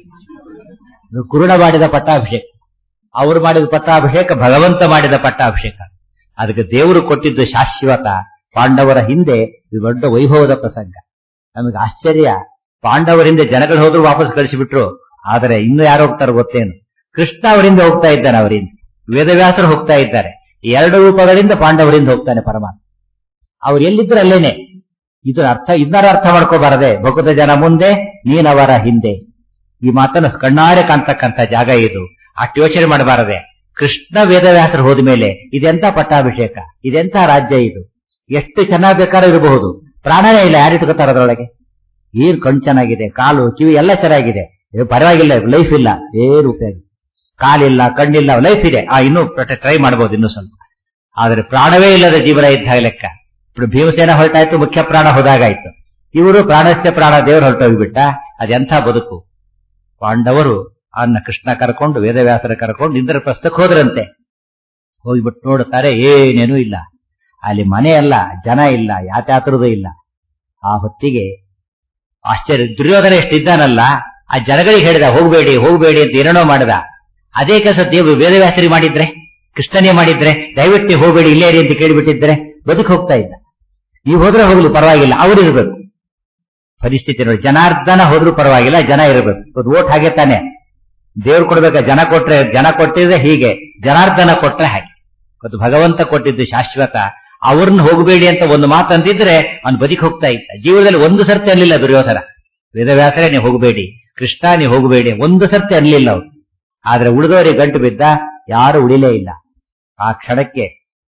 ಕುರುಡ ಮಾಡಿದ ಪಟ್ಟಾಭಿಷೇಕ ಅವರು ಮಾಡಿದ ಪಟ್ಟಾಭಿಷೇಕ ಭಗವಂತ ಮಾಡಿದ ಪಟ್ಟಾಭಿಷೇಕ ಅದಕ್ಕೆ ದೇವರು ಕೊಟ್ಟಿದ್ದು ಶಾಶ್ವತ ಪಾಂಡವರ ಹಿಂದೆ ಇದು ದೊಡ್ಡ ವೈಭವದ ಪ್ರಸಂಗ ನಮಗೆ ಆಶ್ಚರ್ಯ ಪಾಂಡವರ ಹಿಂದೆ ಜನಗಳು ಹೋದ್ರು ವಾಪಸ್ ಕಳಿಸಿಬಿಟ್ರು ಆದರೆ ಇನ್ನು ಯಾರು ಹೋಗ್ತಾರೆ ಗೊತ್ತೇನು ಕೃಷ್ಣ ಅವರಿಂದ ಹೋಗ್ತಾ ಇದ್ದಾನೆ ಅವರಿಂದ ವೇದವ್ಯಾಸರು ಹೋಗ್ತಾ ಇದ್ದಾರೆ ಎರಡು ರೂಪಗಳಿಂದ ಪಾಂಡವರಿಂದ ಹೋಗ್ತಾನೆ ಪರಮಾತ್ಮ ಅವ್ರು ಎಲ್ಲಿದ್ರು ಅಲ್ಲೇನೆ ಇದರ ಅರ್ಥ ಇದರ ಅರ್ಥ ಮಾಡ್ಕೋಬಾರದೆ ಭಗವತ ಜನ ಮುಂದೆ ನೀನವರ ಹಿಂದೆ ಈ ಮಾತನ್ನ ಕಣ್ಣಾರೆ ಕಾಣ್ತಕ್ಕಂಥ ಜಾಗ ಇದು ಅಷ್ಟು ಯೋಚನೆ ಮಾಡಬಾರದೆ ಕೃಷ್ಣ ವೇದವ್ಯಾಸರು ಹೋದ ಮೇಲೆ ಇದೆಂತ ಪಟ್ಟಾಭಿಷೇಕ ಇದೆಂತ ರಾಜ್ಯ ಇದು ಎಷ್ಟು ಚೆನ್ನಾಗಿ ಬೇಕಾದ್ರೂ ಇರಬಹುದು ಪ್ರಾಣನೇ ಇಲ್ಲ ಯಾರಿಟ್ಕೋತಾರ ಅದರೊಳಗೆ ಏನ್ ಕಣ್ ಚೆನ್ನಾಗಿದೆ ಕಾಲು ಕಿವಿ ಎಲ್ಲ ಚೆನ್ನಾಗಿದೆ ಪರವಾಗಿಲ್ಲ ಲೈಫ್ ಇಲ್ಲ ಏನು ಉಪಯೋಗ ಕಾಲಿಲ್ಲ ಕಣ್ಣಿಲ್ಲ ಲೈಫ್ ಇದೆ ಆ ಇನ್ನೂ ಟ್ರೈ ಮಾಡಬಹುದು ಇನ್ನೂ ಸ್ವಲ್ಪ ಆದ್ರೆ ಪ್ರಾಣವೇ ಇಲ್ಲದ ಜೀವನ ಇದ್ದಾಗ ಲೆಕ್ಕ ఇప్పుడు ಭೀಮಸೇನ ಹೊರಟಾಯ್ತು ಮುಖ್ಯ ಪ್ರಾಣ ಹೋದಾಗಾಯ್ತು ಇವರು ಪ್ರಾಣಸ್ಯ ಪ್ರಾಣ ದೇವರು ಹೊರಟೋಗ್ಬಿಟ್ಟ ಅದೆಂಥ ಬದುಕು ಪಾಂಡವರು ಅನ್ನ ಕೃಷ್ಣ ಕರ್ಕೊಂಡು ವೇದವ್ಯಾಸರ ಕರ್ಕೊಂಡು ಇಂದ್ರ ಪ್ರಸ್ಥಕ್ಕೆ ಹೋದ್ರಂತೆ ಹೋಗ್ಬಿಟ್ಟು ನೋಡುತ್ತಾರೆ ಏನೇನೂ ಇಲ್ಲ ಅಲ್ಲಿ ಮನೆ ಅಲ್ಲ ಜನ ಇಲ್ಲ ಯಾತ್ಯಾತ್ರದೂ ಇಲ್ಲ ಆ ಹೊತ್ತಿಗೆ ಆಶ್ಚರ್ಯ ದುರ್ಯೋಧನ ಎಷ್ಟಿದ್ದಾನಲ್ಲ ಆ ಜನಗಳಿಗೆ ಹೇಳಿದ ಹೋಗಬೇಡಿ ಹೋಗಬೇಡಿ ಅಂತ ಏನೇನೋ ಮಾಡಿದ ಅದೇ ಕೆಲಸ ದೇವರು ವೇದವ್ಯಾಸರಿ ಮಾಡಿದ್ರೆ ಕೃಷ್ಣನೇ ಮಾಡಿದ್ರೆ ದಯವಿಟ್ಟು ನೀವು ಹೋಗಬೇಡಿ ಇಲ್ಲೇ ಇರಿ ಅಂತ ಕೇಳಿಬಿಟ್ಟಿದ್ರೆ ಬದುಕು ಹೋಗ್ತಾ ಇದ್ದ ನೀವು ಹೋದ್ರೆ ಹೋಗ್ಲಿ ಪರವಾಗಿಲ್ಲ ಅವ್ರು ಇರಬೇಕು ಪರಿಸ್ಥಿತಿ ನೋಡಿ ಜನಾರ್ದನ ಹೋದ್ರೂ ಪರವಾಗಿಲ್ಲ ಜನ ಇರಬೇಕು ಓಟ್ ಹಾಗೆ ತಾನೆ ದೇವ್ರು ಕೊಡ್ಬೇಕ ಜನ ಕೊಟ್ರೆ ಜನ ಕೊಟ್ಟಿದ್ರೆ ಹೀಗೆ ಜನಾರ್ದನ ಕೊಟ್ರೆ ಹಾಗೆ ಮತ್ತು ಭಗವಂತ ಕೊಟ್ಟಿದ್ದು ಶಾಶ್ವತ ಅವ್ರನ್ನ ಹೋಗಬೇಡಿ ಅಂತ ಒಂದು ಮಾತು ಅಂತಿದ್ರೆ ಅವ್ನು ಬದುಕಿ ಹೋಗ್ತಾ ಇದ್ದ ಜೀವನದಲ್ಲಿ ಒಂದು ಸರ್ತಿ ಅನ್ಲಿಲ್ಲ ದುರ್ಯೋಧನ ವೇದವ್ಯಾಸರೇ ನೀವು ಹೋಗಬೇಡಿ ಕೃಷ್ಣ ನೀವು ಹೋಗಬೇಡಿ ಒಂದು ಸರ್ತಿ ಅನ್ಲಿಲ್ಲ ಅವ್ರು ಆದ್ರೆ ಉಳಿದವರಿಗೆ ಗಂಟು ಬಿದ್ದ ಯಾರು ಉಳಿಲೇ ಇಲ್ಲ ಆ ಕ್ಷಣಕ್ಕೆ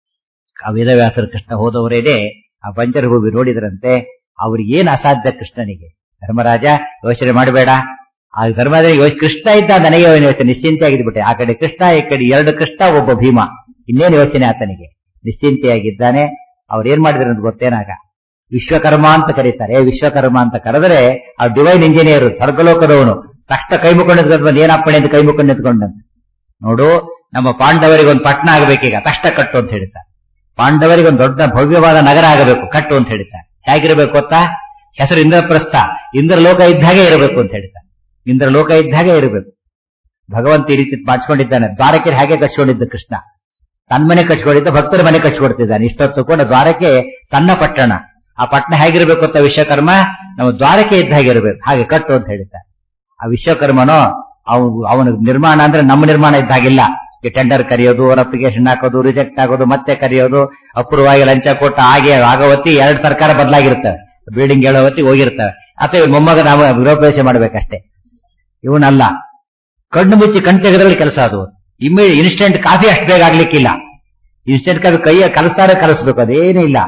ಆ ವೇದವ್ಯಾಸರ ಕೃಷ್ಣ ಹೋದವರೇನೆ ಆ ಪಂಚರ ಭೂಮಿ ನೋಡಿದ್ರಂತೆ ಅವ್ರಿಗೆ ಏನ್ ಅಸಾಧ್ಯ ಕೃಷ್ಣನಿಗೆ ಧರ್ಮರಾಜ ಯೋಚನೆ ಮಾಡಬೇಡ ಆ ಧರ್ಮರಾಜ ಯೋಚ ಕೃಷ್ಣ ಇದ್ದ ನನಗೆ ಅವನು ಯೋಚನೆ ನಿಶ್ಚಿಂತೆಯಾಗಿದ್ಬಿಟ್ಟೆ ಆ ಕಡೆ ಕೃಷ್ಣ ಈ ಕಡೆ ಎರಡು ಕೃಷ್ಣ ಒಬ್ಬ ಭೀಮ ಇನ್ನೇನು ಯೋಚನೆ ಆತನಿಗೆ ನಿಶ್ಚಿಂತೆಯಾಗಿದ್ದಾನೆ ಅವ್ರು ಏನ್ ಮಾಡಿದ್ರು ಅಂತ ಗೊತ್ತೇನಾಗ ವಿಶ್ವಕರ್ಮ ಅಂತ ಕರೀತಾರೆ ಏ ವಿಶ್ವಕರ್ಮ ಅಂತ ಕರೆದ್ರೆ ಆ ಡಿವೈನ್ ಇಂಜಿನಿಯರ್ ಸ್ವರ್ಗಲೋಕದವನು ತಕ್ಷಣ ಕೈ ಮುಕೊಂಡು ಬಂದು ಏನಪ್ಪಣೆ ಅಂತ ಕೈ ಮುಕೊಂಡು ನಿಂತ್ಕೊಂಡಂತ ನೋಡು ನಮ್ಮ ಪಾಂಡವರಿಗೆ ಒಂದು ಪಟ್ಟಣ ಆಗಬೇಕೀಗ ತಕ್ಷಣ ಕಟ್ಟು ಅಂತ ಹೇಳ್ತಾರೆ ಪಾಂಡವರಿಗೆ ಒಂದು ದೊಡ್ಡ ಭವ್ಯವಾದ ನಗರ ಆಗಬೇಕು ಕಟ್ಟು ಅಂತ ಹೇಳ್ತಾರೆ ಹೇಗಿರಬೇಕು ಗೊತ್ತಾ ಹೆಸರು ಇಂದ್ರಪ್ರಸ್ಥ ಇಂದ್ರಲೋಕ ಇದ್ದಾಗೆ ಇರಬೇಕು ಅಂತ ಹೇಳ್ತಾರೆ ಇಂದ್ರಲೋಕ ಇದ್ದಾಗೆ ಇರಬೇಕು ಭಗವಂತ ಈ ರೀತಿ ಮಾಡ್ಕೊಂಡಿದ್ದಾನೆ ದ್ವಾರಕ್ಕೆ ಹಾಗೆ ಕಟ್ಸ್ಕೊಂಡಿದ್ದ ಕೃಷ್ಣ ತನ್ನ ಮನೆ ಕಟ್ಸ್ಕೊಂಡಿದ್ದ ಭಕ್ತರ ಮನೆ ಕಟ್ಸ್ಕೊಡ್ತಿದ್ದಾನೆ ಇಷ್ಟೊತ್ತು ಕೂಡ ದ್ವಾರಕೆ ತನ್ನ ಪಟ್ಟಣ ಆ ಪಟ್ಟಣ ಹೇಗಿರ್ಬೇಕು ಅಂತ ವಿಶ್ವಕರ್ಮ ನಾವು ದ್ವಾರಕೆ ಇದ್ದ ಹಾಗೆ ಇರಬೇಕು ಹಾಗೆ ಕಟ್ಟು ಅಂತ ಹೇಳ್ತಾರೆ ಆ ವಿಶ್ವಕರ್ಮನೋ ಅವನು ಅವನ ನಿರ್ಮಾಣ ಅಂದ್ರೆ ನಮ್ಮ ನಿರ್ಮಾಣ ಇದ್ದ ಹಾಗಿಲ್ಲ ಈ ಟೆಂಡರ್ ಕರೆಯೋದು ಅವ್ರ ಅಪ್ಲಿಕೇಶನ್ ಹಾಕೋದು ರಿಜೆಕ್ಟ್ ಆಗೋದು ಮತ್ತೆ ಕರೆಯೋದು ಅಪೂರ್ವವಾಗಿ ಲಂಚ ಕೊಟ್ಟು ಹಾಗೆ ಆಗವತ್ತಿ ಎರಡು ಸರ್ಕಾರ ಬದಲಾಗಿರ್ತವೆ ಬಿಲ್ಡಿಂಗ್ ಹೇಳೋವತ್ತಿ ಹೋಗಿರ್ತವೆ ಅಥವಾ ಇವ್ನ್ ಮೊಮ್ಮಗ ನಾವು ಗೃಹಪ್ರವೇಶ ಮಾಡ್ಬೇಕಷ್ಟೇ ಇವನಲ್ಲ ಕಣ್ಣು ಮುಚ್ಚಿ ಕಣ್ ತೆಗೆದ್ರಲ್ಲಿ ಕೆಲಸ ಅದು ಇಮ್ಮಿ ಇನ್ಸ್ಟೆಂಟ್ ಕಾಫಿ ಅಷ್ಟು ಬೇಗ ಆಗ್ಲಿಕ್ಕಿಲ್ಲ ಇನ್ಸ್ಟೆಂಟ್ ಕಾಫಿ ಕೈಯ ಕಲಿಸ್ತಾರೆ ಕಲಿಸ್ಬೇಕು ಅದೇನೇ ಇಲ್ಲ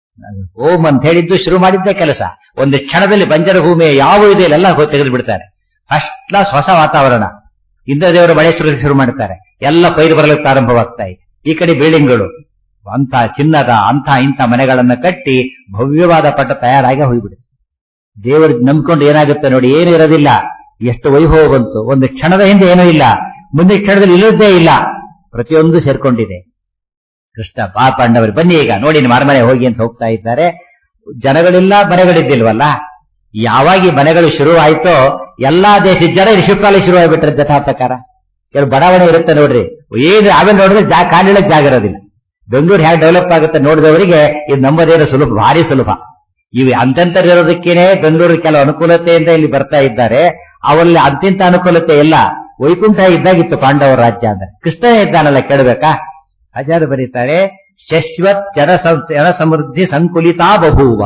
ಓಂ ಅಂತ ಹೇಳಿದ್ದು ಶುರು ಮಾಡಿದ್ದೇ ಕೆಲಸ ಒಂದು ಕ್ಷಣದಲ್ಲಿ ಬಂಜರ ಭೂಮಿಯ ಯಾವ ಇದೆ ಎಲ್ಲ ತೆಗೆದು ಬಿಡ್ತಾರೆ ಫಸ್ಟ್ ಕ್ಲಾಸ್ ಹೊಸ ವಾತಾವರಣ ಇಂದ್ರದೇವರು ಮಳೆ ಶುರು ಶುರು ಮಾಡ್ತಾರೆ ಎಲ್ಲ ಪೈರು ಬರಲಿಕ್ಕೆ ಪ್ರಾರಂಭವಾಗ್ತಾ ಇದೆ ಈ ಕಡೆ ಬಿಲ್ಡಿಂಗ್ಗಳು ಅಂತ ಚಿನ್ನದ ಅಂತ ಇಂಥ ಮನೆಗಳನ್ನ ಕಟ್ಟಿ ಭವ್ಯವಾದ ಪಟ್ಟ ತಯಾರಾಗಿ ಹೋಗ್ಬಿಡುತ್ತೆ ದೇವರು ನಂಬ್ಕೊಂಡು ಏನಾಗುತ್ತೆ ನೋಡಿ ಏನು ಇರೋದಿಲ್ಲ ಎಷ್ಟು ವೈಭವ ಬಂತು ಒಂದು ಕ್ಷಣದ ಹಿಂದೆ ಏನೂ ಇಲ್ಲ ಮುಂದೆ ಕ್ಷಣದಲ್ಲಿ ಇಲ್ಲದ್ದೇ ಇಲ್ಲ ಪ್ರತಿಯೊಂದು ಸೇರ್ಕೊಂಡಿದೆ ಕೃಷ್ಣ ಬಾ ಪಾಂಡವರು ಬನ್ನಿ ಈಗ ನೋಡಿ ನಿಮ್ಮ ಅರಮನೆ ಹೋಗಿ ಅಂತ ಹೋಗ್ತಾ ಇದ್ದಾರೆ ಜನಗಳಿಲ್ಲ ಮನೆಗಳಿದ್ದಿಲ್ವಲ್ಲ ಯಾವಾಗ ಈ ಮನೆಗಳು ಶುರು ಆಯ್ತೋ ಎಲ್ಲಾ ದೇಶದ ಜನ ರಿಷಿಕಾಲಿ ಶುರು ಆಗ್ಬಿಟ್ರೆ ಯಥಾ ಪ್ರಕಾರ ಕೆಲವು ಬಡಾವಣೆ ಇರುತ್ತೆ ನೋಡ್ರಿ ಏನು ಆಮೇಲೆ ನೋಡಿದ್ರೆ ಜಾ ಕಾಲಿಡಕ್ ಜಾಗ ಇರೋದಿಲ್ಲ ಬೆಂಗಳೂರು ಹೇಗೆ ಡೆವಲಪ್ ಆಗುತ್ತೆ ನೋಡಿದವರಿಗೆ ಇದು ನಂಬದೇನು ಸುಲಭ ಭಾರಿ ಸುಲಭ ಇವು ಅಂತಂತರು ಇರೋದಕ್ಕೇನೆ ಬೆಂಗಳೂರು ಕೆಲವು ಅನುಕೂಲತೆಯಿಂದ ಇಲ್ಲಿ ಬರ್ತಾ ಇದ್ದಾರೆ ಅವರಲ್ಲಿ ಅಂತಿಂತ ಅನುಕೂಲತೆ ಇಲ್ಲ ವೈಕುಂಠ ಇದ್ದಾಗಿತ್ತು ಪಾಂಡವರ ರಾಜ್ಯ ಅಂದ್ರೆ ಕೃಷ್ಣ ಇದ್ದಾನಲ್ಲ ಕೇಳಬೇಕಾ ಆಚಾರ್ಯ ಬರೀತಾರೆ ಶಶ್ವತ್ ಜನ ಸಂ- ಜನ ಸಮೃದ್ಧಿ ಸಂಕುಲಿತಾ ಬಭೂವ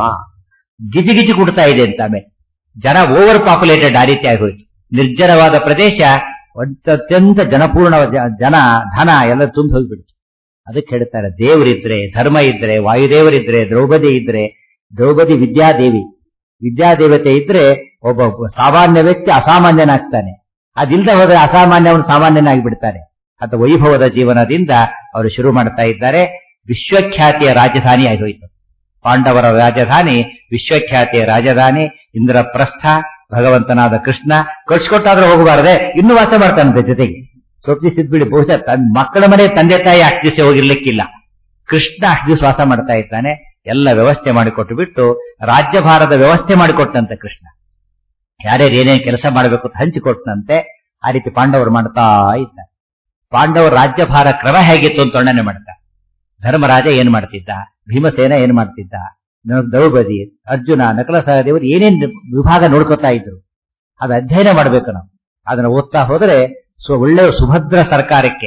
ಗಿಜಿ ಗಿಜಿ ಕೊಡ್ತಾ ಇದೆ ಅಂತ ಆಮೇಲೆ ಜನ ಓವರ್ ಪಾಪ್ಯುಲೇಟೆಡ್ ಆ ರೀತಿ ಆಗೋಯ್ತು ನಿರ್ಜನವಾದ ಪ್ರದೇಶ ಒಟ್ಟು ಅತ್ಯಂತ ಜನಪೂರ್ಣ ಜ- ಜನ ಧನ ಎಲ್ಲ ತುಂಬಿ ಹೋಗ್ಬಿಡ್ತು ಅದಕ್ಕೆ ಹೇಳ್ತಾರೆ ದೇವರಿದ್ರೆ ಧರ್ಮ ಇದ್ರೆ ವಾಯುದೇವರಿದ್ರೆ ದ್ರೌಪದಿ ಇದ್ರೆ ದ್ರೌಪದಿ ವಿದ್ಯಾದೇವಿ ವಿದ್ಯಾದೇವತೆ ಇದ್ರೆ ಒಬ್ಬ ಸಾಮಾನ್ಯ ವ್ಯಕ್ತಿ ಅಸಾಮಾನ್ಯನಾಗ್ತಾನೆ ಅದಿಲ್ಲದೆ ಹೋದ್ರೆ ಅಸಾಮಾನ್ಯವನು ಸಾಮಾನ್ಯನಾಗಿ ಬಿಡ್ತಾನೆ ಅಂತ ವೈಭವದ ಜೀವನದಿಂದ ಅವರು ಶುರು ಮಾಡ್ತಾ ಇದ್ದಾರೆ ವಿಶ್ವಖ್ಯಾತಿಯ ರಾಜಧಾನಿ ಆಗೋಯ್ತು ಪಾಂಡವರ ರಾಜಧಾನಿ ವಿಶ್ವಖ್ಯಾತಿಯ ರಾಜಧಾನಿ ಇಂದ್ರಪ್ರಸ್ಥ ಭಗವಂತನಾದ ಕೃಷ್ಣ ಕಳ್ಸಿಕೊಟ್ಟಾದ್ರೂ ಹೋಗಬಾರದೆ ಇನ್ನೂ ವಾಸ ಮಾಡ್ತಾನಂತೆ ಜೊತೆಗೆ ಸ್ವಪ್ನಿಸಿದ್ಬಿಡಿ ಬಹುಶಃ ತನ್ನ ಮಕ್ಕಳ ಮನೆ ತಂದೆ ತಾಯಿ ಅಷ್ಟು ದಿವಸ ಹೋಗಿರ್ಲಿಕ್ಕಿಲ್ಲ ಕೃಷ್ಣ ಅಷ್ಟು ದಿವಸ ವಾಸ ಮಾಡ್ತಾ ಇದ್ದಾನೆ ಎಲ್ಲ ವ್ಯವಸ್ಥೆ ಮಾಡಿಕೊಟ್ಟು ಬಿಟ್ಟು ರಾಜ್ಯಭಾರದ ವ್ಯವಸ್ಥೆ ಮಾಡಿಕೊಟ್ಟಂತೆ ಕೃಷ್ಣ ಯಾರ್ಯಾರು ಏನೇನು ಕೆಲಸ ಮಾಡಬೇಕು ಅಂತ ಹಂಚಿಕೊಟ್ಟನಂತೆ ಆ ರೀತಿ ಪಾಂಡವರು ಮಾಡ್ತಾ ಇದ್ದಾರೆ ಪಾಂಡವರ ರಾಜ್ಯಭಾರ ಕ್ರಮ ಹೇಗಿತ್ತು ಅಂತ ವರ್ಣನೆ ಮಾಡ್ತಾರೆ ಧರ್ಮರಾಜ ಏನ್ ಮಾಡ್ತಿದ್ದ ಭೀಮಸೇನ ಏನ್ ಮಾಡ್ತಿದ್ದ ನ- ದ್ರೌಪದಿ ಅರ್ಜುನ ನಕಲ ಸಹದೇವರು ಏನೇನ್ ವಿಭಾಗ ನೋಡ್ಕೊತಾ ಇದ್ರು ಅದು ಅಧ್ಯಯನ ಮಾಡಬೇಕು ನಾವು ಅದನ್ನ ಓದ್ತಾ ಹೋದ್ರೆ ಸೊ ಒಳ್ಳೆಯ ಸುಭದ್ರ ಸರ್ಕಾರಕ್ಕೆ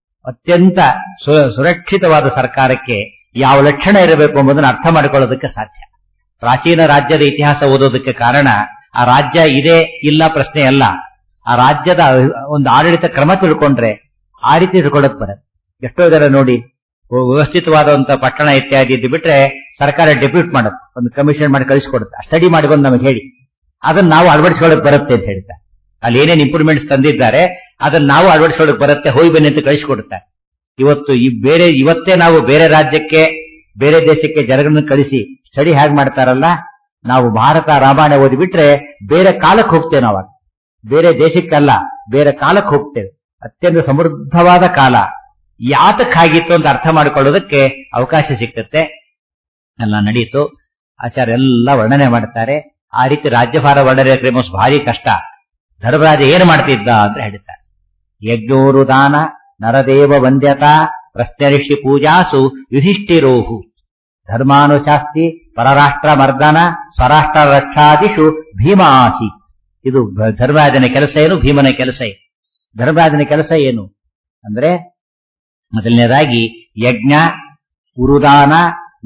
ಅತ್ಯಂತ ಸು- ಸುರಕ್ಷಿತವಾದ ಸರ್ಕಾರಕ್ಕೆ ಯಾವ ಲಕ್ಷಣ ಇರಬೇಕು ಎಂಬುದನ್ನು ಅರ್ಥ ಮಾಡಿಕೊಳ್ಳೋದಕ್ಕೆ ಸಾಧ್ಯ ಪ್ರಾಚೀನ ರಾಜ್ಯದ ಇತಿಹಾಸ ಓದೋದಕ್ಕೆ ಕಾರಣ ಆ ರಾಜ್ಯ ಇದೆ ಇಲ್ಲ ಪ್ರಶ್ನೆ ಅಲ್ಲ ಆ ರಾಜ್ಯದ ಒಂದು ಆಡಳಿತ ಕ್ರಮ ತಿಳ್ಕೊಂಡ್ರೆ ಆ ರೀತಿ ತಿಳ್ಕೊಳ್ಳೋಕೆ ಬರುತ್ತೆ ಎಷ್ಟೋ ಜನ ನೋಡಿ ವ್ಯ- ವ್ಯವಸ್ಥಿತವಾದಂತ ಪಟ್ಟಣ ಇತ್ಯಾದಿ ಇದ್ದು ಬಿಟ್ರೆ ಸರ್ಕಾರ ಡೆಪ್ಯೂಟ್ ಮಾಡುತ್ತೆ ಒಂದು ಕಮಿಷನ್ ಮಾಡಿ ಕಳಿಸ್ಕೊಡುತ್ತೆ ಸ್ಟಡಿ ಮಾಡಿ ಬಂದು ನಮಗೆ ಹೇಳಿ ಅದನ್ನ ನಾವು ಅಳವಡಿಸ್ಕೊಳ್ಳೋಕೆ ಬರುತ್ತೆ ಅಂತ ಹೇಳ್ತಾರೆ ಅಲ್ಲಿ ಏನೇನು ಇಂಪ್ರೂವ್ಮೆಂಟ್ಸ್ ತಂದಿದ್ದಾರೆ ಅದನ್ನ ನಾವು ಅಳವಡಿಸ್ಕೊಳ್ಳೋಕೆ ಬರುತ್ತೆ ಹೋಗಿ ಬನ್ನಿ ಅಂತ ಕಳಿಸ್ಕೊಡುತ್ತಾರೆ ಇವತ್ತು ಈ ಬೇರೆ ಇವತ್ತೇ ನಾವು ಬೇರೆ ರಾಜ್ಯಕ್ಕೆ ಬೇರೆ ದೇಶಕ್ಕೆ ಜನರನ್ನು ಕಳಿಸಿ ಸ್ಟಡಿ ಹೇಗೆ ಮಾಡ್ತಾರಲ್ಲ ನಾವು ಭಾರತ ರಾಮಾಯಣ ಓದಿಬಿಟ್ರೆ ಬೇರೆ ಕಾಲಕ್ಕೆ ಹೋಗ್ತೇವೆ ನಾವು ಆಗ. ಬೇರೆ ದೇಶಕ್ಕಲ್ಲ ಬೇರೆ ಕಾಲಕ್ಕೆ ಹೋಗ್ತೇವೆ ಅತ್ಯಂತ ಸಮೃದ್ಧವಾದ ಕಾಲ ಯಾತಕ್ಕಾಗಿತ್ತು ಅಂತ ಅರ್ಥ ಮಾಡಿಕೊಳ್ಳೋದಕ್ಕೆ ಅವಕಾಶ ಸಿಕ್ಕತ್ತೆ ಎಲ್ಲ ನಡೀತು ಆಚಾರ್ಯ ಎಲ್ಲ ವರ್ಣನೆ ಮಾಡ್ತಾರೆ ಆ ರೀತಿ ರಾಜ್ಯಭಾರ ವರ್ಣನೆ ಕ್ರಮಸ್ ಭಾರಿ ಕಷ್ಟ ಧರ್ಮರಾಜ ಏನು ಮಾಡ್ತಿದ್ದ ಅಂತ ಹೇಳ್ತಾರೆ ಯಜ್ಞೋರು ದಾನ ನರದೇವ ವಂದ್ಯತಾ ಪ್ರಶ್ನರಿಷಿ ಪೂಜಾಸು ಯುಧಿಷ್ಠಿರೋಹು ಧರ್ಮಾನುಶಾಸ್ತಿ ಪರರಾಷ್ಟ್ರ ಮರ್ದನ ಸ್ವರಾಷ್ಟ್ರ ರಕ್ಷಾದಿಷು ಭೀಮ ಆಸಿ ಇದು ಭ- ಧರ್ಮರಾಜನ ಕೆಲಸ ಏನು ಭೀಮನ ಕೆಲಸ ಏನು ಧರ್ಮರಾಜನ ಕೆಲಸ ಏನು ಅಂದ್ರೆ ಮೊದಲನೇದಾಗಿ ಯಜ್ಞ ಉರುದಾನ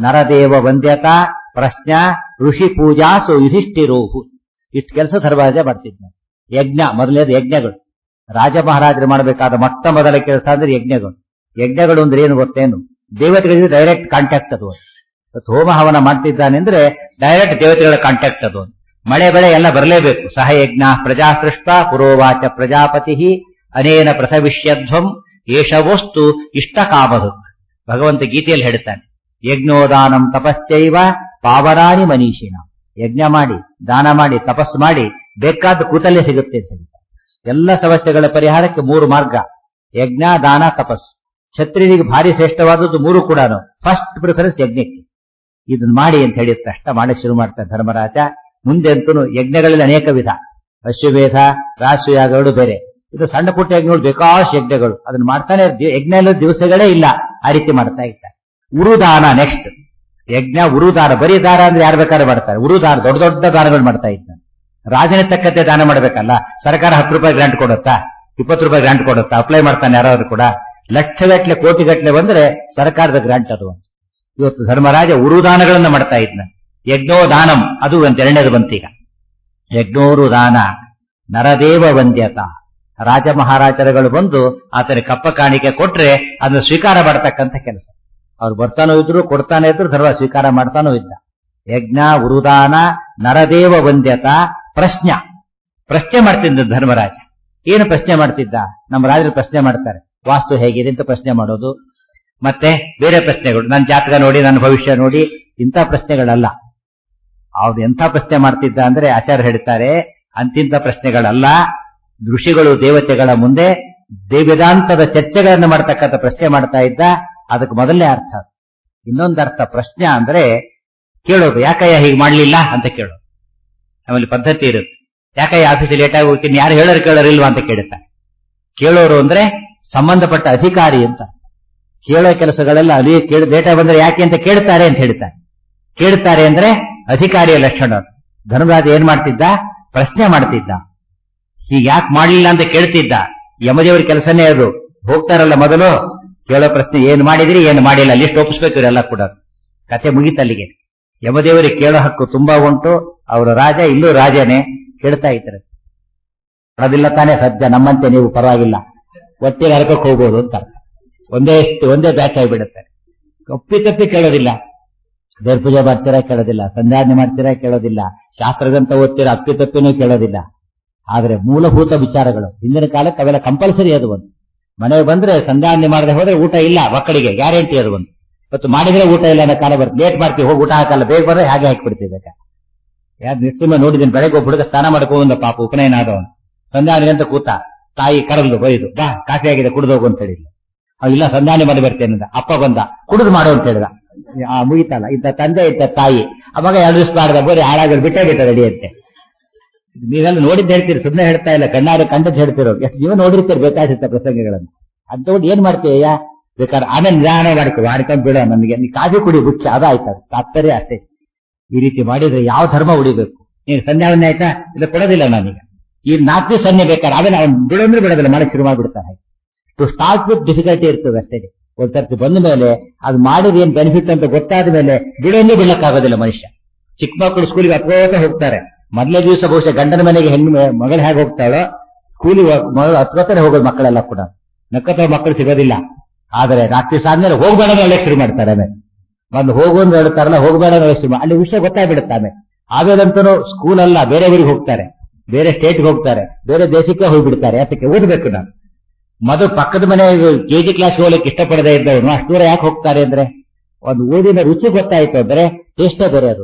ನರದೇವ ವಂದ್ಯತಾ ಪ್ರಶ್ನ ಋಷಿ ಪೂಜಾಸು ಯುಧಿಷ್ಠಿರೋಹು ಇಷ್ಟು ಕೆಲಸ ಧರ್ಮರಾಜ ಮಾಡ್ತಿದ್ದ ಯಜ್ಞ ಮೊದಲನೇದು ಯಜ್ಞಗಳು ರಾಜ ಮಹಾರಾಜರು ಮಾಡಬೇಕಾದ ಮೊಟ್ಟ ಮೊದಲ ಕೆಲಸ ಅಂದ್ರೆ ಯಜ್ಞಗಳು ಯಜ್ಞಗಳು ಅಂದ್ರೆ ಏನು ಗೊತ್ತೇನು ದೇವತೆಗಳಿಗೆ ಡೈರೆಕ್ಟ್ ಕಾಂಟ್ಯಾಕ್ಟ್ ಅದು ಇವತ್ತು ಹೋಮ ಹವನ ಮಾಡ್ತಿದ್ದಾನೆ ಅಂದ್ರೆ ಡೈರೆಕ್ಟ್ ದೇವತೆಗಳ ಕಾಂಟ್ಯಾಕ್ಟ್ ಅದು ಮಳೆ ಬೆಳೆ ಎಲ್ಲ ಬರಲೇಬೇಕು ಸಹ ಯಜ್ಞ ಪ್ರಜಾ ಸೃಷ್ಟ ಪುರೋವಾಚ ಪ್ರಜಾಪತಿ ಅನೇನ ಪ್ರಸವಿಷ್ಯಧ್ವಂ ಏಷವೋಸ್ತು ಇಷ್ಟ ಕಾಮದು ಭಗವಂತ ಗೀತೆಯಲ್ಲಿ ಹೇಳ್ತಾನೆ ಯಜ್ಞೋದಾನಂ ತಪಶ್ಚೈವ ಪಾವರಾಣಿ ಮನೀಷಿನ ಯಜ್ಞ ಮಾಡಿ ದಾನ ಮಾಡಿ ತಪಸ್ಸು ಮಾಡಿ ಬೇಕಾದ ಕೂತಲ್ಲೇ ಸಿಗುತ್ತೆ ಅಂತ ಎಲ್ಲ ಸಮಸ್ಯೆಗಳ ಪರಿಹಾರಕ್ಕೆ ಮೂರು ಮಾರ್ಗ ಯಜ್ಞ ದಾನ ತಪಸ್ಸು ಕ್ಷತ್ರಿಯರಿಗೆ ಭಾರಿ ಶ್ರೇಷ್ಠವಾದದ್ದು ಮೂರು ಕೂಡ ಫಸ್ಟ್ ಪ್ರಿಫರೆನ್ಸ್ ಯಜ್ಞಕ್ಕೆ ಇದನ್ನ ಮಾಡಿ ಅಂತ ಹೇಳಿ ತಕ್ಷಣ ಮಾಡಿ ಶುರು ಮಾಡ್ತಾರೆ ಧರ್ಮರಾಜ ಮುಂದೆ ಅಂತೂ ಯಜ್ಞಗಳಲ್ಲಿ ಅನೇಕ ವಿಧ ಅಶ್ವಮೇಧ ರಾಶಿಯಾಗಗಳು ಬೇರೆ ಇದು ಸಣ್ಣ ಪುಟ್ಟ ಯಜ್ಞಗಳು ಬೇಕಾಷ್ಟು ಯಜ್ಞಗಳು ಅದನ್ನ ಮಾಡ್ತಾನೆ ಇರ್ತೀವಿ. ಯಜ್ಞ ಎಲ್ಲ ದಿವಸಗಳೇ ಇಲ್ಲ ಆ ರೀತಿ ಮಾಡ್ತಾ ಇದ್ದಾರೆ ಉರುದಾನ ನೆಕ್ಸ್ಟ್ ಯಜ್ಞ ಉರುದಾನ ಬರೀ ದಾನ ಅಂದ್ರೆ ಯಾರು ಬೇಕಾದ್ರೆ ಮಾಡ್ತಾರೆ ಉರುದಾನ ದೊಡ್ಡ ದೊಡ್ಡ ದಾನಗಳು ಮಾಡ್ತಾ ಇದ್ದಾನೆ ರಾಜನ ತಕ್ಕಂತೆ ದಾನ ಮಾಡಬೇಕಲ್ಲ ಸರ್ಕಾರ ಹತ್ತು ರೂಪಾಯಿ ಗ್ರಾಂಟ್ ಕೊಡುತ್ತಾ ಇಪ್ಪತ್ತು ರೂಪಾಯಿ ಗ್ರಾಂಟ್ ಕೊಡುತ್ತಾ ಅಪ್ಲೈ ಮಾಡ್ತಾನೆ ಯಾರಾದ್ರೂ ಕೂಡ ಲಕ್ಷಗಟ್ಲೆ ಕೋಟಿಗಟ್ಲೆ ಬಂದ್ರೆ ಸರ್ಕಾರದ ಗ್ರಾಂಟ್ ಅದು ಇವತ್ತು ಧರ್ಮರಾಜ ಉರುದಾನಗಳನ್ನ ಮಾಡ್ತಾ ಇದ್ನ ಯಜ್ಞೋ ದಾನಂ ಅದು ಅಂತ ಎರಡನೇದು ಬಂತೀಗ ಯಜ್ಞೋರು ದಾನ ನರದೇವ ವಂದ್ಯತ ರಾಜ ಮಹಾರಾಜರುಗಳು ಬಂದು ಆತನ ಕಪ್ಪ ಕಾಣಿಕೆ ಕೊಟ್ರೆ ಅದನ್ನ ಸ್ವೀಕಾರ ಮಾಡತಕ್ಕಂಥ ಕೆಲಸ ಅವ್ರು ಬರ್ತಾನೋ ಇದ್ರು ಕೊಡ್ತಾನೆ ಇದ್ರು ಧರ್ಮ ಸ್ವೀಕಾರ ಮಾಡ್ತಾನೋ ಇದ್ದ ಯಜ್ಞ ಉರುದಾನ ನರದೇವ ವಂದ್ಯತ ಪ್ರಶ್ನ ಪ್ರಶ್ನೆ ಮಾಡ್ತಿದ್ದ ಧರ್ಮರಾಜ ಏನು ಪ್ರಶ್ನೆ ಮಾಡ್ತಿದ್ದ ನಮ್ಮ ರಾಜರು ಪ್ರಶ್ನೆ ಮಾಡ್ತಾರೆ ವಾಸ್ತು ಹೇಗಿದೆ ಅಂತ ಪ್ರಶ್ನೆ ಮಾಡೋದು ಮತ್ತೆ ಬೇರೆ ಪ್ರಶ್ನೆಗಳು ನನ್ನ ಜಾತಕ ನೋಡಿ ನನ್ನ ಭವಿಷ್ಯ ನೋಡಿ ಇಂಥ ಪ್ರಶ್ನೆಗಳಲ್ಲ ಅವ್ರು ಎಂಥ ಪ್ರಶ್ನೆ ಮಾಡ್ತಿದ್ದ ಅಂದ್ರೆ ಆಚಾರ್ಯ ಹೇಳ್ತಾರೆ ಅಂತಿಂತ ಪ್ರಶ್ನೆಗಳಲ್ಲ ಋಷಿಗಳು ದೇವತೆಗಳ ಮುಂದೆ ದೇವೇದಾಂತದ ಚರ್ಚೆಗಳನ್ನು ಮಾಡ್ತಕ್ಕಂಥ ಪ್ರಶ್ನೆ ಮಾಡ್ತಾ ಇದ್ದ ಅದಕ್ಕೆ ಮೊದಲನೇ ಅರ್ಥ ಇನ್ನೊಂದು ಅರ್ಥ ಪ್ರಶ್ನೆ ಅಂದ್ರೆ ಕೇಳೋದು ಯಾಕಯ್ಯ ಹೀಗೆ ಮಾಡ್ಲಿಲ್ಲ ಅಂತ ಕೇಳೋದು ಆಮೇಲೆ ಪದ್ಧತಿ ಇರುತ್ತೆ ಯಾಕಯ್ಯ ಆಫೀಸಲ್ಲಿ ಲೇಟ್ ಆಗಿ ಹೋಗ್ತೀನಿ ಯಾರು ಹೇಳೋರು ಕೇಳೋರಿಲ್ವಾ ಅಂತ ಕೇಳುತ್ತಾರೆ ಕೇಳೋರು ಅಂದ್ರೆ ಸಂಬಂಧಪಟ್ಟ ಅಧಿಕಾರಿ ಅಂತ ಕೇಳೋ ಕೆಲಸಗಳೆಲ್ಲ ಅಲ್ಲಿ ಕೇಳ ಲೇಟ್ ಆಗಿ ಬಂದ್ರೆ ಯಾಕೆ ಅಂತ ಕೇಳ್ತಾರೆ ಅಂತ ಹೇಳ್ತಾರೆ ಕೇಳ್ತಾರೆ ಅಂದ್ರೆ ಅಧಿಕಾರಿಯ ಲಕ್ಷಣ ಅದು. ಧರ್ಮರಾಜ ಏನ್ ಮಾಡ್ತಿದ್ದ ಪ್ರಶ್ನೆ ಮಾಡ್ತಿದ್ದ ಹೀಗೆ ಯಾಕೆ ಮಾಡ್ಲಿಲ್ಲ ಅಂತ ಕೇಳ್ತಿದ್ದ ಯಮದೇವರ ಕೆಲಸನೇ ಅದು ಹೋಗ್ತಾರಲ್ಲ ಮೊದಲು ಕೇಳೋ ಪ್ರಶ್ನೆ ಏನ್ ಮಾಡಿದ್ರಿ ಏನು ಮಾಡಿಲ್ಲ ಲಿಸ್ಟ್ ಒಪ್ಪಿಸ್ಬೇಕು ಇವರೆಲ್ಲ ಕೂಡ ಕತೆ ಮುಗಿತಲ್ಲಿಗೆ ಯಮದೇವರಿಗೆ ಕೇಳೋ ಹಕ್ಕು ತುಂಬಾ ಉಂಟು ಅವರ ರಾಜ ಇಲ್ಲೂ ರಾಜನೇ ಕೇಳ್ತಾ ಇದ್ದಾರೆ ಅದಿಲ್ಲ ತಾನೇ ಸದ್ಯ ನಮ್ಮಂತೆ ನೀವು ಪರವಾಗಿಲ್ಲ ಒಟ್ಟಿಗೆ ಹರಕಕ್ಕೆ ಹೋಗ್ಬೋದು ಅಂತ ಒಂದೇ ಒಂದೇ ಬ್ಯಾಚ್ ಆಗಿಬಿಡುತ್ತೆ ಒಪ್ಪಿ ತಪ್ಪಿ ಕೇಳೋದಿಲ್ಲ ದೇವ್ರ ಪೂಜೆ ಮಾಡ್ತೀರಾ ಕೇಳೋದಿಲ್ಲ ಸಂಧ್ಯಾನೆ ಮಾಡ್ತೀರಾ ಕೇಳೋದಿಲ್ಲ ಶಾಸ್ತ್ರದಂತ ಓದ್ತೀರಾ ಅಪ್ಪಿ ತಪ್ಪಿನೂ ಕೇಳೋದಿಲ್ಲ ಆದ್ರೆ ಮೂಲಭೂತ ವಿಚಾರಗಳು ಹಿಂದಿನ ಕಾಲಕ್ಕೆ ಅವೆಲ್ಲ ಕಂಪಲ್ಸರಿ ಅದು ಒಂದು ಮನೆಗೆ ಬಂದ್ರೆ ಸಂಧ್ಯಾನೆ ಮಾಡದೆ ಹೋದ್ರೆ ಊಟ ಇಲ್ಲ ಮಕ್ಕಳಿಗೆ ಗ್ಯಾರಂಟಿ ಅದು ಒಂದು ಇವತ್ತು ಮಾಡಿದ್ರೆ ಊಟ ಇಲ್ಲ ಅನ್ನೋ ಕಾಲ ಬರುತ್ತೆ ಲೇಟ್ ಮಾಡ್ತೀವಿ ಹೋಗಿ ಊಟ ಹಾಕಲ್ಲ ಬೇಗ ಬಂದ್ರೆ ಹಾಗೆ ಹಾಕಿಬಿಡ್ತೀವಿ ಯಾರು ನಿಶ್ಚಿಮ ನೋಡಿದ್ದೀನಿ ಬೆಳಗ್ಗೆ ಒಬ್ಬ ಹುಡುಗ ಸ್ನಾನ ಮಾಡ್ಕೊಂಡ ಪಾಪ ಉಪನಯನ ಆದವನು ಸಂಧಾನ ಅಂತ ಕೂತ ತಾಯಿ ಕರಲ್ದು ಬೈದು ಬಾ ಕಾಫಿ ಆಗಿದೆ ಕುಡಿದು ಹೋಗು ಅಂತ ಹೇಳಿದ್ಲು ಅವ್ ಇಲ್ಲ ಸಂಧಾನ ಮಾಡಿ ಬರ್ತೇನೆ ಅಂದ ಅಪ್ಪ ಬಂದ ಕುಡಿದು ಮಾಡು ಅಂತ ಹೇಳಿದ ಆ ಮುಗಿತಲ್ಲ ಇಂಥ ತಂದೆ ಇಂಥ ತಾಯಿ ಆ ಮಗ ಎರಡು ದಿವಸ ಮಾಡಿದ ಬರೀ ಹಾಳಾಗಲು ಬಿಟ್ಟೇ ಬಿಟ್ಟ ನಡೆಯುತ್ತೆ ನೀವೆಲ್ಲ ನೋಡಿದ್ದು ಹೇಳ್ತೀರಿ ಸುಮ್ಮನೆ ಹೇಳ್ತಾ ಇಲ್ಲ ಕಣ್ಣಾರೆ ಕಂಡದ್ದು ಹೇಳ್ತಿರೋ ಎಷ್ಟು ನೀವು ನೋಡಿರ್ತೀರಿ ಬೇಕಾಗಿತ್ತ ಪ್ರಸಂಗಗಳನ್ನು ಅಂತವ್ರು ಏನ್ ಮಾಡ್ತೀಯ ಬೇಕಾದ್ರೆ ಆಮೇಲೆ ನಿಧಾನ ಮಾಡ್ಕೊ ಮಾಡ್ಕೊಂಡ್ ಬಿಡ ನಮಗೆ ನೀ ಕಾಫಿ ಕುಡಿ ಮುಖ್ಯ ಅದಾಯ್ತು ಅದು ತಾತ್ಪರ್ಯ ಅಷ್ಟೇ ಈ ರೀತಿ ಮಾಡಿದ್ರೆ ಯಾವ ಧರ್ಮ ಉಳಿಬೇಕು ನೀನು ಸಂಧ್ಯಾವನ್ನೇ ಆಯ್ತಾ ಇದು ಕೊಡೋದಿಲ್ಲ ನಾನೀಗ ಈ ನಾಲ್ಕು ಸನ್ನೆ ಬೇಕಾದ್ರೆ ಆಮೇಲೆ ಅವ್ನು ಬಿಡಂದ್ರೆ ಬಿಡೋದಿಲ್ಲ ಮಾಡಕ್ ಶುರು ಮಾಡ್ಬಿಡ್ತಾನೆ ಟು ಸ್ಟಾರ್ಟ್ ವಿತ್ ಡಿಫಿಕಲ್ಟಿ ಇರ್ತದೆ ಅಷ್ಟೇ ಒಂದ್ ಸರ್ತಿ ಬಂದ ಮೇಲೆ ಅದು ಮಾಡಿದ ಏನ್ ಬೆನಿಫಿಟ್ ಅಂತ ಗೊತ್ತಾದ ಮೇಲೆ ಬಿಡೋಂದ್ರೆ ಬಿಡಕ್ಕಾಗೋದಿಲ್ಲ ಮನುಷ್ಯ ಚಿಕ್ಕ ಮಕ್ಕಳು ಸ್ಕೂಲಿಗೆ ಹತ್ಕೋತ ಹೋಗ್ತಾರೆ ಮೊದಲೇ ದಿವಸ ಬಹುಶಃ ಗಂಡನ ಮನೆಗೆ ಹೆಣ್ಣು ಮಗಳು ಹೇಗೆ ಹೋಗ್ತಾಳೋ ಸ್ಕೂಲಿಗೆ ಮಗಳು ಹತ್ಕೋತಾನೆ ಹೋಗೋದು ಮಕ್ಕಳೆಲ್ಲ ಕೂಡ ನಕ್ಕತ್ತ ಮಕ್ಕಳು ಸಿಗೋದಿಲ್ಲ ಆದರೆ ರಾತ್ರಿ ಸಾದ್ಮೇಲೆ ಹೋಗ್ಬೇಡ ಒಳ್ಳೆ ಶುರು ಮಾಡ್ತಾರೆ ಆಮೇಲೆ ಬಂದು ಹೋಗು ಅಂತ ಹೇಳ್ತಾರಲ್ಲ ಹೋಗಬೇಡ ಶುರು ಮಾಡಿ ಅಲ್ಲಿ ವಿಷಯ ಗೊತ್ತಾಗ್ಬಿಡುತ್ತೆ ಆಮೇಲೆ ಆಮೇಲಂತೂ ಸ್ಕೂಲ್ ಅಲ್ಲ ಬೇರೆ ಊರಿಗೆ ಹೋಗ್ತಾರೆ ಬೇರೆ ಸ್ಟೇಟ್ಗೆ ಹೋಗ್ತಾರೆ ಬೇರೆ ದೇಶಕ್ಕೆ ಹೋಗ್ಬಿಡ್ತಾರೆ ಅದಕ್ಕೆ ಓದಬೇಕು ನಾನು ಮೊದಲು ಪಕ್ಕದ ಮನೆ ಕೆಜಿ ಕ್ಲಾಸ್ ಹೋಗ್ಲಿಕ್ಕೆ ಇಷ್ಟಪಡದೇ ಇದ್ದವನು ಅಷ್ಟು ದೂರ ಯಾಕೆ ಹೋಗ್ತಾರೆ ಅಂದ್ರೆ ಒಂದು ಓದಿನ ರುಚಿ ಗೊತ್ತಾಯ್ತು ಅಂದ್ರೆ ಟೇಸ್ಟೇ ಬೇರೆ ಅದು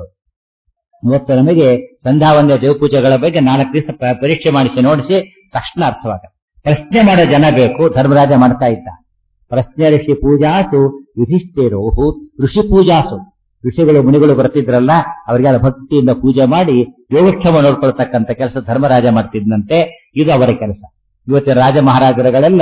ಇವತ್ತು ನಮಗೆ ಸಂಧ್ಯಾವಂದ್ಯ ದೇವಪೂಜೆಗಳ ಬಗ್ಗೆ ನಾಲ್ಕು ದಿವಸ ಪ- ಪರೀಕ್ಷೆ ಮಾಡಿಸಿ ನೋಡಿಸಿ ತಕ್ಷಣ ಅರ್ಥವಾಗ ಪ್ರಶ್ನೆ ಮಾಡೋ ಜನ ಬೇಕು ಧರ್ಮರಾಜ ಮಾಡ್ತಾ ಇದ್ದ ಪ್ರಶ್ನೆ ಋಷಿ ಪೂಜಾಸು ಯುಧಿಷ್ಠಿರೋಹು ಋಷಿ ಪೂಜಾಸು ಋಷಿಗಳು ಮುನಿಗಳು ಬರ್ತಿದ್ರಲ್ಲ ಅವರಿಗೆಲ್ಲ ಭಕ್ತಿಯಿಂದ ಪೂಜೆ ಮಾಡಿ ಯೋಗಕ್ಷೇಮ ನೋಡ್ಕೊಳ್ತಕ್ಕಂಥ ಕೆಲಸ ಧರ್ಮರಾಜ ಮಾಡ್ತಿದ್ದಂತೆ ಇದು ಅವರ ಕೆಲಸ ಇವತ್ತಿನ ರಾಜ ಮಹಾರಾಜರುಗಳೆಲ್ಲ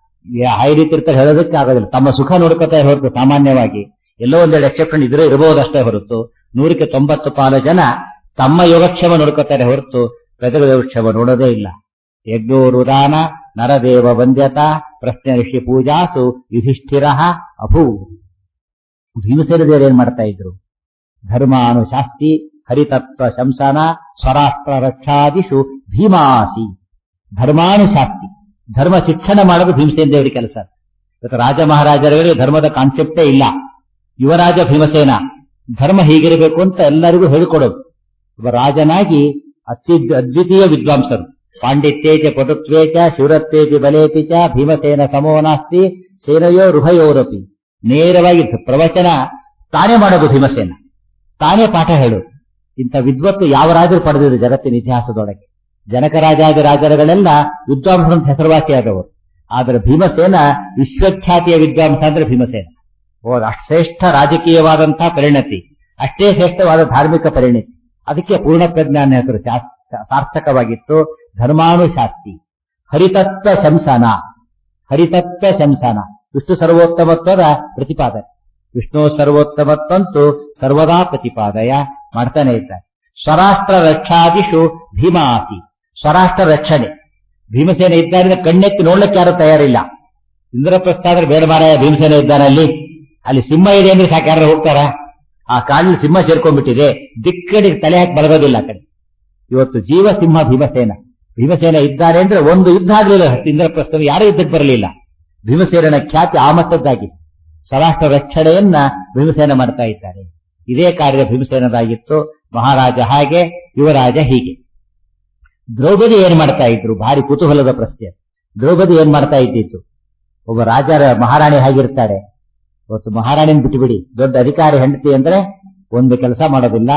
ಹೈ ರೀತಿ ಇರ್ತಾರೆ ಹೇಳೋದಕ್ಕೆ ಆಗೋದಿಲ್ಲ ತಮ್ಮ ಸುಖ ನೋಡ್ಕೊತಾ ಹೊರತು ಸಾಮಾನ್ಯವಾಗಿ ಎಲ್ಲೋ ಒಂದೆರಡು ಎಕ್ಸೆಪ್ಷನ್ ಇದ್ರೆ ಇರಬಹುದಷ್ಟೇ ಹೊರತು ನೂರಕ್ಕೆ ತೊಂಬತ್ತು ಪಾಲು ಜನ ತಮ್ಮ ಯೋಗಕ್ಷೇಮ ನೋಡ್ಕೊತಾರೆ ಹೊರತು ಪ್ರಜೆಗಳ ಯೋಗಕ್ಷೇಮ ನೋಡೋದೇ ಇಲ್ಲ ಯಜ್ಞೋರುದಾನ ನರದೇವ ವಂದ್ಯತಾ ಪ್ರಶ್ನೆ ಋಷಿ ಪೂಜಾಸು ಯುಧಿಷ್ಠಿರ ಅಭೂ ಭೀಮಸೇನ ದೇವರು ಏನ್ ಮಾಡ್ತಾ ಇದ್ರು ಧರ್ಮಾನುಶಾಸ್ತಿ ಹರಿತತ್ವ ಶಂಸನ ಸ್ವರಾಷ್ಟ್ರ ರಕ್ಷಾದಿಷು ಭೀಮಾಸಿ ಧರ್ಮಾನುಶಾಸ್ತಿ ಧರ್ಮ ಶಿಕ್ಷಣ ಮಾಡೋದು ಭೀಮಸೇನ ದೇವರ ಕೆಲಸ ಇವತ್ತು ರಾಜ ಮಹಾರಾಜರುಗಳಿಗೆ ಧರ್ಮದ ಕಾನ್ಸೆಪ್ಟೇ ಇಲ್ಲ ಯುವರಾಜ ಭೀಮಸೇನ ಧರ್ಮ ಹೀಗಿರಬೇಕು ಅಂತ ಎಲ್ಲರಿಗೂ ಹೇಳಿಕೊಡೋದು ಒಬ್ಬ ರಾಜನಾಗಿ ಅತ್ಯ ಅದ್ವಿತೀಯ ವಿದ್ವಾಂಸರು ಪಾಂಡಿತ್ಯೇಚ ಪಟುತ್ವೇಚ ಶಿವರತ್ವೇಚ ಬಲೇತಿ ಚ ಭೀಮಸೇನ ಸಮೋ ನಾಸ್ತಿ ಸೇನಯೋ ರುಭಯೋರಪಿ ನೇರವಾಗಿ ಪ್ರವಚನ ತಾನೇ ಮಾಡೋದು ಭೀಮಸೇನ ತಾನೇ ಪಾಠ ಹೇಳು ಇಂಥ ವಿದ್ವತ್ತು ಯಾವ ರಾಜರು ಪಡೆದಿದ್ರು ಜಗತ್ತಿನ ಇತಿಹಾಸದೊಳಗೆ ಜನಕರಾಜಾದಿ ರಾಜರುಗಳೆಲ್ಲ ವಿದ್ವಾಂಸರು ಅಂತ ಹೆಸರುವಾಸಿಯಾದವರು ಆದರೆ ಭೀಮಸೇನ ವಿಶ್ವಖ್ಯಾತಿಯ ವಿದ್ವಾಂಸ ಅಂದ್ರೆ ಭೀಮಸೇನ ಓ ಅಷ್ಟ್ ಶ್ರೇಷ್ಠ ರಾಜಕೀಯವಾದಂತಹ ಪರಿಣತಿ ಅಷ್ಟೇ ಶ್ರೇಷ್ಠವಾದ ಧಾರ್ಮಿಕ ಪರಿಣತಿ ಅದಕ್ಕೆ ಪೂರ್ಣ ಪ್ರಜ್ಞಾನ ಹೆಸರು ಶಾ- ಶಾ- ಸಾರ್ಥಕವಾಗಿತ್ತು ಧರ್ಮಾನುಶಾಸ್ತಿ ಹರಿತತ್ವ ಶಂಸನ ಹರಿತತ್ವ ಶಂಸನ ವಿಷ್ಣು ಸರ್ವೋತ್ತಮತ್ವದ ಪ್ರತಿಪಾದನೆ ವಿಷ್ಣು ಸರ್ವೋತ್ತಮತ್ವಂತೂ ಸರ್ವದಾ ಪ್ರತಿಪಾದಯ ಮಾಡ್ತಾನೆ ಇದ್ದಾರೆ ಸ್ವರಾಷ್ಟ್ರ ರಕ್ಷಾದಿಷು ಭೀಮಾಸಿ ಸ್ವರಾಷ್ಟ್ರ ರಕ್ಷಣೆ ಭೀಮಸೇನ ಇದ್ದಾನೆ ಕಣ್ಣೆತ್ತಿ ನೋಡ್ಲಿಕ್ಕೆ ಯಾರು ತಯಾರಿಲ್ಲ ಇಂದ್ರಪ್ರಸ್ಥ ಆದ್ರೆ ಬೇಡ ಮಾರಾಯ ಭೀಮಸೇನ ಇದ್ದಾನೆ ಅಲ್ಲಿ ಅಲ್ಲಿ ಸಿಂಹ ಇದೆ ಅಂದ್ರೆ ಸಾಕು ಯಾರು ಹೋಗ್ತಾರ ಆ ಕಾಡಿನ ಸಿಂಹ ಸೇರ್ಕೊಂಡ್ಬಿಟ್ಟಿದೆ ದಿಕ್ಕಡಿಗೆ ತಲೆ ಹಾಕಿ ಬಲಗೋದಿಲ್ಲ ಆ ಕಡೆ ಇವತ್ತು ಜೀವ ಸಿಂಹ ಭೀಮಸೇನ ಭೀಮಸೇನ ಇದ್ದಾರೆ ಅಂದ್ರೆ ಒಂದು ಯುದ್ಧ ಆಗ್ಲಿಲ್ಲ ಇಂದ್ರಪ್ರಸ್ಥ ಯಾರು ಯುದ್ಧಕ್ಕೆ ಬರಲಿಲ್ಲ ಭೀಮಸೇನನ ಖ್ಯಾತಿ ಆ ಮಟ್ಟದ್ದಾಗಿತ್ತು ಸ್ವರಾಷ್ಟ್ರ ರಕ್ಷಣೆಯನ್ನ ಭೀಮಸೇನ ಮಾಡ್ತಾ ಇದ್ದಾರೆ ಇದೇ ಕಾರ್ಯ ಭೀಮಸೇನದಾಗಿತ್ತು ಮಹಾರಾಜ ಹಾಗೆ ಯುವರಾಜ ಹೀಗೆ ದ್ರೌಪದಿ ಏನ್ ಮಾಡ್ತಾ ಇದ್ರು ಭಾರಿ ಕುತೂಹಲದ ಪ್ರಶ್ನೆ ದ್ರೌಪದಿ ಏನ್ ಮಾಡ್ತಾ ಇದ್ದಿತ್ತು ಒಬ್ಬ ರಾಜರ ಮಹಾರಾಣಿ ಹಾಗಿರ್ತಾಳೆ ಇವತ್ತು ಮಹಾರಾಣಿನ ಬಿಟ್ಟುಬಿಡಿ ದೊಡ್ಡ ಅಧಿಕಾರಿ ಹೆಂಡತಿ ಅಂದ್ರೆ ಒಂದು ಕೆಲಸ ಮಾಡೋದಿಲ್ಲ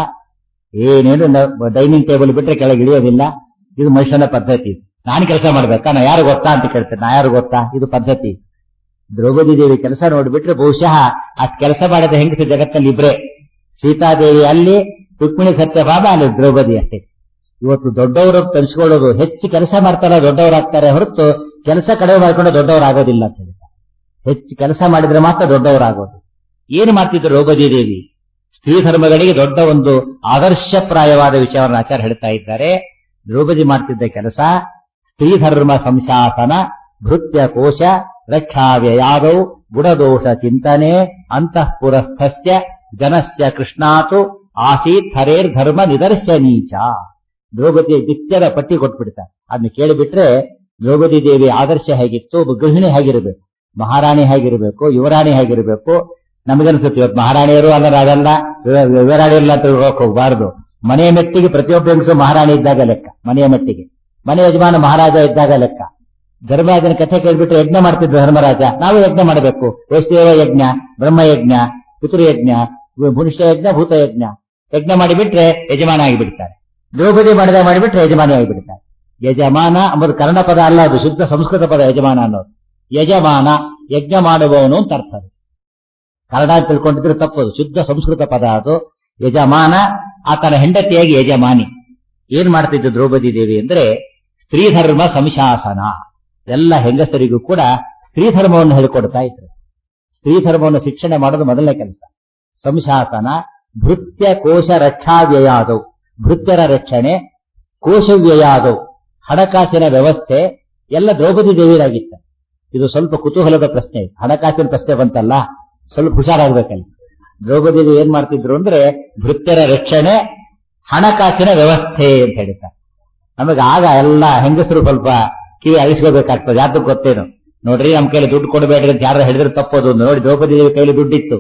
ಏನೇನು ಡೈನಿಂಗ್ ಟೇಬಲ್ ಬಿಟ್ರೆ ಕೆಳಗೆ ಇಳಿಯೋದಿಲ್ಲ ಇದು ಮನುಷ್ಯನ ಪದ್ಧತಿ ನಾನು ಕೆಲಸ ಮಾಡ್ಬೇಕಾ ನಾ ಯಾರು ಗೊತ್ತಾ ಅಂತ ಕೇಳ್ತೇನೆ ನಾ ಯಾರು ಗೊತ್ತಾ ಇದು ಪದ್ಧತಿ ದ್ರೌಪದಿ ದೇವಿ ಕೆಲಸ ನೋಡ್ಬಿಟ್ರೆ ಬಹುಶಃ ಅಷ್ಟು ಕೆಲಸ ಮಾಡಿದ ಹೆಂಗಸ ಜಗತ್ತಲ್ಲಿ ಇಬ್ರೆ ಸೀತಾದೇವಿ ಅಲ್ಲಿ ರುಕ್ಮಿಣಿ ಸತ್ಯಭಾಮ ಅಲ್ಲಿ ದ್ರೌಪದಿ ಅಷ್ಟೇ ಇವತ್ತು ದೊಡ್ಡವರು ತರಿಸ್ಕೊಳ್ಳೋದು ಹೆಚ್ಚು ಕೆಲಸ ಮಾಡ್ತಾರೆ ದೊಡ್ಡವರಾಗ್ತಾರೆ ಹೊರತು ಕೆಲಸ ಕಡಿಮೆ ಮಾಡ್ಕೊಂಡು ದೊಡ್ಡವರಾಗೋದಿಲ್ಲ ಅಂತ ಹೇಳ್ತಾರೆ ಹೆಚ್ಚು ಕೆಲಸ ಮಾಡಿದ್ರೆ ಮಾತ್ರ ದೊಡ್ಡವರಾಗೋದು ಏನು ಮಾಡ್ತಿದ್ರು ದ್ರೌಪದಿ ದೇವಿ ಸ್ತ್ರೀ ಧರ್ಮಗಳಿಗೆ ದೊಡ್ಡ ಒಂದು ಆದರ್ಶಪ್ರಾಯವಾದ ವಿಷಯವನ್ನು ಆಚಾರ್ಯ ಹೇಳ್ತಾ ಇದ್ದಾರೆ ದ್ರೌಪದಿ ಮಾಡ್ತಿದ್ದ ಕೆಲಸ ಸ್ತ್ರೀ ಧರ್ಮ ಸಂಶಾಸನ ಭೃತ್ಯ ಕೋಶ ರಕ್ಷಾವ್ಯಯಾದೌ ಗುಣದೋಷ ಚಿಂತನೆ ಅಂತಃಪುರಸ್ಥಸ್ಯ ಜನಸ್ಯ ಕೃಷ್ಣಾತು ಆಸೀತ್ ಹರೇರ್ ಧರ್ಮ ನಿದರ್ಶನೀಚ ದ್ರೌಪದಿಯ ನಿತ್ಯದ ಪಟ್ಟಿ ಕೊಟ್ಬಿಡ್ತಾರೆ ಅದನ್ನ ಕೇಳಿಬಿಟ್ರೆ ದ್ರೌಪದಿ ದೇವಿ ಆದರ್ಶ ಹೇಗಿತ್ತು ಒಬ್ಬ ಗೃಹಿಣಿ ಹೇಗಿರಬೇಕು ಮಹಾರಾಣಿ ಹೇಗಿರಬೇಕು ಯುವರಾಣಿ ಹೇಗಿರಬೇಕು ನಮಗನ್ಸುತ್ತೆ ಇವತ್ತು ಮಹಾರಾಣಿಯರು ಅಲ್ಲ ಅದಲ್ಲ ಯುವರಾಣಿ ಎಲ್ಲ ತಿಳ್ಕೊಕ್ ಹೋಗಬಾರದು ಮನೆಯ ಮೆಟ್ಟಿಗೆ ಪ್ರತಿಯೊಬ್ಬ ಹೆಂಗಸು ಮಹಾರಾಣಿ ಇದ್ದಾಗ ಲೆಕ್ಕ ಮನೆಯ ಮೆಟ್ಟಿಗೆ ಮನೆ ಯಜಮಾನ ಮಹಾರಾಜ ಇದ್ದಾಗ ಲೆಕ್ಕ ಧರ್ಮರಾಜನ ಕಥೆ ಕೇಳ್ಬಿಟ್ಟು ಯಜ್ಞ ಮಾಡ್ತಿದ್ರು ಧರ್ಮರಾಜ ನಾವು ಯಜ್ಞ ಮಾಡಬೇಕು ವೈಷ್ಣವ ಯಜ್ಞ ಬ್ರಹ್ಮಯಜ್ಞ ಪಿತೃಯಜ್ಞ ಮನುಷ್ಯ ಯಜ್ಞ ಭೂತ ಯಜ್ಞ ಯಜ್ಞ ಮಾಡಿಬಿಟ್ರೆ ಯಜಮಾನ ಆಗಿಬಿಡ್ತಾರೆ ದ್ರೌಪದಿ ಮಾಡಿದ ಮಾಡಿಬಿಟ್ರೆ ಯಜಮಾನಿ ಆಗಿಬಿಡ್ತಾರೆ ಯಜಮಾನ ಅಂಬುದು ಕನ್ನಡ ಪದ ಅಲ್ಲ ಅದು ಶುದ್ಧ ಸಂಸ್ಕೃತ ಪದ ಯಜಮಾನ ಅನ್ನೋದು ಯಜಮಾನ ಯಜ್ಞ ಮಾಡುವವನು ಅಂತ ಅರ್ಥ ಅದು ಕನ್ನಡ ಅಂತ ತಿಳ್ಕೊಂಡಿದ್ರೆ ತಪ್ಪದು ಶುದ್ಧ ಸಂಸ್ಕೃತ ಪದ ಅದು ಯಜಮಾನ ಆತನ ಹೆಂಡತಿಯಾಗಿ ಯಜಮಾನಿ ಏನ್ ಮಾಡ್ತಿದ್ದು ದ್ರೌಪದಿ ದೇವಿ ಅಂದ್ರೆ ಸ್ತ್ರೀ ಧರ್ಮ ಸಂಶಾಸನ ಎಲ್ಲ ಹೆಂಗಸರಿಗೂ ಕೂಡ ಸ್ತ್ರೀ ಧರ್ಮವನ್ನು ಹೇಳಿಕೊಡ್ತಾ ಇದ್ರು ಸ್ತ್ರೀ ಧರ್ಮವನ್ನು ಶಿಕ್ಷಣ ಮಾಡೋದು ಮೊದಲನೇ ಕೆಲಸ ಸಂಶಾಸನ ಭೃತ್ಯ ಕೋಶ ರಕ್ಷಾವ್ಯಯಾದವು ಭೃತ್ಯರ ರಕ್ಷಣೆ ಕೋಶವ್ಯಯಾದವು ಹಣಕಾಸಿನ ವ್ಯವಸ್ಥೆ ಎಲ್ಲ ದ್ರೌಪದಿ ದೇವಿಯರಾಗಿತ್ತ ಇದು ಸ್ವಲ್ಪ ಕುತೂಹಲದ ಪ್ರಶ್ನೆ ಹಣಕಾಸಿನ ಪ್ರಶ್ನೆ ಬಂತಲ್ಲ ಸ್ವಲ್ಪ ಹುಷಾರಾಗ್ಬೇಕಲ್ಲಿ ದ್ರೌಪದಿ ದೇವಿ ಏನ್ ಮಾಡ್ತಿದ್ರು ಅಂದ್ರೆ ಭೃತ್ಯರ ರಕ್ಷಣೆ ಹಣಕಾಸಿನ ವ್ಯವಸ್ಥೆ ಅಂತ ಹೇಳ್ತಾರೆ ನಮಗೆ ಆಗ ಎಲ್ಲ ಹೆಂಗಸರು ಸ್ವಲ್ಪ ಕಿವಿ ಅಳಿಸ್ಕೋಬೇಕಾಗ್ತದೆ ಯಾವ್ದಕ್ಕೆ ಗೊತ್ತೇನು ನೋಡ್ರಿ ನಮ್ ಕೈಲಿ ದುಡ್ಡು ಕೊಡಬೇಡ್ರಿ ಅಂತ ಯಾರು ಹೇಳಿದ್ರೆ ತಪ್ಪೋದು ನೋಡಿ ದ್ರೌಪದಿ ದೇವಿ ಕೈಲಿ ದುಡ್ಡಿತ್ತು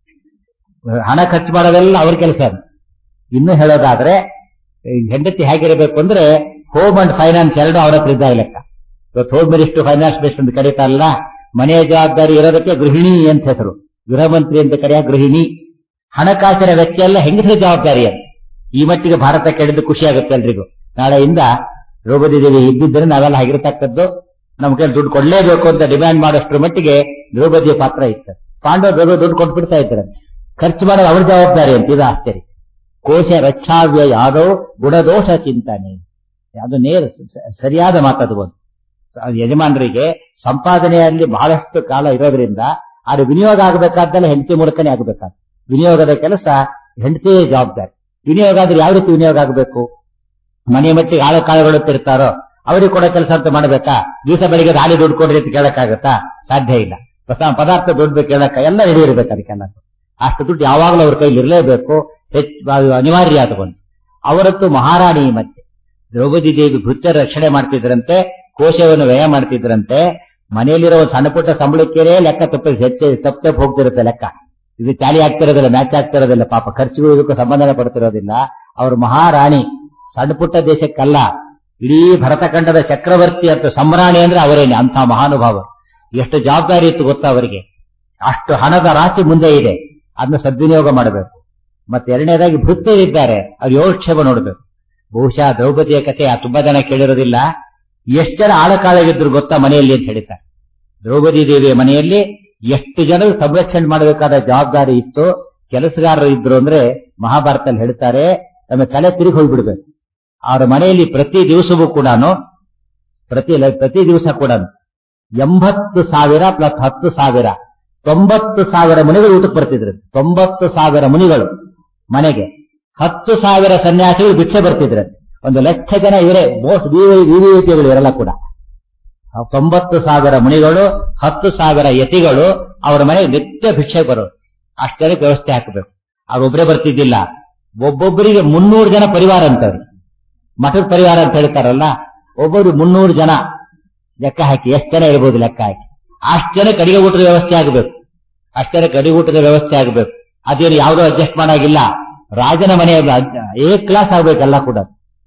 ಹಣ ಖರ್ಚು ಮಾಡೋದೆಲ್ಲ ಅವ್ರ ಕೆಲಸ ಅದು ಇನ್ನು ಹೇಳೋದಾದ್ರೆ ಈ ಹೆಂಡತಿ ಹೇಗಿರಬೇಕು ಅಂದ್ರೆ ಹೋಮ್ ಅಂಡ್ ಫೈನಾನ್ಸ್ ಎರಡು ಅವರ ಹತ್ರ ಇದ್ದಾಗ ಲೆಕ್ಕ ಇವತ್ತು ಹೋಮ್ ಮಿನಿಸ್ಟರ್ ಫೈನಾನ್ಸ್ ಮಿನಿಸ್ಟರ್ ಅಂತ ಕರೀತಾರಲ್ಲ ಮನೆಯ ಜವಾಬ್ದಾರಿ ಇರೋದಕ್ಕೆ ಗೃಹಿಣಿ ಅಂತ ಹೆಸರು ಗೃಹ ಮಂತ್ರಿ ಅಂತ ಕರೆಯ ಗೃಹಿಣಿ ಹಣಕಾಸಿನ ವ್ಯಕ್ತಿ ಎಲ್ಲ ಹೆಂಗಸರ ಜವಾಬ್ದಾರಿ ಅಂತ ಈ ಮಟ್ಟಿಗೆ ಭಾರತ ಕೆಡಿದ್ದು ಖುಷಿ ಆಗುತ್ತೆ ಎಲ್ರಿಗೂ ನಾಳೆಯಿಂದ ದ್ರೌಪದಿ ದೇವಿ ಇದ್ದಿದ್ದರೆ ನಾವೆಲ್ಲ ಆಗಿರತಕ್ಕದ್ದು ನಮ್ ಕೈ ದುಡ್ಡು ಕೊಡ್ಲೇಬೇಕು ಅಂತ ಡಿಮ್ಯಾಂಡ್ ಮಾಡೋಷ್ಟ್ರ ಮಟ್ಟಿಗೆ ದ್ರೌಪದಿಯ ಪಾತ್ರ ಇತ್ತು ಪಾಂಡವ ದ್ರೌಪದಿ ದುಡ್ಡು ಕೊಟ್ಬಿಡ್ತಾ ಇದ್ದಾರೆ ಖರ್ಚು ಮಾಡೋದು ಅವ್ರ ಜವಾಬ್ದಾರಿ ಅಂತ ಇದು ಆಶ್ಚರ್ಯ ಕೋಶ ರಕ್ಷಾವ್ಯ ಯಾದೋ ಗುಣದೋಷ ಚಿಂತನೆ ಅದು ನೇರ ಸ- ಸರಿಯಾದ ಮಾತದು ಒಂದು ಅದು ಯಜಮಾನರಿಗೆ ಸಂಪಾದನೆಯಲ್ಲಿ ಬಹಳಷ್ಟು ಕಾಲ ಇರೋದ್ರಿಂದ ಅದು ವಿನಿಯೋಗ ಆಗಬೇಕಾದ್ದಲ್ಲ ಹೆಂಡತಿ ಮೂಲಕನೇ ಆಗಬೇಕಾದ ವಿನಿಯೋಗದ ಕೆಲಸ ಹೆಂಡತಿಯೇ ಜವಾಬ್ದಾರಿ ವಿನಿಯೋಗ ಆದ್ರೆ ಯಾವ ರೀತಿ ವಿನಿಯೋಗ ಆಗಬೇಕು ಮನೆ ಮಟ್ಟಿಗೆ ಆಳು ಕಾಳುಗಳು ಇರ್ತಾರೋ ಅವರಿಗೆ ಕೊಡೋ ಕೆಲಸ ಅಂತ ಮಾಡಬೇಕಾ ದಿವಸ ಬೆಳಿಗ್ಗೆ ಹಾಲಿ ದುಡ್ಡು ಕೊಡ್ರಿ ಅಂತ ಕೇಳಕ್ಕಾಗತ್ತಾ ಸಾಧ್ಯ ಇಲ್ಲ ಹೊಸ ಪದಾರ್ಥ ದುಡ್ಡು ಕೇಳಕ್ಕ ಎಲ್ಲ ರೆಡಿ ಇರ್ಬೇಕು ಅದಕ್ಕೆಲ್ಲ ಅಷ್ಟು ದುಡ್ಡು ಯಾವಾಗಲೂ ಅವ್ರ ಕೈಲಿ ಇರಲೇಬೇಕು ಹೆಚ್ಚು ಅದು ಅನಿವಾರ್ಯ ಅದು ಒಂದು ಅವರತ್ತು ಮಹಾರಾಣಿ ಮತ್ತೆ ದ್ರೌಪದಿ ದೇವಿ ಭೃತ್ಯ ರಕ್ಷಣೆ ಮಾಡ್ತಿದ್ರಂತೆ ಕೋಶವನ್ನು ವ್ಯಯ ಮಾಡ್ತಿದ್ರಂತೆ ಮನೆಯಲ್ಲಿರೋ ಒಂದು ಸಣ್ಣ ಪುಟ್ಟ ಸಂಬಳಕ್ಕೇನೆ ಲೆಕ್ಕ ತಪ್ಪ ಹೆಚ್ಚು ತಪ್ಪು ತಪ್ಪು ಹೋಗ್ತಿರುತ್ತೆ ಲೆಕ್ಕ ಇದು ಚಾಲಿ ಆಗ್ತಿರೋದಿಲ್ಲ ಮ್ಯಾಚ್ ಆಗ್ತಿರೋದಿಲ್ಲ ಪಾಪ ಖರ್ಚುಗಳು ಇದಕ್ಕೂ ಸಂಬಂಧನೆ ಪಡ್ತಿರೋದಿಲ್ಲ ಅವರು ಮಹಾರಾಣಿ ಸಣ್ಣ ಪುಟ್ಟ ದೇಶಕ್ಕಲ್ಲ ಇಡೀ ಭರತಖಂಡದ ಚಕ್ರವರ್ತಿ ಅಂತ ಸಮ್ರಾಣಿ ಅಂದ್ರೆ ಅವರೇನೆ ಅಂತ ಮಹಾನುಭಾವರು ಎಷ್ಟು ಜವಾಬ್ದಾರಿ ಇತ್ತು ಗೊತ್ತಾ ಅವರಿಗೆ ಅಷ್ಟು ಹಣದ ರಾಶಿ ಮುಂದೆ ಇದೆ ಅದನ್ನ ಸದ್ವಿನಿಯೋಗ ಮಾಡಬೇಕು ಮತ್ತೆ ಎರಡನೇದಾಗಿ ಭೃತ್ಯರಿದ್ದಾರೆ ಅವ್ರು ಯೋಗಕ್ಷೇಮ ನೋಡಬೇಕು ಬಹುಶಃ ದ್ರೌಪದಿಯ ಕಥೆ ಆ ತುಂಬಾ ಜನ ಕೇಳಿರೋದಿಲ್ಲ ಎಷ್ಟು ಜನ ಆಳಕಾಳಗಿದ್ರು ಗೊತ್ತಾ ಮನೆಯಲ್ಲಿ ಅಂತ ಹೇಳ್ತಾರೆ ದ್ರೌಪದಿ ದೇವಿಯ ಮನೆಯಲ್ಲಿ ಎಷ್ಟು ಜನರು ಸಂರಕ್ಷಣೆ ಮಾಡಬೇಕಾದ ಜವಾಬ್ದಾರಿ ಇತ್ತು ಕೆಲಸಗಾರರು ಇದ್ರು ಅಂದ್ರೆ ಮಹಾಭಾರತದಲ್ಲಿ ಹೇಳ್ತಾರೆ ನಮ್ಮ ತಲೆ ತಿರುಗಿ ಹೋಗ್ಬಿಡ್ಬೇಕು ಅವರ ಮನೆಯಲ್ಲಿ ಪ್ರತಿ ದಿವಸವೂ ಕೂಡ ಪ್ರತಿ ಪ್ರತಿ ದಿವಸ ಕೂಡ ಎಂಬತ್ತು ಸಾವಿರ ಪ್ಲಸ್ ಹತ್ತು ಸಾವಿರ ತೊಂಬತ್ತು ಸಾವಿರ ಮುನಿಗಳು ಊಟಕ್ಕೆ ಬರ್ತಿದ್ರು ತೊಂಬತ್ತು ಸಾವಿರ ಮುನಿಗಳು ಮನೆಗೆ ಹತ್ತು ಸಾವಿರ ಸನ್ಯಾಸಿಗಳು ಭಿಕ್ಷೆ ಬರ್ತಿದ್ರು ಒಂದು ಲಕ್ಷ ಜನ ಇವರೇ ಮೋಸ್ಟ್ ವಿವಿಪಿಗಳು ಇವರೆಲ್ಲ ಕೂಡ ಆ ತೊಂಬತ್ತು ಸಾವಿರ ಮುನಿಗಳು ಹತ್ತು ಸಾವಿರ ಯತಿಗಳು ಅವರ ಮನೆಗೆ ನಿತ್ಯ ಭಿಕ್ಷೆ ಬರೋರು ಅಷ್ಟು ಜನಕ್ಕೆ ವ್ಯವಸ್ಥೆ ಹಾಕಬೇಕು ಅವ್ರೊಬ್ಬರೇ ಬರ್ತಿದ್ದಿಲ್ಲ ಒಬ್ಬೊಬ್ಬರಿಗೆ ಮುನ್ನೂರು ಜನ ಪರಿವಾರ ಅಂತವ್ರು ಮಠದ ಪರಿವಾರ ಅಂತ ಹೇಳ್ತಾರಲ್ಲ ಒಬ್ಬರು ಮುನ್ನೂರು ಜನ ಲೆಕ್ಕ ಹಾಕಿ ಎಷ್ಟು ಜನ ಇರ್ಬೋದು ಲೆಕ್ಕ ಹಾಕಿ ಅಷ್ಟು ಜನಕ್ಕೆ ಅಡಿಗೆ ಊಟದ ವ್ಯವಸ್ಥೆ ಆಗಬೇಕು ಅಷ್ಟು ಜನಕ್ಕೆ ಅಡಿಗೆ ಊಟದ ವ್ಯವಸ್ಥೆ ಆಗಬೇಕು ಅದೇನು ಯಾವುದೋ ಅಡ್ಜಸ್ಟ್ ಮಾಡಾಗಿಲ್ಲ ರಾಜನ ಮನೆ ಏ ಕ್ಲಾಸ್ ಆಗ್ಬೇಕಲ್ಲ ಕೂಡ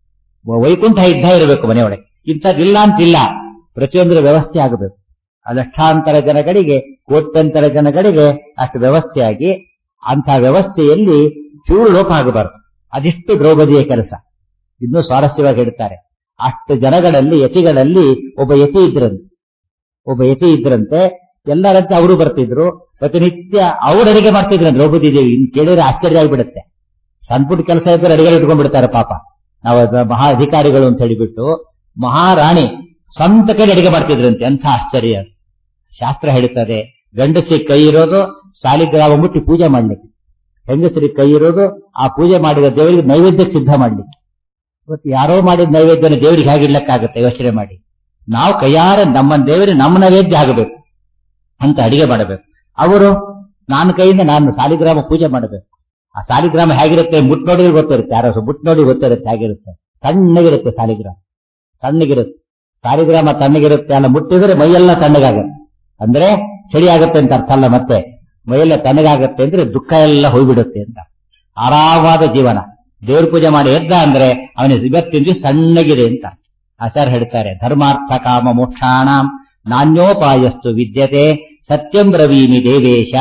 ವೈಕುಂಠ ಇದ್ದ ಇರಬೇಕು ಮನೆಯೊಳಗೆ ಇಂಥದ್ದಿಲ್ಲ ಅಂತಿಲ್ಲ ಪ್ರತಿಯೊಂದರ ವ್ಯವಸ್ಥೆ ಆಗಬೇಕು ಆ ಲಕ್ಷಾಂತರ ಜನಗಳಿಗೆ ಕೋಟ್ಯಂತರ ಜನಗಳಿಗೆ ಅಷ್ಟು ವ್ಯವಸ್ಥೆಯಾಗಿ ಅಂಥ ವ್ಯವಸ್ಥೆಯಲ್ಲಿ ಚೂರು ಲೋಪ ಆಗಬಾರದು ಅದಿಷ್ಟು ದ್ರೌಪದಿಯ ಕೆಲಸ ಇನ್ನೂ ಸ್ವಾರಸ್ಯವಾಗಿ ಹೇಳ್ತಾರೆ ಅಷ್ಟು ಜನಗಳಲ್ಲಿ ಯತಿಗಳಲ್ಲಿ ಒಬ್ಬ ಯತಿ ಇದ್ರಂತೆ ಒಬ್ಬ ಯತಿ ಇದ್ರಂತೆ ಎಲ್ಲರಂತೆ ಅವರು ಬರ್ತಿದ್ರು ಪ್ರತಿನಿತ್ಯ ಅವ್ರು ಅಡಿಗೆ ಮಾಡ್ತಿದ್ರು ದ್ರೌಪದಿ ದೇವಿ ಇನ್ನು ಕೇಳಿದ್ರೆ ಆಶ್ಚರ್ಯ ಆಗಿಬಿಡುತ್ತೆ ಸಣ್ಣ ಪುಟ್ಟ ಕೆಲಸ ಇದ್ರೆ ಅಡಿಗೆ ಇಟ್ಕೊಂಡ್ಬಿಡ್ತಾರೆ ಪಾಪ ನಾವು ಅದ ಮಹಾ ಅಧಿಕಾರಿಗಳು ಅಂತ ಹೇಳಿಬಿಟ್ಟು ಮಹಾರಾಣಿ ಸ್ವಂತ ಕೈ ಅಡಿಗೆ ಮಾಡ್ತಿದ್ರಂತೆ ಎಂಥ ಆಶ್ಚರ್ಯ ಅದು. ಶಾಸ್ತ್ರ ಹೇಳುತ್ತದೆ ಗಂಡಸರಿಗೆ ಕೈ ಇರೋದು ಸಾಲಿಗ್ರಾಮ ಮುಟ್ಟಿ ಪೂಜೆ ಮಾಡ್ಲಿಕ್ಕೆ ಹೆಂಗಸರಿಗೆ ಕೈ ಇರೋದು ಆ ಪೂಜೆ ಮಾಡಿದ ದೇವರಿಗೆ ನೈವೇದ್ಯ ಸಿದ್ಧ ಮಾಡ್ಲಿಕ್ಕೆ ಇವತ್ತು ಯಾರೋ ಮಾಡಿದ ನೈವೇದ್ಯನ ದೇವರಿಗೆ ಹೇಗೆ ಇಡ್ಲಕ್ಕಾಗುತ್ತೆ ಯೋಚನೆ ಮಾಡಿ ನಾವು ಕೈಯಾರ ನಮ್ಮ ದೇವರಿಗೆ ನಮ್ಮ ನೈವೇದ್ಯ ಆಗಬೇಕು ಅಂತ ಅಡಿಗೆ ಮಾಡಬೇಕು ಅವರು ನಾನು ಕೈಯಿಂದ ನಾನು ಸಾಲಿಗ್ರಾಮ ಪೂಜೆ ಮಾಡಬೇಕು ಆ ಸಾಲಿಗ್ರಾಮ ಹೇಗಿರುತ್ತೆ ಮುಟ್ ನೋಡಿದ್ರೆ ಗೊತ್ತಿರುತ್ತೆ ಯಾರೋ ಮುಟ್ ನೋಡಿ ಗೊತ್ತಿರುತ್ತೆ ಹೇಗಿರುತ್ತೆ ತಣ್ಣಗಿರುತ್ತೆ ಸಾಲಿಗ್ರಾಮ ತಣ್ಣಗಿರುತ್ತೆ ಸಾಲಿಗ್ರಾಮ ತಣ್ಣಗಿರುತ್ತೆ ಅಲ್ಲ ಮುಟ್ಟಿದ್ರೆ ಮೈಯೆಲ್ಲ ತಣ್ಣಗಾಗುತ್ತೆ ಅಂದ್ರೆ ಚಳಿ ಆಗುತ್ತೆ ಅಂತ ಅರ್ಥ ಅಲ್ಲ ಮತ್ತೆ ಮೈಯೆಲ್ಲ ತಣ್ಣಗಾಗುತ್ತೆ ಅಂದ್ರೆ ದುಃಖ ಎಲ್ಲ ಹೋಗ್ಬಿಡುತ್ತೆ ಅಂತ ಆರಾಮವಾದ ಜೀವನ ದೇವ್ರ ಪೂಜೆ ಮಾಡಿ ಎದ್ದ ಅಂದ್ರೆ ಅವನಿಗೆ ಇವತ್ತಿನ ದಿವಸ ತಣ್ಣಗಿದೆ ಅಂತ ಆಚಾರ್ಯ ಹೇಳ್ತಾರೆ ಧರ್ಮಾರ್ಥ ಕಾಮ ಮೋಕ್ಷಾಣಂ ನಾಣ್ಯೋಪಾಯಸ್ತು ವಿದ್ಯತೆ ಸತ್ಯಂ ಬ್ರವೀಮಿ ದೇವೇಶ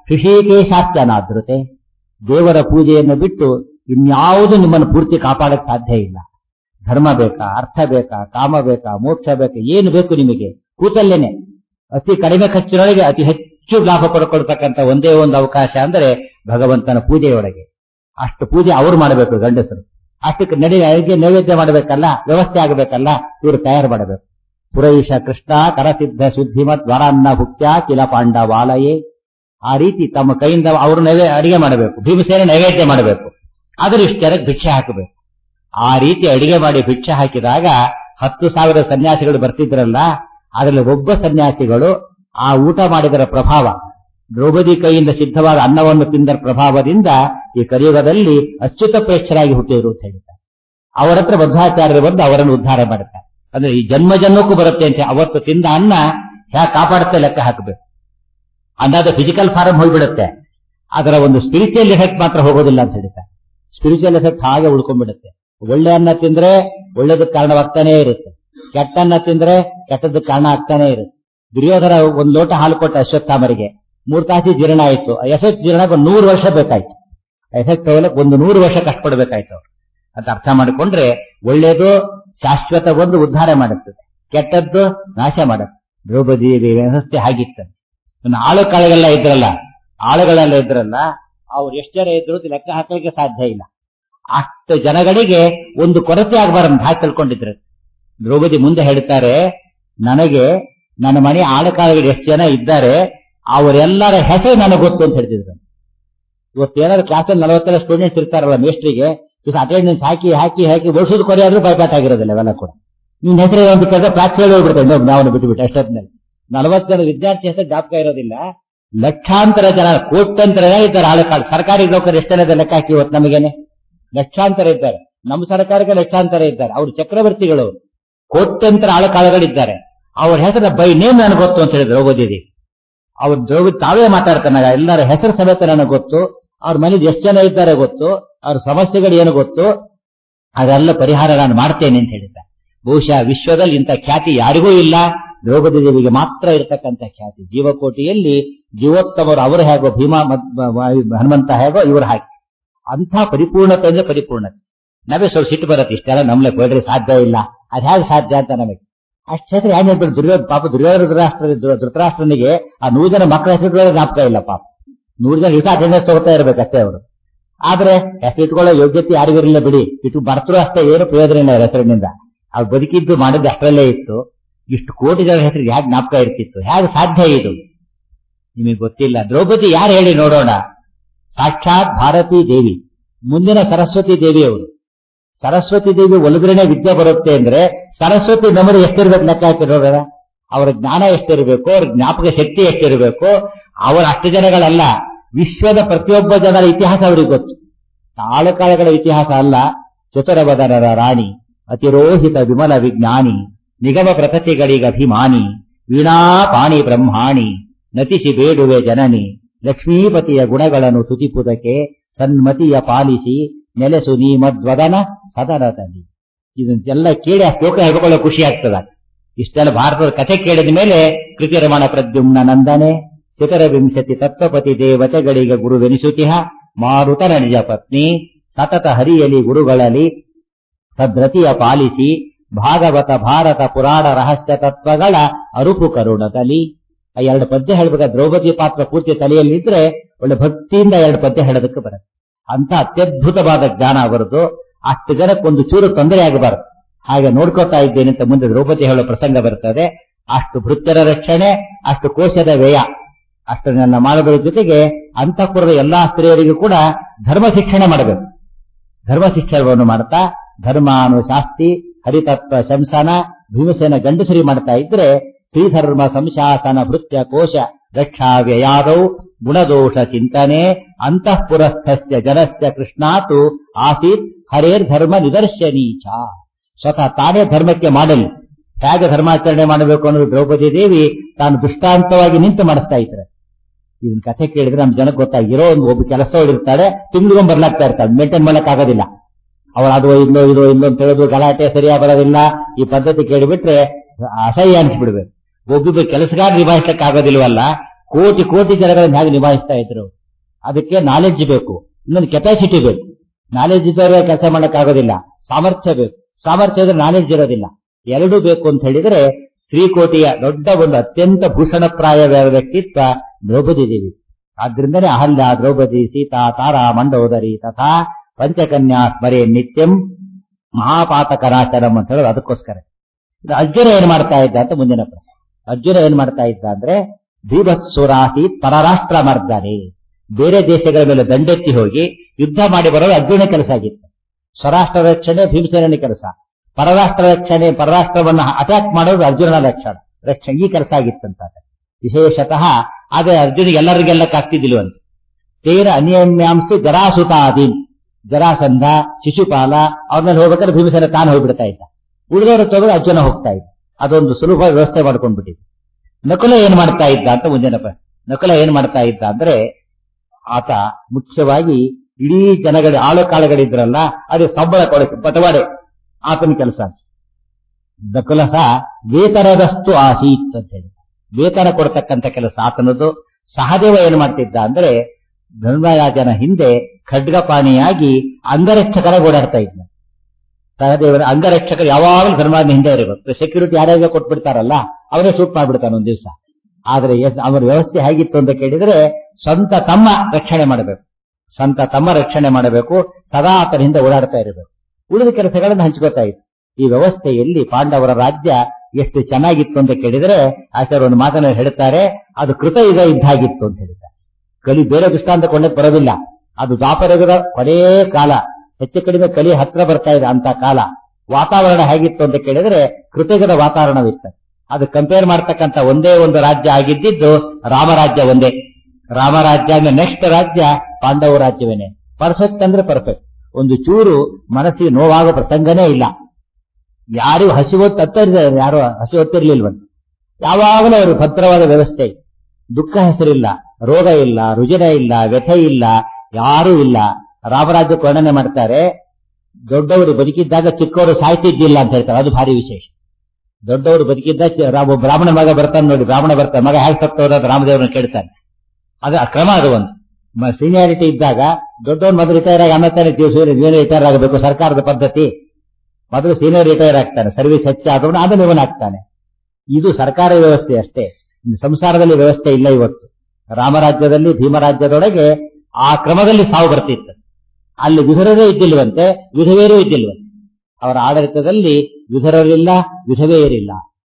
ಋಷಿಕೇಶಾರ್ಚನಾದೃತೆ ದೇವರ ಪೂಜೆಯನ್ನು ಬಿಟ್ಟು ಇನ್ಯಾವುದು ನಿಮ್ಮನ್ನು ಪೂರ್ತಿ ಕಾಪಾಡಕ್ಕೆ ಸಾಧ್ಯ ಇಲ್ಲ ಧರ್ಮ ಬೇಕಾ ಅರ್ಥ ಬೇಕಾ ಕಾಮ ಬೇಕಾ ಮೋಕ್ಷ ಬೇಕಾ ಏನು ಬೇಕು ನಿಮಗೆ ಕೂತಲ್ಲೇನೆ ಅತಿ ಕಡಿಮೆ ಖರ್ಚಿನೊಳಗೆ ಅತಿ ಹೆಚ್ಚು ಲಾಭ ಪಡ್ಕೊಳ್ತಕ್ಕಂಥ ಒಂದೇ ಒಂದು ಅವಕಾಶ ಅಂದರೆ ಭಗವಂತನ ಪೂಜೆಯೊಳಗೆ ಅಷ್ಟು ಪೂಜೆ ಅವ್ರು ಮಾಡಬೇಕು ಗಂಡಸರು ಅಷ್ಟಕ್ಕೆ ನಡಿ ಅಡಿಗೆ ನೈವೇದ್ಯ ಮಾಡಬೇಕಲ್ಲ ವ್ಯವಸ್ಥೆ ಆಗಬೇಕಲ್ಲ ಇವರು ತಯಾರು ಮಾಡಬೇಕು ಪುರೈಷ ಕೃಷ್ಣ ಕರಸಿದ್ಧ ಶುದ್ಧಿಮತ್ ವರಾನ್ನ ಭುಕ್ತ್ಯ ಕಿಲ ಪಾಂಡವಾಲಯೇ ಆ ರೀತಿ ತಮ್ಮ ಕೈಯಿಂದ ಅವರು ನೈವೇ ಅಡಿಗೆ ಮಾಡಬೇಕು ಭೀಮಸೇನೆ ನೈವೇದ್ಯ ಮಾಡಬೇಕು ಆದರೂ ಇಷ್ಟು ಜನಕ್ಕೆ ಭಿಕ್ಷೆ ಹಾಕಬೇಕು ಆ ರೀತಿ ಅಡಿಗೆ ಮಾಡಿ ಭಿಕ್ಷೆ ಹಾಕಿದಾಗ ಹತ್ತು ಸಾವಿರ ಸನ್ಯಾಸಿಗಳು ಬರ್ತಿದ್ರಲ್ಲ ಅದರಲ್ಲಿ ಒಬ್ಬ ಸನ್ಯಾಸಿಗಳು ಆ ಊಟ ಮಾಡಿದರ ಪ್ರಭಾವ ದ್ರೌಪದಿ ಕೈಯಿಂದ ಸಿದ್ಧವಾದ ಅನ್ನವನ್ನು ತಿಂದರ ಪ್ರಭಾವದಿಂದ ಈ ಕಲಿಯುಗದಲ್ಲಿ ಅಚ್ಯುತ ಪ್ರೇಕ್ಷರಾಗಿ ಹುಟ್ಟಿದ್ರು ಅಂತ ಹೇಳ್ತಾರೆ ಅವರ ಹತ್ರ ಬದ್ಧಾಚಾರ್ಯರು ಬಂದು ಅವರನ್ನು ಉದ್ಧಾರ ಮಾಡುತ್ತಾರೆ ಅಂದ್ರೆ ಈ ಜನ್ಮ ಜನ್ಮಕ್ಕೂ ಬರುತ್ತೆ ಅಂತ ಅವತ್ತು ತಿಂದ ಅನ್ನ ಹ್ಯಾಕ್ ಕಾಪಾಡುತ್ತೆ ಲೆಕ್ಕ ಹಾಕಬೇಕು ಅಂದಾದ ಫಿಸಿಕಲ್ ಫಾರಂ ಹೋಗ್ಬಿಡುತ್ತೆ ಅದರ ಒಂದು ಸ್ಪಿರಿಚುವಲ್ ಎಫೆಕ್ಟ್ ಮಾತ್ರ ಹೋಗೋದಿಲ್ಲ ಅಂತ ಹೇಳ್ತಾರೆ ಸ್ಪಿರಿಚುವಲ್ ಎಫೆಕ್ಟ್ ಹಾಗೆ ಉಳ್ಕೊಂಡ್ಬಿಡುತ್ತೆ ಒಳ್ಳೆ ಅನ್ನ ತಿಂದ್ರೆ ಒಳ್ಳೇದಕ್ಕೆ ಕಾರಣವಾಗ್ತಾನೆ ಇರುತ್ತೆ ಕೆಟ್ಟ ಅನ್ನ ತಿಂದ್ರೆ ಕೆಟ್ಟದಕ್ಕೆ ಕಾರಣ ಆಗ್ತಾನೆ ಇರುತ್ತೆ ದುರ್ಯೋಧನ ಒಂದು ಲೋಟ ಹಾಲು ಕೊಟ್ಟ ಅಶ್ವತ್ಥಾಮರಿಗೆ ಮೂರ್ ತಾಸಿ ಜೀರ್ಣ ಆಯ್ತು ಎಫೆಕ್ಟ್ ಜೀರ್ಣ ಒಂದು ನೂರು ವರ್ಷ ಬೇಕಾಯ್ತು ಎಫೆಕ್ಟ್ ಹೋಗಲಿಕ್ಕೆ ಒಂದು ನೂರು ವರ್ಷ ಕಷ್ಟಪಡಬೇಕಾಯ್ತು ಅವ್ರು ಅಂತ ಅರ್ಥ ಮಾಡಿಕೊಂಡ್ರೆ ಒಳ್ಳೇದು ಶಾಶ್ವತ ಒಂದು ಉದ್ಧಾರ ಮಾಡುತ್ತದೆ ಕೆಟ್ಟದ್ದು ನಾಶ ಮಾಡುತ್ತೆ ದ್ರೌಪದಿ ವ್ಯವಸ್ಥೆ ಹಾಗಿತ್ತು ಇನ್ನು ಆಳು ಕಾಳುಗಳೆಲ್ಲ ಇದ್ರಲ್ಲ ಆಳುಗಳೆಲ್ಲ ಇದ್ರಲ್ಲ ಅವ್ರು ಎಷ್ಟು ಜನ ಇದ್ರು ಅಂತ ಲೆಕ್ಕ ಹಾಕಲಿಕ್ಕೆ ಸಾಧ್ಯ ಇಲ್ಲ ಅಷ್ಟು ಜನಗಳಿಗೆ ಒಂದು ಕೊರತೆ ಆಗಬಾರಂತ ಹಾಕಿ ತಿಳ್ಕೊಂಡಿದ್ರು ದ್ರೌಪದಿ ಮುಂದೆ ಹೇಳ್ತಾರೆ ನನಗೆ ನನ್ನ ಮನೆ ಆಳುಕಾಳುಗಳು ಎಷ್ಟು ಜನ ಇದ್ದಾರೆ ಅವರೆಲ್ಲರ ಹೆಸರು ನನಗೆ ಗೊತ್ತು ಅಂತ ಹೇಳ್ತಿದ್ರು ಇವತ್ತೇನಾದ್ರು ಕ್ಲಾಸಲ್ಲಿ ನಲವತ್ತರ ಸ್ಟೂಡೆಂಟ್ಸ್ ಇರ್ತಾರಲ್ಲ ಮೇಸ್ಟ್ರಿಗೆ ಅಟೆಂಡೆನ್ಸ್ ಹಾಕಿ ಹಾಕಿ ಹಾಕಿ ವರ್ಷದ ಕೊನೆ ಆದ್ರೂ ಬೈಪಾಟ್ ಆಗಿರೋದಿಲ್ಲ ಅವೆಲ್ಲ ಕೂಡ ನಿನ್ ಹೆಸರು ಒಂದು ಕೇಳಿದ್ರೆ ಪ್ರಾಕ್ಸ್ ಹೇಳಿ ಹೋಗ್ಬಿಡ್ತೇನೆ ನಾವು ಬಿಟ್ಟು ಬಿಟ್ಟು ಅಷ್ಟೊತ್ತಿನಲ್ಲಿ ನಲವತ್ತು ಜನ ವಿದ್ಯಾರ್ಥಿ ಹೆಸರು ಜ್ಞಾಪಕ ಇರೋದಿಲ್ಲ ಲಕ್ಷಾಂತರ ಜನ ಕೋಟ್ಯಂತರ ಜನ ಇದ್ದಾರೆ ಆಳುಕಾಳು ಸರ್ಕಾರಿ ನೌಕರು ಎಷ್ಟು ಜನ ಲೆಕ್ಕ ಹಾಕಿ ಇವತ್ತು ನಮಗೇನೆ ಲಕ್ಷಾಂತರ ಇದ್ದಾರೆ ನಮ್ಮ ಸರ್ಕಾರಕ್ಕೆ ಲಕ್ಷಾಂತರ ಇದ್ದಾರೆ ಅವರು ಚಕ್ರವರ್ತಿಗಳು ಕೋಟ್ಯಂತರ ಆಳುಕಾಳುಗಳಿದ್ದಾರೆ ಅವ್ರ ಹೆಸರು ಬೈ ನೇಮ್ ನನಗೆ ಗೊತ್ತು ಅಂತ ಹೇಳಿದ್ರು ದ್ರೌಪದಿ ದೇವಿ ಅವ್ರ ದ್ರೌಪದಿ ತಾವೇ ಮಾತಾಡ್ತಾನೆ ಎಲ್ಲರ ಹೆಸರು ಸಮೇತ ನನಗೆ ಗೊತ್ತು ಅವ್ರ ಮನೇಲಿ ಎಷ್ಟು ಜನ ಇದ್ದಾರೆ ಗೊತ್ತು ಅವ್ರ ಸಮಸ್ಯೆಗಳು ಏನು ಗೊತ್ತು ಅದೆಲ್ಲ ಪರಿಹಾರ ನಾನು ಮಾಡ್ತೇನೆ ಅಂತ ಹೇಳಿದ್ದ ಬಹುಶಃ ವಿಶ್ವದಲ್ಲಿ ಇಂಥ ಖ್ಯಾತಿ ಯಾರಿಗೂ ಇಲ್ಲ ದ್ರೌಪದಿ ದೇವಿಗೆ ಮಾತ್ರ ಇರತಕ್ಕಂಥ ಖ್ಯಾತಿ ಜೀವಕೋಟಿಯಲ್ಲಿ ಜೀವೋತ್ತಮರು ಅವರು ಹೇಗೋ ಭೀಮಾ ಮದ್- ಮ- ಹನುಮಂತ ಹೇಗೋ ಇವರು ಹಾಗೆ ಅಂಥ ಪರಿಪೂರ್ಣತೆ ಅಂದ್ರೆ ಪರಿಪೂರ್ಣತೆ ನಾವೇ ಸ್ವಲ್ಪ ಸಿಟ್ಟು ಬರುತ್ತೆ ಇಷ್ಟೆಲ್ಲ ನಮ್ಲೆ ಕೊಡ್ರಿ ಸಾಧ್ಯ ಇಲ್ಲ ಅದ್ ಹೇಗೆ ಸಾಧ್ಯ ಅಂತ ನಮಗೆ ಅಷ್ಟೇ ಏನ್ ಹೇಳ್ಬಿಟ್ಟು ದುರ್ಯೋಧ ಪಾಪ ದುರ್ಯೋಧನ ಧೃತರಾಷ್ಟ್ರ ಧೃತರಾಷ್ಟ್ರನಿಗೆ ಆ ನೂರು ಜನ ಮಕ್ಕಳ ಹೆಸರುಗಳ ಜ್ಞಾಪಕ ಇಲ್ಲ ಪಾಪ ನೂರು ಜನ ದಿವಸ ಅಟೆಂಡೆನ್ಸ್ ತಗೋತಾ ಇರ್ಬೇಕಷ್ಟೇ ಅವರು ಆದ್ರೆ ಹೆಸರು ಇಟ್ಕೊಳ್ಳೋ ಯೋಗ್ಯತೆ ಯಾರಿಗಿರಲಿಲ್ಲ ಬಿಡಿ ಇಟ್ಟು ಬರ್ತರು ಅಷ್ಟೇ ಏನು ಪ್ರಯೋಜನ ಇಲ್ಲ ಅವ್ರ ಹೆಸರಿನಿಂದ ಅವ್ರು ಬದುಕಿದ್ದು ಮಾಡಿದ್ದು ಅಷ್ಟರಲ್ಲೇ ಇತ್ತು ಇಷ್ಟು ಕೋಟಿ ಜನ ಹೆಸರಿಗೆ ಹೇಗೆ ಜ್ಞಾಪಕ ಇರ್ತಿತ್ತು ಹೇಗೆ ಸಾಧ್ಯ ಇದು ನಿಮಗೆ ಗೊತ್ತಿಲ್ಲ ದ್ರೌಪದಿ ಯಾರು ಹೇಳಿ ನೋಡೋಣ ಸಾಕ್ಷಾತ್ ಭಾರತೀ ದೇವಿ ಮುಂದಿನ ಸರಸ್ವತಿ ದೇವಿ ಅವರು ಸರಸ್ವತಿ ದೇವಿ ಒಳಗಡೆನೆ ವಿದ್ಯೆ ಬರುತ್ತೆ ಅಂದ್ರೆ ಸರಸ್ವತಿ ನಮ್ಮದು ಎಷ್ಟಿರ್ಬೇಕು ಲೆಕ್ಕ ಹಾಕಿ ನೋಡೋಣ ಅವರ ಜ್ಞಾನ ಎಷ್ಟಿರಬೇಕು ಅವ್ರ ಜ್ಞಾಪಕ ಶಕ್ತಿ ಎಷ್ಟಿರಬೇಕು ಅವರ ಅಷ್ಟು ಜನಗಳಲ್ಲ ವಿಶ್ವದ ಪ್ರತಿಯೊಬ್ಬ ಜನರ ಇತಿಹಾಸ ಅವರಿಗೆ ಗೊತ್ತು ತಾಳುಕಾಳುಗಳ ಇತಿಹಾಸ ಅಲ್ಲ ಚತುರವದನರ ರಾಣಿ ಅತಿರೋಹಿತ ವಿಮಲ ವಿಜ್ಞಾನಿ ನಿಗಮ ಪ್ರಕೃತಿಗಳಿಗೆ ಅಭಿಮಾನಿ ವೀಣಾಪಾಣಿ ಬ್ರಹ್ಮಾಣಿ ನತಿಸಿ ಬೇಡುವೆ ಜನನಿ ಲಕ್ಷ್ಮೀಪತಿಯ ಗುಣಗಳನ್ನು ತುತಿಪುದಕ್ಕೆ ಸನ್ಮತಿಯ ಪಾಲಿಸಿ ನೆಲೆಸು ನೀ ಮದ್ವದನ ಸದನದಲ್ಲಿ ಇದನ್ನೆಲ್ಲ ಕೇಳಿ ಆ ಶ್ಲೋಕ ಹೇಳ್ಕೊಳ್ಳೋ ಖುಷಿ ಆಗ್ತದ ಇಷ್ಟೆಲ್ಲ ಭಾರತದ ಕಥೆ ಕೇಳಿದ ಮೇಲೆ ಕೃತಿರಮಣ ಪ್ರದ್ಯುಮ್ನ ನಂದನೆ ಚತುರವಿಂಶತಿ ತತ್ವಪತಿ ದೇವತೆಗಳಿಗೆ ಗುರುವೆನಿಸುತಿಹ ಮಾರುತನ ನಿಜ ಪತ್ನಿ ಸತತ ಹರಿಯಲಿ ಗುರುಗಳಲ್ಲಿ ಸದ್ರತಿಯ ಪಾಲಿಸಿ ಭಾಗವತ ಭಾರತ ಪುರಾಣ ರಹಸ್ಯ ತತ್ವಗಳ ಅರುಪು ಕರುಣದಲ್ಲಿ ಆ ಎರಡು ಪದ್ಯ ಹೇಳ್ಬೇಕಾದ್ರೆ ದ್ರೌಪದಿ ಪಾತ್ರ ಪೂರ್ತಿ ತಲೆಯಲ್ಲಿದ್ರೆ ಒಳ್ಳೆ ಭಕ್ತಿಯಿಂದ ಎರಡು ಪದ್ಯ ಹೇಳೋದಕ್ಕೆ ಬರುತ್ತೆ ಅಂತ ಅತ್ಯದ್ಭುತವಾದ ಜ್ಞಾನ ಅವರದು ಅಷ್ಟು ಜನಕ್ಕೊಂದು ಚೂರು ತೊಂದರೆ ಆಗಬಾರದು ಹಾಗೆ ನೋಡ್ಕೋತಾ ಇದ್ದೇನೆ ಅಂತ ಮುಂದೆ ದ್ರೌಪದಿ ಹೇಳೋ ಪ್ರಸಂಗ ಬರ್ತದೆ ಅಷ್ಟು ಭೃತ್ಯರ ರಕ್ಷಣೆ ಅಷ್ಟು ಕೋಶದ ವ್ಯಯ ಅಷ್ಟನ್ನೆಲ್ಲ ಮಾಡೋದ್ರ ಜೊತೆಗೆ ಅಂತಃಪುರದ ಎಲ್ಲಾ ಸ್ತ್ರೀಯರಿಗೂ ಕೂಡ ಧರ್ಮ ಶಿಕ್ಷಣ ಮಾಡಬೇಕು ಧರ್ಮ ಶಿಕ್ಷಣವನ್ನು ಮಾಡ್ತಾ ಧರ್ಮಾನುಶಾಸ್ತಿ ಹರಿತತ್ವ ಶಂಸನ ಭೀಮಸೇನ ಗಂಡಸರಿ ಮಾಡ್ತಾ ಇದ್ರೆ ಸ್ತ್ರೀಧರ್ಮ ಸಂಶಾಸನ ಭೃತ್ಯ ಕೋಶ ರಕ್ಷಾ ವ್ಯಯಾದೌ ಗುಣದೋಷ ಚಿಂತನೆ ಅಂತಃಪುರಸ್ಥಸ್ಯ ಜನಸ್ಯ ಕೃಷ್ಣಾತು ಆಸೀತ್ ಹರೇರ್ ಧರ್ಮ ನಿದರ್ಶನೀಚ ಸ್ವತಃ ತಾನೇ ಧರ್ಮಕ್ಕೆ ಮಾಡಲಿ ಹೇಗೆ ಧರ್ಮಾಚರಣೆ ಮಾಡಬೇಕು ಅನ್ನೋದು ದ್ರೌಪದಿ ದೇವಿ ತಾನು ದೃಷ್ಟಾಂತವಾಗಿ ನಿಂತು ಮಾಡಿಸ್ತಾ ಇದ್ದಾರೆ ಇದನ್ನ ಕಥೆ ಕೇಳಿದ್ರೆ ನಮ್ ಜನಕ್ಕೆ ಗೊತ್ತಾಗಿರೋ ಒಂದು ಒಬ್ಬ ಕೆಲಸದವಳು ಇರ್ತಾಳೆ ತಿಂಗ್ಳಿಗೊಂಡ್ ಬರ್ಲಾಗ್ತಾ ಇರ್ತಾಳೆ ಮೇಂಟೈನ್ ಮಾಡಕ್ ಆಗೋದಿಲ್ಲ ಅವಳು ಅದು ಇಲ್ಲೋ ಇದೋ ಇಲ್ಲೋ ಅಂತ ಹೇಳೋದು ಗಲಾಟೆ ಸರಿಯಾಗಿ ಬರೋದಿಲ್ಲ ಈ ಪದ್ಧತಿ ಕೇಳಿಬಿಟ್ರೆ ಅಸಹ್ಯ ಅನಿಸ್ಬಿಡ್ಬೇಕು ಒಬ್ಬೊಬ್ಬ ಕೆಲಸಗಾರ ನಿಭಾಯಿಸಕ್ಕೆ ಆಗೋದಿಲ್ವಲ್ಲ ಕೋಟಿ ಕೋಟಿ ಜನಗಳನ್ನ ಹೇಗೆ ನಿಭಾಯಿಸ್ತಾ ಇದ್ರು ಅದಕ್ಕೆ ನಾಲೆಡ್ಜ್ ಬೇಕು ಇನ್ನೊಂದು ಕೆಪಾಸಿಟಿ ಬೇಕು ನಾಲೆಡ್ಜ್ ಇದ್ದವರೇ ಕೆಲಸ ಮಾಡಕ್ ಆಗೋದಿಲ್ಲ ಸಾಮರ್ಥ್ಯ ಬೇಕು ಸಾಮರ್ಥ್ಯ ಇದ್ರೆ ನಾಲೆಡ್ಜ್ ಇರೋದಿಲ್ಲ ಎರಡೂ ಬೇಕು ಅಂತ ಹೇಳಿದ್ರೆ ಶ್ರೀಕೋಟಿಯ ದೊಡ್ಡ ಒಂದು ಅತ್ಯಂತ ಭೂಷಣಪ್ರಾಯವಾದ ವ್ಯಕ್ತಿತ್ವ ದ್ರೌಪದಿ ದೇವಿ ಆದ್ರಿಂದನೇ ಅಹಲ್ಯ ದ್ರೌಪದಿ ಸೀತಾ ತಾರಾ ಮಂಡೋದರಿ ತಥಾ ಪಂಚಕನ್ಯಾ ಸ್ಮರೆ ನಿತ್ಯಂ ಮಹಾಪಾತಕರಾಚರಂ ಅಂತ ಹೇಳೋದು ಅದಕ್ಕೋಸ್ಕರ ಇದು ಅರ್ಜುನ ಏನ್ ಮಾಡ್ತಾ ಇದ್ದ ಅಂತ ಮುಂದಿನ ಪ್ರಶ್ನೆ ಅರ್ಜುನ ಏನ್ ಮಾಡ್ತಾ ಇದ್ದ ಅಂದ್ರೆ ಭೀಭತ್ಸುರಾಸಿ ಪರರಾಷ್ಟ್ರ ಮರ್ದನೆ ಬೇರೆ ದೇಶಗಳ ಮೇಲೆ ದಂಡೆತ್ತಿ ಹೋಗಿ ಯುದ್ಧ ಮಾಡಿ ಬರೋದು ಅರ್ಜುನ ಕೆಲಸ ಆಗಿತ್ತು ಸ್ವರಾಷ್ಟ್ರ ರಕ್ಷಣೆ ಭೀಮಸೇನ ಕೆಲಸ ಪರರಾಷ್ಟ್ರ ರಕ್ಷಣೆ ಪರರಾಷ್ಟ್ರವನ್ನ ಅಟ್ಯಾಕ್ ಮಾಡೋದು ಅರ್ಜುನನ ಲಕ್ಷಣ ರಕ್ಷಣೆ ಈ ಕೆಲಸ ಆಗಿತ್ತಂತ ವಿಶೇಷತಃ ಆದ್ರೆ ಅರ್ಜುನಿಗೆ ಎಲ್ಲರಿಗೆಲ್ಲಕ್ಕೆ ಆಗ್ತಿದ್ದಿಲ್ವಂತೆ ತೇನ ಅನ್ಯಮ್ಯಾಂಶ ಜರಾಸುತಾದೀನ್ ಜರಾಸಂಧ ಶಿಶುಪಾಲ ಅವ್ರ ಮೇಲೆ ಹೋಗ್ಬೇಕಾದ್ರೆ ಭೀಮಸೇನ ತಾನು ಹೋಗ್ಬಿಡ್ತಾ ಇದ್ದ ಉಳಿದವರು ತಗೊಂಡು ಅರ್ಜುನ ಹೋಗ್ತಾ ಇದ್ದ ಅದೊಂದು ಸುಲಭ ವ್ಯವಸ್ಥೆ ಮಾಡ್ಕೊಂಡ್ಬಿಟ್ಟಿದ್ದು ನಕುಲ ಏನ್ ಮಾಡ್ತಾ ಇದ್ದ ಅಂತ ಮುಂದಿನ ಪ್ರಶ್ನೆ ನಕುಲ ಏನ್ ಮಾಡ್ತಾ ಇದ್ದ ಅಂದ್ರೆ ಆತ ಮುಖ್ಯವಾಗಿ ಇಡೀ ಜನಗಳ ಆಳು ಕಾಳುಗಳಿದ್ರಲ್ಲ ಅದೇ ಸಂಬಳ ಕೊಡಕ್ಕೆ ಬಟವಾಡೆ ಆತನ ಕೆಲಸ ನಕುಲ ಸಹ ವೇತನದಷ್ಟು ಆಸೀತ್ ಅಂತ ಹೇಳಿ ವೇತನ ಕೊಡ್ತಕ್ಕಂಥ ಕೆಲಸ ಆತನದು ಸಹದೇವ ಏನ್ ಮಾಡ್ತಿದ್ದ ಅಂದ್ರೆ ಧರ್ಮರಾಜನ ಹಿಂದೆ ಖಡ್ಗಪಾಣಿಯಾಗಿ ಅಂಗರಕ್ಷಕರ ಓಡಾಡ್ತಾ ಇದ್ದ ಸಹದೇವನ ಅಂಗರಕ್ಷಕರು ಯಾವಾಗಲೂ ಧರ್ಮರಾಜನ ಹಿಂದೆ ಇರಬೇಕು ಸೆಕ್ಯೂರಿಟಿ ಯಾರ್ಯಾಗ ಕೊಟ್ಬಿಡ್ತಾರಲ್ಲ ಅವರೇ ಶೂಟ್ ಮಾಡ್ಬಿಡ್ತಾನೆ ಒಂದ್ ದಿವಸ ಆದ್ರೆ ಎಸ್- ಅವರ ವ್ಯವಸ್ಥೆ ಹೇಗಿತ್ತು ಅಂತ ಕೇಳಿದ್ರೆ ಸ್ವಂತ ತಮ್ಮ ರಕ್ಷಣೆ ಮಾಡಬೇಕು ಸ್ವಂತ ತಮ್ಮ ರಕ್ಷಣೆ ಮಾಡಬೇಕು ಸದಾ ಆತನ ಹಿಂದೆ ಓಡಾಡ್ತಾ ಇರಬೇಕು ಉಳಿದ ಕೆಲಸಗಳನ್ನು ಹಂಚ್ಕೋತಾ ಇತ್ತು ಈ ವ್ಯವಸ್ಥೆಯಲ್ಲಿ ಪಾಂಡವರ ರಾಜ್ಯ ಎಷ್ಟು ಚೆನ್ನಾಗಿತ್ತು ಅಂತ ಕೇಳಿದ್ರೆ ಆಚಾರ್ಯ ಒಂದು ಮಾತನ್ನ ಹೇಳ್ತಾರೆ ಅದು ಕೃತ ಯುಗ ಇದ್ದಾಗಿತ್ತು ಅಂತ ಹೇಳಿದ್ದಾರೆ ಕಲಿ ಬೇರೆ ದೃಷ್ಟಾಂತ ಕೊಂಡಕ್ಕೆ ಬರೋದಿಲ್ಲ ಅದು ದ್ವಾಪರಯುಗದ ಕೊನೇ ಕಾಲ ಹೆಚ್ಚು ಕಡಿಮೆ ಕಲಿ ಹತ್ರ ಬರ್ತಾ ಇದೆ ಅಂತ ಕಾಲ ವಾತಾವರಣ ಹೇಗಿತ್ತು ಅಂತ ಕೇಳಿದ್ರೆ ಕೃತಯುಗದ ವಾತಾವರಣವಿತ್ತು ಅದು ಕಂಪೇರ್ ಮಾಡ್ತಕ್ಕಂಥ ಒಂದೇ ಒಂದು ರಾಜ್ಯ ಆಗಿದ್ದಿದ್ದು ರಾಮರಾಜ್ಯ ಒಂದೇ ರಾಮರಾಜ್ಯ ಅಂದ್ರೆ ನೆಕ್ಸ್ಟ್ ರಾಜ್ಯ ಪಾಂಡವ ರಾಜ್ಯವೇನೆ ಪರ್ಫೆಕ್ಟ್ ಅಂದ್ರೆ ಪರ್ಫೆಕ್ಟ್ ಒಂದು ಚೂರು ಮನಸ್ಸಿಗೆ ನೋವಾಗೋ ಪ್ರಸಂಗನೇ ಇಲ್ಲ ಯಾರು ಹಸಿವು ತತ್ತರಿದ್ದಾರೆ ಯಾರು ಹಸಿವು ಹೊತ್ತಿರ್ಲಿಲ್ವಂತೆ ಯಾವಾಗಲೂ ಅವರು ಭದ್ರವಾದ ವ್ಯವಸ್ಥೆ ದುಃಖ ಹೆಸರಿಲ್ಲ ರೋಗ ಇಲ್ಲ ರುಜಿನ ಇಲ್ಲ ವ್ಯಥೆ ಇಲ್ಲ ಯಾರೂ ಇಲ್ಲ ರಾಮರಾಜ್ಯಕ್ಕೆ ವರ್ಣನೆ ಮಾಡ್ತಾರೆ ದೊಡ್ಡವರು ಬದುಕಿದ್ದಾಗ ಚಿಕ್ಕವರು ಸಾಯ್ತಿದ್ದಿಲ್ಲ ಅಂತ ಹೇಳ್ತಾರೆ ಅದು ಭಾರಿ ವಿಶೇಷ ದೊಡ್ಡವರು ಬದುಕಿದ್ದಾಗ ರಾಮ ಬ್ರಾಹ್ಮಣ ಮಗ ಬರ್ತಾನೆ ನೋಡಿ ಬ್ರಾಹ್ಮಣ ಬರ್ತಾನೆ ಮಗ ಹೇಗೆ ಸತ್ತವ್ರ ಅಂತ ರಾಮದೇವ್ರನ್ನ ಕೇಳ್ತಾನೆ ಅದು ಆ ಕ್ರಮ ಅದು ಒಂದು ಸೀನಿಯಾರಿಟಿ ಇದ್ದಾಗ ದೊಡ್ಡವನ್ ಮೊದಲು ರಿಟೈರ್ ಆಗಿ ಆಮೇಲೆ ತಾನೇ ಜೀವನ ರಿಟೈರ್ ಆಗಬೇಕು ಸರ್ಕಾರದ ಪದ್ಧತಿ ಮೊದಲು ಸೀನಿಯರ್ ರಿಟೈರ್ ಆಗ್ತಾನೆ ಸರ್ವಿಸ್ ಹೆಚ್ಚಾದವನು ಆಮೇಲೆ ಇವನ್ ಆಗ್ತಾನೆ ಇದು ಸರ್ಕಾರ ವ್ಯವಸ್ಥೆ ಅಷ್ಟೇ ಇನ್ನು ಸಂಸಾರದಲ್ಲಿ ವ್ಯವಸ್ಥೆ ಇಲ್ಲ ಇವತ್ತು ರಾಮರಾಜ್ಯದಲ್ಲಿ ಭೀಮರಾಜ್ಯದೊಳಗೆ ಆ ಕ್ರಮದಲ್ಲಿ ಸಾವು ಬರ್ತಿತ್ತು ಅಲ್ಲಿ ವಿಧುರರೇ ಇದ್ದಿಲ್ವಂತೆ ವಿಧವೆಯರೂ ಇದ್ದಿಲ್ವಂತೆ ಅವರ ಆಡಳಿತದಲ್ಲಿ ವಿಧುರರಿಲ್ಲ ವಿಧವೆಯರಿಲ್ಲ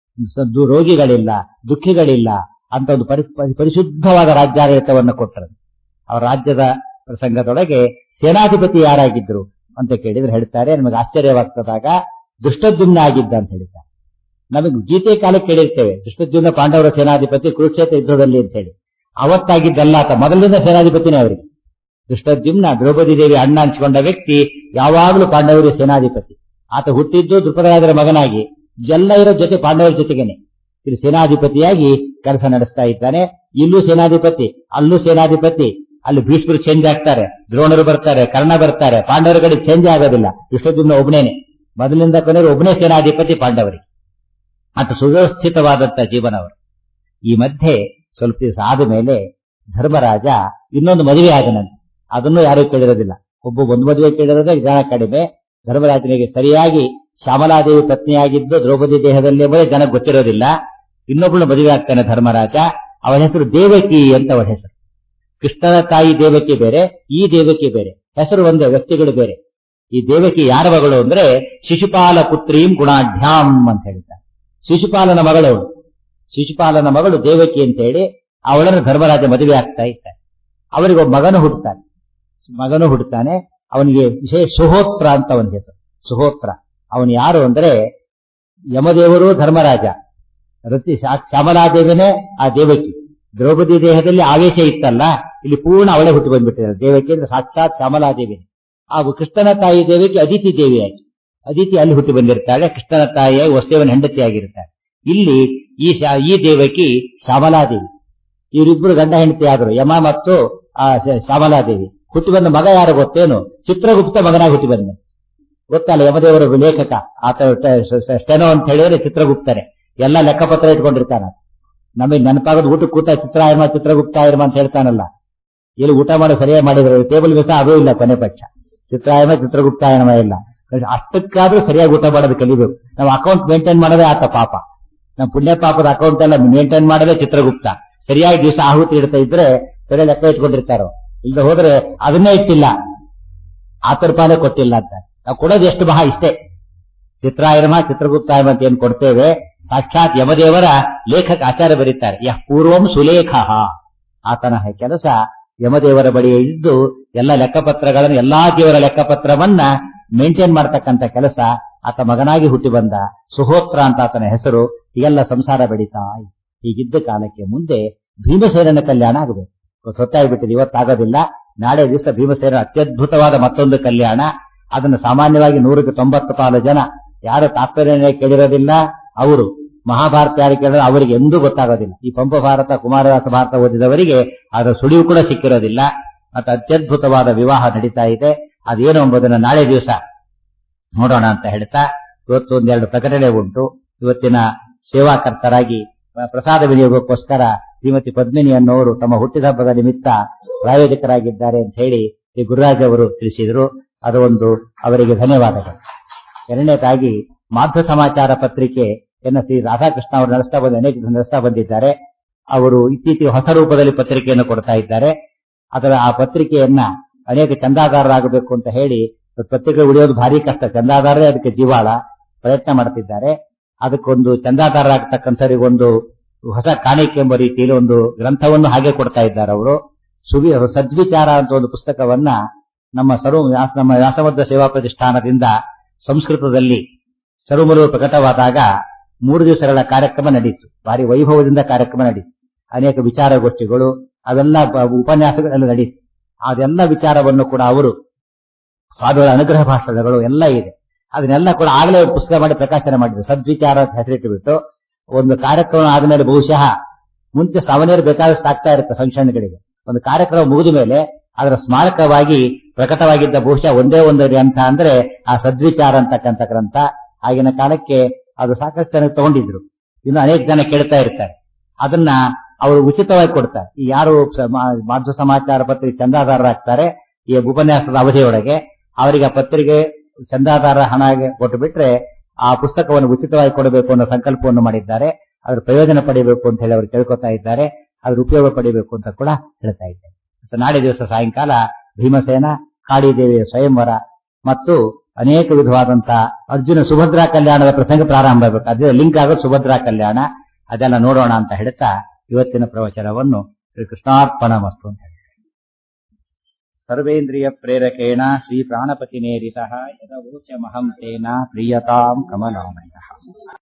ಸ- ರೋಗಿಗಳಿಲ್ಲ ದುಃಖಿಗಳಿಲ್ಲ ಅಂತ ಒಂದು ಪರಿ ಪರಿ- ಪರಿಶುದ್ಧವಾದ ರಾಜ್ಯಾಡಳಿತವನ್ನು ಕೊಟ್ಟರು ಅವರ ರಾಜ್ಯದ ಪ್ರಸಂಗದೊಳಗೆ ಸೇನಾಧಿಪತಿ ಯಾರಾಗಿದ್ರು ಅಂತ ಕೇಳಿದ್ರೆ ಹೇಳ್ತಾರೆ ನಮಗೆ ಆಶ್ಚರ್ಯವಾಗ್ತದಾಗ ದುಷ್ಟದ್ಯುಮ್ನ ಆಗಿದ್ದ ಅಂತ ಹೇಳ್ತಾರೆ ನಮಗೆ ಗೀತೆ ಕಾಲಕ್ಕೆ ಕೇಳಿರ್ತೇವೆ ದುಷ್ಟದ್ಯುಮ್ನ ಪಾಂಡವರ ಸೇನಾಧಿಪತಿ ಕುರುಕ್ಷೇತ್ರ ಯುದ್ಧದಲ್ಲಿ ಅಂತ ಹೇಳಿ ಅವತ್ತಾಗಿದ್ದಲ್ಲ ಆತ ಮೊದಲಿಂದ ಸೇನಾಧಿಪತಿನೇ ಅವರಿಗೆ ದುಷ್ಟದ್ಯುಮ್ನ ದ್ರೌಪದಿ ದೇವಿ ಅಣ್ಣ ಹಂಚಿಕೊಂಡ ವ್ಯಕ್ತಿ ಯಾವಾಗಲೂ ಪಾಂಡವರ ಸೇನಾಧಿಪತಿ ಆತ ಹುಟ್ಟಿದ್ದು ದೃಪದರಾಜರ ಮಗನಾಗಿ ಎಲ್ಲ ಇರೋ ಜೊತೆ ಪಾಂಡವರ ಜೊತೆಗೇನೆ ಇಲ್ಲಿ ಸೇನಾಧಿಪತಿಯಾಗಿ ಕೆಲಸ ನಡೆಸ್ತಾ ಇದ್ದಾನೆ ಇಲ್ಲೂ ಸೇನಾಧಿಪತಿ ಅಲ್ಲೂ ಸೇನಾಧಿಪತಿ ಅಲ್ಲಿ ಭೀಷ್ಮರು ಚೇಂಜ್ ಆಗ್ತಾರೆ ದ್ರೋಣರು ಬರ್ತಾರೆ ಕರ್ಣ ಬರ್ತಾರೆ ಪಾಂಡವರ ಕಡೆ ಚೇಂಜ್ ಆಗೋದಿಲ್ಲ ಇಷ್ಟೊತ್ತಿನ ಒಬ್ಬನೇನೆ ಮೊದಲಿಂದ ಕೊನೆಗೆ ಒಬ್ಬನೇ ಸೇನಾಧಿಪತಿ ಪಾಂಡವರಿಗೆ ಅಂತ ಸುವ್ಯವಸ್ಥಿತವಾದಂತ ಜೀವನ ಅವರು ಈ ಮಧ್ಯೆ ಸ್ವಲ್ಪ ದಿವಸ ಆದ ಮೇಲೆ ಧರ್ಮರಾಜ ಇನ್ನೊಂದು ಮದುವೆ ಆದನಂತೆ ಅದನ್ನು ಯಾರೂ ಕೇಳಿರೋದಿಲ್ಲ ಒಬ್ಬ ಒಂದು ಮದುವೆ ಕೇಳಿರೋದೇ ಜನ ಕಡಿಮೆ ಧರ್ಮರಾಜನಿಗೆ ಸರಿಯಾಗಿ ಶ್ಯಾಮಲಾದೇವಿ ಪತ್ನಿಯಾಗಿದ್ದು ದ್ರೌಪದಿ ದೇಹದಲ್ಲಿ ಎಂಬುದೇ ಜನಕ್ಕೆ ಗೊತ್ತಿರೋದಿಲ್ಲ ಇನ್ನೊಬ್ಬಳು ಮದುವೆ ಆಗ್ತಾನೆ ಧರ್ಮರಾಜ ಅವನ ಹೆಸರು ದೇವಕಿ ಅಂತ ಅವನ ಹೆಸರು ಕೃಷ್ಣನ ತಾಯಿ ದೇವಕಿ ಬೇರೆ ಈ ದೇವಕಿ ಬೇರೆ ಹೆಸರು ಒಂದೇ ವ್ಯಕ್ತಿಗಳು ಬೇರೆ ಈ ದೇವಕಿ ಯಾರ ಮಗಳು ಅಂದ್ರೆ ಶಿಶುಪಾಲ ಪುತ್ರೀಂ ಗುಣಾಢ್ಯಾಂ ಅಂತ ಹೇಳ್ತಾರೆ ಶಿಶುಪಾಲನ ಮಗಳು ಅವಳು ಶಿಶುಪಾಲನ ಮಗಳು ದೇವಕಿ ಅಂತ ಹೇಳಿ ಅವಳನ್ನು ಧರ್ಮರಾಜ ಮದುವೆ ಆಗ್ತಾ ಇದ್ದಾರೆ ಅವರಿಗೆ ಒಬ್ಬ ಮಗನು ಹುಟ್ಟುತ್ತಾನೆ ಮಗನು ಹುಟ್ಟುತ್ತಾನೆ ಅವನಿಗೆ ವಿಶೇಷ ಸುಹೋತ್ರ ಅಂತ ಅವನ ಹೆಸರು ಸುಹೋತ್ರ ಅವನು ಯಾರು ಅಂದ್ರೆ ಯಮದೇವರು ಧರ್ಮರಾಜ ರತಿ ಶಾ- ಶ್ಯಾಮಲಾದೇವಿನೇ ಆ ದೇವಕಿ ದ್ರೌಪದಿ ದೇಹದಲ್ಲಿ ಆವೇಶ ಇತ್ತಲ್ಲ ಇಲ್ಲಿ ಪೂರ್ಣ ಅವಳೇ ಹುಟ್ಟು ಬಂದ್ಬಿಟ್ಟಿದ್ದಾರೆ ದೇವಕಿ ಅಂದ್ರೆ ಸಾಕ್ಷಾತ್ ಶ್ಯಾಮಲಾದೇವಿ ಹಾಗೂ ಕೃಷ್ಣನ ತಾಯಿ ದೇವಿಗೆ ಅದಿತಿ ದೇವಿಯಾಗಿ ಅದಿತಿ ಅಲ್ಲಿ ಹುಟ್ಟಿ ಬಂದಿರ್ತಾಳೆ ಕೃಷ್ಣನ ತಾಯಿಯಾಗಿ ವಸುದೇವನ ಹೆಂಡತಿಯಾಗಿರ್ತಾಳೆ ಇಲ್ಲಿ ಈ ಶಾ- ಈ ದೇವಕಿ ಶ್ಯಾಮಲಾದೇವಿ ಇವರಿಬ್ಬರು ಗಂಡ ಹೆಂಡತಿ ಆದರು ಯಮ ಮತ್ತು ಆ ಶ- ಶ್ಯಾಮಲಾದೇವಿ ಹುಟ್ಟಿ ಬಂದ ಮಗ ಯಾರು ಗೊತ್ತೇನು ಚಿತ್ರಗುಪ್ತ ಮಗನಾಗಿ ಹುಟ್ಟಿ ಬಂದ ಗೊತ್ತಲ್ಲ ಯಮದೇವರ ಲೇಖಕ ಆತ ಸ್ಟೆನೋ ಅಂತ ಹೇಳಿದ್ರೆ ಚಿತ್ರಗುಪ್ತರೆ ಎಲ್ಲ ಲೆಕ್ಕಪತ್ರ ಇಟ್ಕೊಂಡಿರ್ತಾನ ನಮಗೆ ನೆನಪಾಗೋದು ಊಟ ಕೂತ ಚಿತ್ರಾಯಮ ಚಿತ್ರಗುಪ್ತಾಯಮ ಅಂತ ಹೇಳ್ತಾನಲ್ಲ ಇಲ್ಲಿ ಊಟ ಮಾಡೋ ಸರಿಯಾಗಿ ಮಾಡಿದ್ರು ಟೇಬಲ್ ಬೇಸ ಅದೂ ಇಲ್ಲ ಕೊನೆ ಪಕ್ಷ ಚಿತ್ರಾಯಮ ಚಿತ್ರಗುಪ್ತಾಯನಮ ಇಲ್ಲ ಅಷ್ಟಕ್ಕಾದ್ರೂ ಸರಿಯಾಗಿ ಊಟ ಮಾಡೋದು ಕಲಿಬೇಕು ನಾವು ಅಕೌಂಟ್ ಮೇಂಟೈನ್ ಮಾಡೋದೇ ಆತ ಪಾಪ ನಮ್ಮ ಪುಣ್ಯ ಪಾಪದ ಅಕೌಂಟ್ ಎಲ್ಲ ಮೇಂಟೈನ್ ಮಾಡೋದೇ ಚಿತ್ರಗುಪ್ತ ಸರಿಯಾಗಿ ದಿವಸ ಆಹುತಿ ಇಡ್ತಾ ಇದ್ರೆ ಸರಿಯಾಗಿ ಲೆಕ್ಕ ಇಟ್ಕೊಂಡಿರ್ತಾರೋ ಇಲ್ಲದೆ ಹೋದ್ರೆ ಅದನ್ನೇ ಇಟ್ಟಿಲ್ಲ ಆತರ ಪಾಲೇ ಕೊಟ್ಟಿಲ್ಲ ಅಂತ ನಾವು ಕೊಡೋದು ಎಷ್ಟು ಮಹಾ ಇಷ್ಟೇ ಚಿತ್ರಾಯನಮ ಚಿತ್ರಗುಪ್ತಾಯಮ ಅಂತ ಏನ್ ಕೊಡ್ತೇವೆ ಸಾಕ್ಷಾತ್ ಯಮದೇವರ ಲೇಖಕ ಆಚಾರ್ಯ ಬರೀತಾರೆ ಯಃ ಪೂರ್ವಂ ಸುಲೇಖ ಆತನ ಕೆಲಸ ಯಮದೇವರ ಬಳಿ ಇದ್ದು ಎಲ್ಲ ಲೆಕ್ಕಪತ್ರಗಳನ್ನು ಎಲ್ಲಾ ದೇವರ ಲೆಕ್ಕಪತ್ರವನ್ನ ಮೇಂಟೈನ್ ಮಾಡ್ತಕ್ಕಂಥ ಕೆಲಸ ಆತ ಮಗನಾಗಿ ಹುಟ್ಟಿ ಬಂದ ಸುಹೋತ್ರ ಅಂತ ಆತನ ಹೆಸರು ಹೀಗೆಲ್ಲ ಸಂಸಾರ ಬೆಳೀತಾ ಇತ್ತು. ಹೀಗಿದ್ದ ಕಾಲಕ್ಕೆ ಮುಂದೆ ಭೀಮಸೇನನ ಕಲ್ಯಾಣ ಆಗಬೇಕು ಸೊತ್ತಾಗ್ಬಿಟ್ಟಿದೆ ಇವತ್ತಾಗೋದಿಲ್ಲ ನಾಳೆ ದಿವಸ ಭೀಮಸೇನ ಅತ್ಯದ್ಭುತವಾದ ಮತ್ತೊಂದು ಕಲ್ಯಾಣ ಅದನ್ನು ಸಾಮಾನ್ಯವಾಗಿ ನೂರಕ್ಕೆ ತೊಂಬತ್ತು ಪಾಲು ಜನ ಯಾರು ತಾತ್ಪರ್ಯ ಕೇಳಿರೋದಿಲ್ಲ ಅವರು ಮಹಾಭಾರತ ಯಾರು ಕೇಳಿದ್ರೆ ಅವರಿಗೆ ಎಂದೂ ಗೊತ್ತಾಗೋದಿಲ್ಲ ಈ ಪಂಪ ಭಾರತ ಕುಮಾರದಾಸ ಭಾರತ ಓದಿದವರಿಗೆ ಅದರ ಸುಳಿವು ಕೂಡ ಸಿಕ್ಕಿರೋದಿಲ್ಲ ಮತ್ತು ಅತ್ಯದ್ಭುತವಾದ ವಿವಾಹ ನಡೀತಾ ಇದೆ ಅದೇನು ಎಂಬುದನ್ನು ನಾಳೆ ದಿವಸ ನೋಡೋಣ ಅಂತ ಹೇಳ್ತಾ ಇವತ್ತು ಒಂದೆರಡು ಪ್ರಕಟಣೆ ಉಂಟು ಇವತ್ತಿನ ಸೇವಾಕರ್ತರಾಗಿ ಆ, ಪ್ರಸಾದ ವಿನಿಯೋಗಕ್ಕೋಸ್ಕರ ಶ್ರೀಮತಿ ಪದ್ಮಿನಿ ಅನ್ನೋರು ತಮ್ಮ ಹುಟ್ಟಿದಬ್ಬದ ನಿಮಿತ್ತ ಪ್ರಾಯೋಜಕರಾಗಿದ್ದಾರೆ ಅಂತ ಹೇಳಿ ಶ್ರೀ ಗುರುರಾಜ್ ಅವರು ತಿಳಿಸಿದರು ಅದು ಒಂದು ಅವರಿಗೆ ಧನ್ಯವಾದಗಳು ಎರಡನೇದಾಗಿ ಮಾಧ್ವ ಸಮಾಚಾರ ಪತ್ರಿಕೆಯನ್ನು ಶ್ರೀ ರಾಧಾಕೃಷ್ಣ ಅವರು ನಡೆಸ್ತಾ ಬಂದ ಅನೇಕ ಜನ ನಡೆಸ್ತಾ ಬಂದಿದ್ದಾರೆ ಅವರು ಇತ್ತೀಚೆಗೆ ಹೊಸ ರೂಪದಲ್ಲಿ ಪತ್ರಿಕೆಯನ್ನು ಕೊಡ್ತಾ ಇದ್ದಾರೆ ಅದರ ಆ ಪತ್ರಿಕೆಯನ್ನ ಅನೇಕ ಚಂದಾದಾರರಾಗಬೇಕು ಅಂತ ಹೇಳಿ ಪತ್ರಿಕೆ ಉಳಿಯೋದು ಭಾರಿ ಕಷ್ಟ ಚಂದಾದಾರರೇ ಅದಕ್ಕೆ ಜೀವಾಳ ಪ್ರಯತ್ನ ಮಾಡ್ತಿದ್ದಾರೆ ಅದಕ್ಕೊಂದು ಚಂದಾದಾರರಾಗತಕ್ಕಂಥವರಿಗೊಂದು ಹೊಸ ಕಾಣಿಕೆ ಎಂಬ ರೀತಿಯಲ್ಲಿ ಒಂದು ಗ್ರಂಥವನ್ನು ಹಾಗೆ ಕೊಡ್ತಾ ಇದ್ದಾರೆ ಅವರು ಸುವಿ ಸದ್ವಿಚಾರ ಅಂತ ಒಂದು ಪುಸ್ತಕವನ್ನ ನಮ್ಮ ಸರ್ವ ವ್ಯಾಸ- ನಮ್ಮ ವ್ಯಾಸಮಧ್ಯ ಸೇವಾ ಪ್ರತಿಷ್ಠಾನದಿಂದ ಸಂಸ್ಕೃತದಲ್ಲಿ ಸರ್ವಮರು ಪ್ರಕಟವಾದಾಗ ಮೂರು ದಿವಸಗಳ ಕಾರ್ಯಕ್ರಮ ನಡೆಯಿತು ಭಾರಿ ವೈಭವದಿಂದ ಕಾರ್ಯಕ್ರಮ ನಡೆಯಿತು ಅನೇಕ ವಿಚಾರಗೋಷ್ಠಿಗಳು ಅವೆಲ್ಲ ಬ- ಉಪನ್ಯಾಸಗಳೆಲ್ಲ ನಡೀತು ಅದೆಲ್ಲ ವಿಚಾರವನ್ನು ಕೂಡ ಅವರು ಸ್ವಾಮಿಗಳ ಅನುಗ್ರಹ ಭಾಷಣಗಳು ಎಲ್ಲ ಇದೆ ಅದನ್ನೆಲ್ಲ ಕೂಡ ಆಗಲೇ ಒಂದು ಪುಸ್ತಕ ಮಾಡಿ ಪ್ರಕಾಶನ ಮಾಡಿದ್ರು ಸದ್ವಿಚಾರ ಅಂತ ಹೆಸರಿಟ್ಟು ಬಿಟ್ಟು ಒಂದು ಕಾರ್ಯಕ್ರಮ ಆದ್ಮೇಲೆ ಬಹುಶಃ ಮುಂಚೆ ಸಾಮಾನ್ಯರು ಬೇಕಾದಷ್ಟು ಆಗ್ತಾ ಇರುತ್ತೆ ಫಂಕ್ಷನ್ಗಳಿಗೆ ಒಂದು ಕಾರ್ಯಕ್ರಮ ಮುಗಿದ ಮೇಲೆ ಅದರ ಸ್ಮಾರಕವಾಗಿ ಪ್ರಕಟವಾಗಿದ್ದ ಬಹುಶಃ ಒಂದೇ ಒಂದು ಗ್ರಂಥ ಅಂದ್ರೆ ಆ ಸದ್ವಿಚಾರ ಅಂತಕ್ಕಂಥ ಗ್ರಂಥ ಆಗಿನ ಕಾಲಕ್ಕೆ ಅದು ಸಾಕಷ್ಟು ಜನ ತಗೊಂಡಿದ್ರು ಇನ್ನು ಅನೇಕ ಜನ ಕೇಳ್ತಾ ಇರ್ತಾರೆ ಅದನ್ನ ಅವರು ಉಚಿತವಾಗಿ ಕೊಡ್ತಾರೆ ಈ ಯಾರು ಸ- ಮಾ- ಮಾಧ್ವ ಸಮಾಚಾರ ಪತ್ರಿಕೆ ಚಂದಾದಾರರಾಗ್ತಾರೆ ಈ ಉಪನ್ಯಾಸದ ಅವಧಿಯೊಳಗೆ ಅವರಿಗೆ ಆ ಪತ್ರಿಕೆ ಚಂದಾದಾರ ಹಣ ಕೊಟ್ಟು ಬಿಟ್ರೆ ಆ ಪುಸ್ತಕವನ್ನು ಉಚಿತವಾಗಿ ಕೊಡಬೇಕು ಅನ್ನೋ ಸಂಕಲ್ಪವನ್ನು ಮಾಡಿದ್ದಾರೆ ಅದ್ರ ಪ್ರಯೋಜನ ಪಡೆಯಬೇಕು ಅಂತ ಹೇಳಿ ಅವರು ಕೇಳ್ಕೊತಾ ಇದ್ದಾರೆ ಅದ್ರ ಉಪಯೋಗ ಪಡೆಯಬೇಕು ಅಂತ ಕೂಡ ಹೇಳ್ತಾ ಇದ್ದಾರೆ ಮತ್ತೆ ನಾಳೆ ದಿವಸ ಸಾಯಂಕಾಲ ಭೀಮಸೇನ ಕಾಳಿದೇವಿಯ ಸ್ವಯಂವರ ಮತ್ತು ಅನೇಕ ವಿಧವಾದಂತಹ ಅರ್ಜುನ ಸುಭದ್ರಾ ಕಲ್ಯಾಣದ ಪ್ರಸಂಗ ಪ್ರಾರಂಭ ಆಗಬೇಕು ಅದೇ ಲಿಂಕ್ ಆಗೋದು ಸುಭದ್ರಾ ಕಲ್ಯಾಣ ಅದೆಲ್ಲ ನೋಡೋಣ ಅಂತ ಹೇಳ್ತಾ ಇವತ್ತಿನ ಪ್ರವಚನವನ್ನು ಶ್ರೀ ಕೃಷ್ಣಾರ್ಪಣ ಮಸ್ತು ಅಂತ ಹೇಳ್ತಾರೆ ಸರ್ವೇಂದ್ರಿಯ ಪ್ರೇರಕೇಣ ಶ್ರೀ ಪ್ರಾಣಪತಿ ನೇರಿತ ಯದವೋಚಮಹಂ ತೇನ ಪ್ರಿಯತಾಂ ಕಮಲಾಮಯ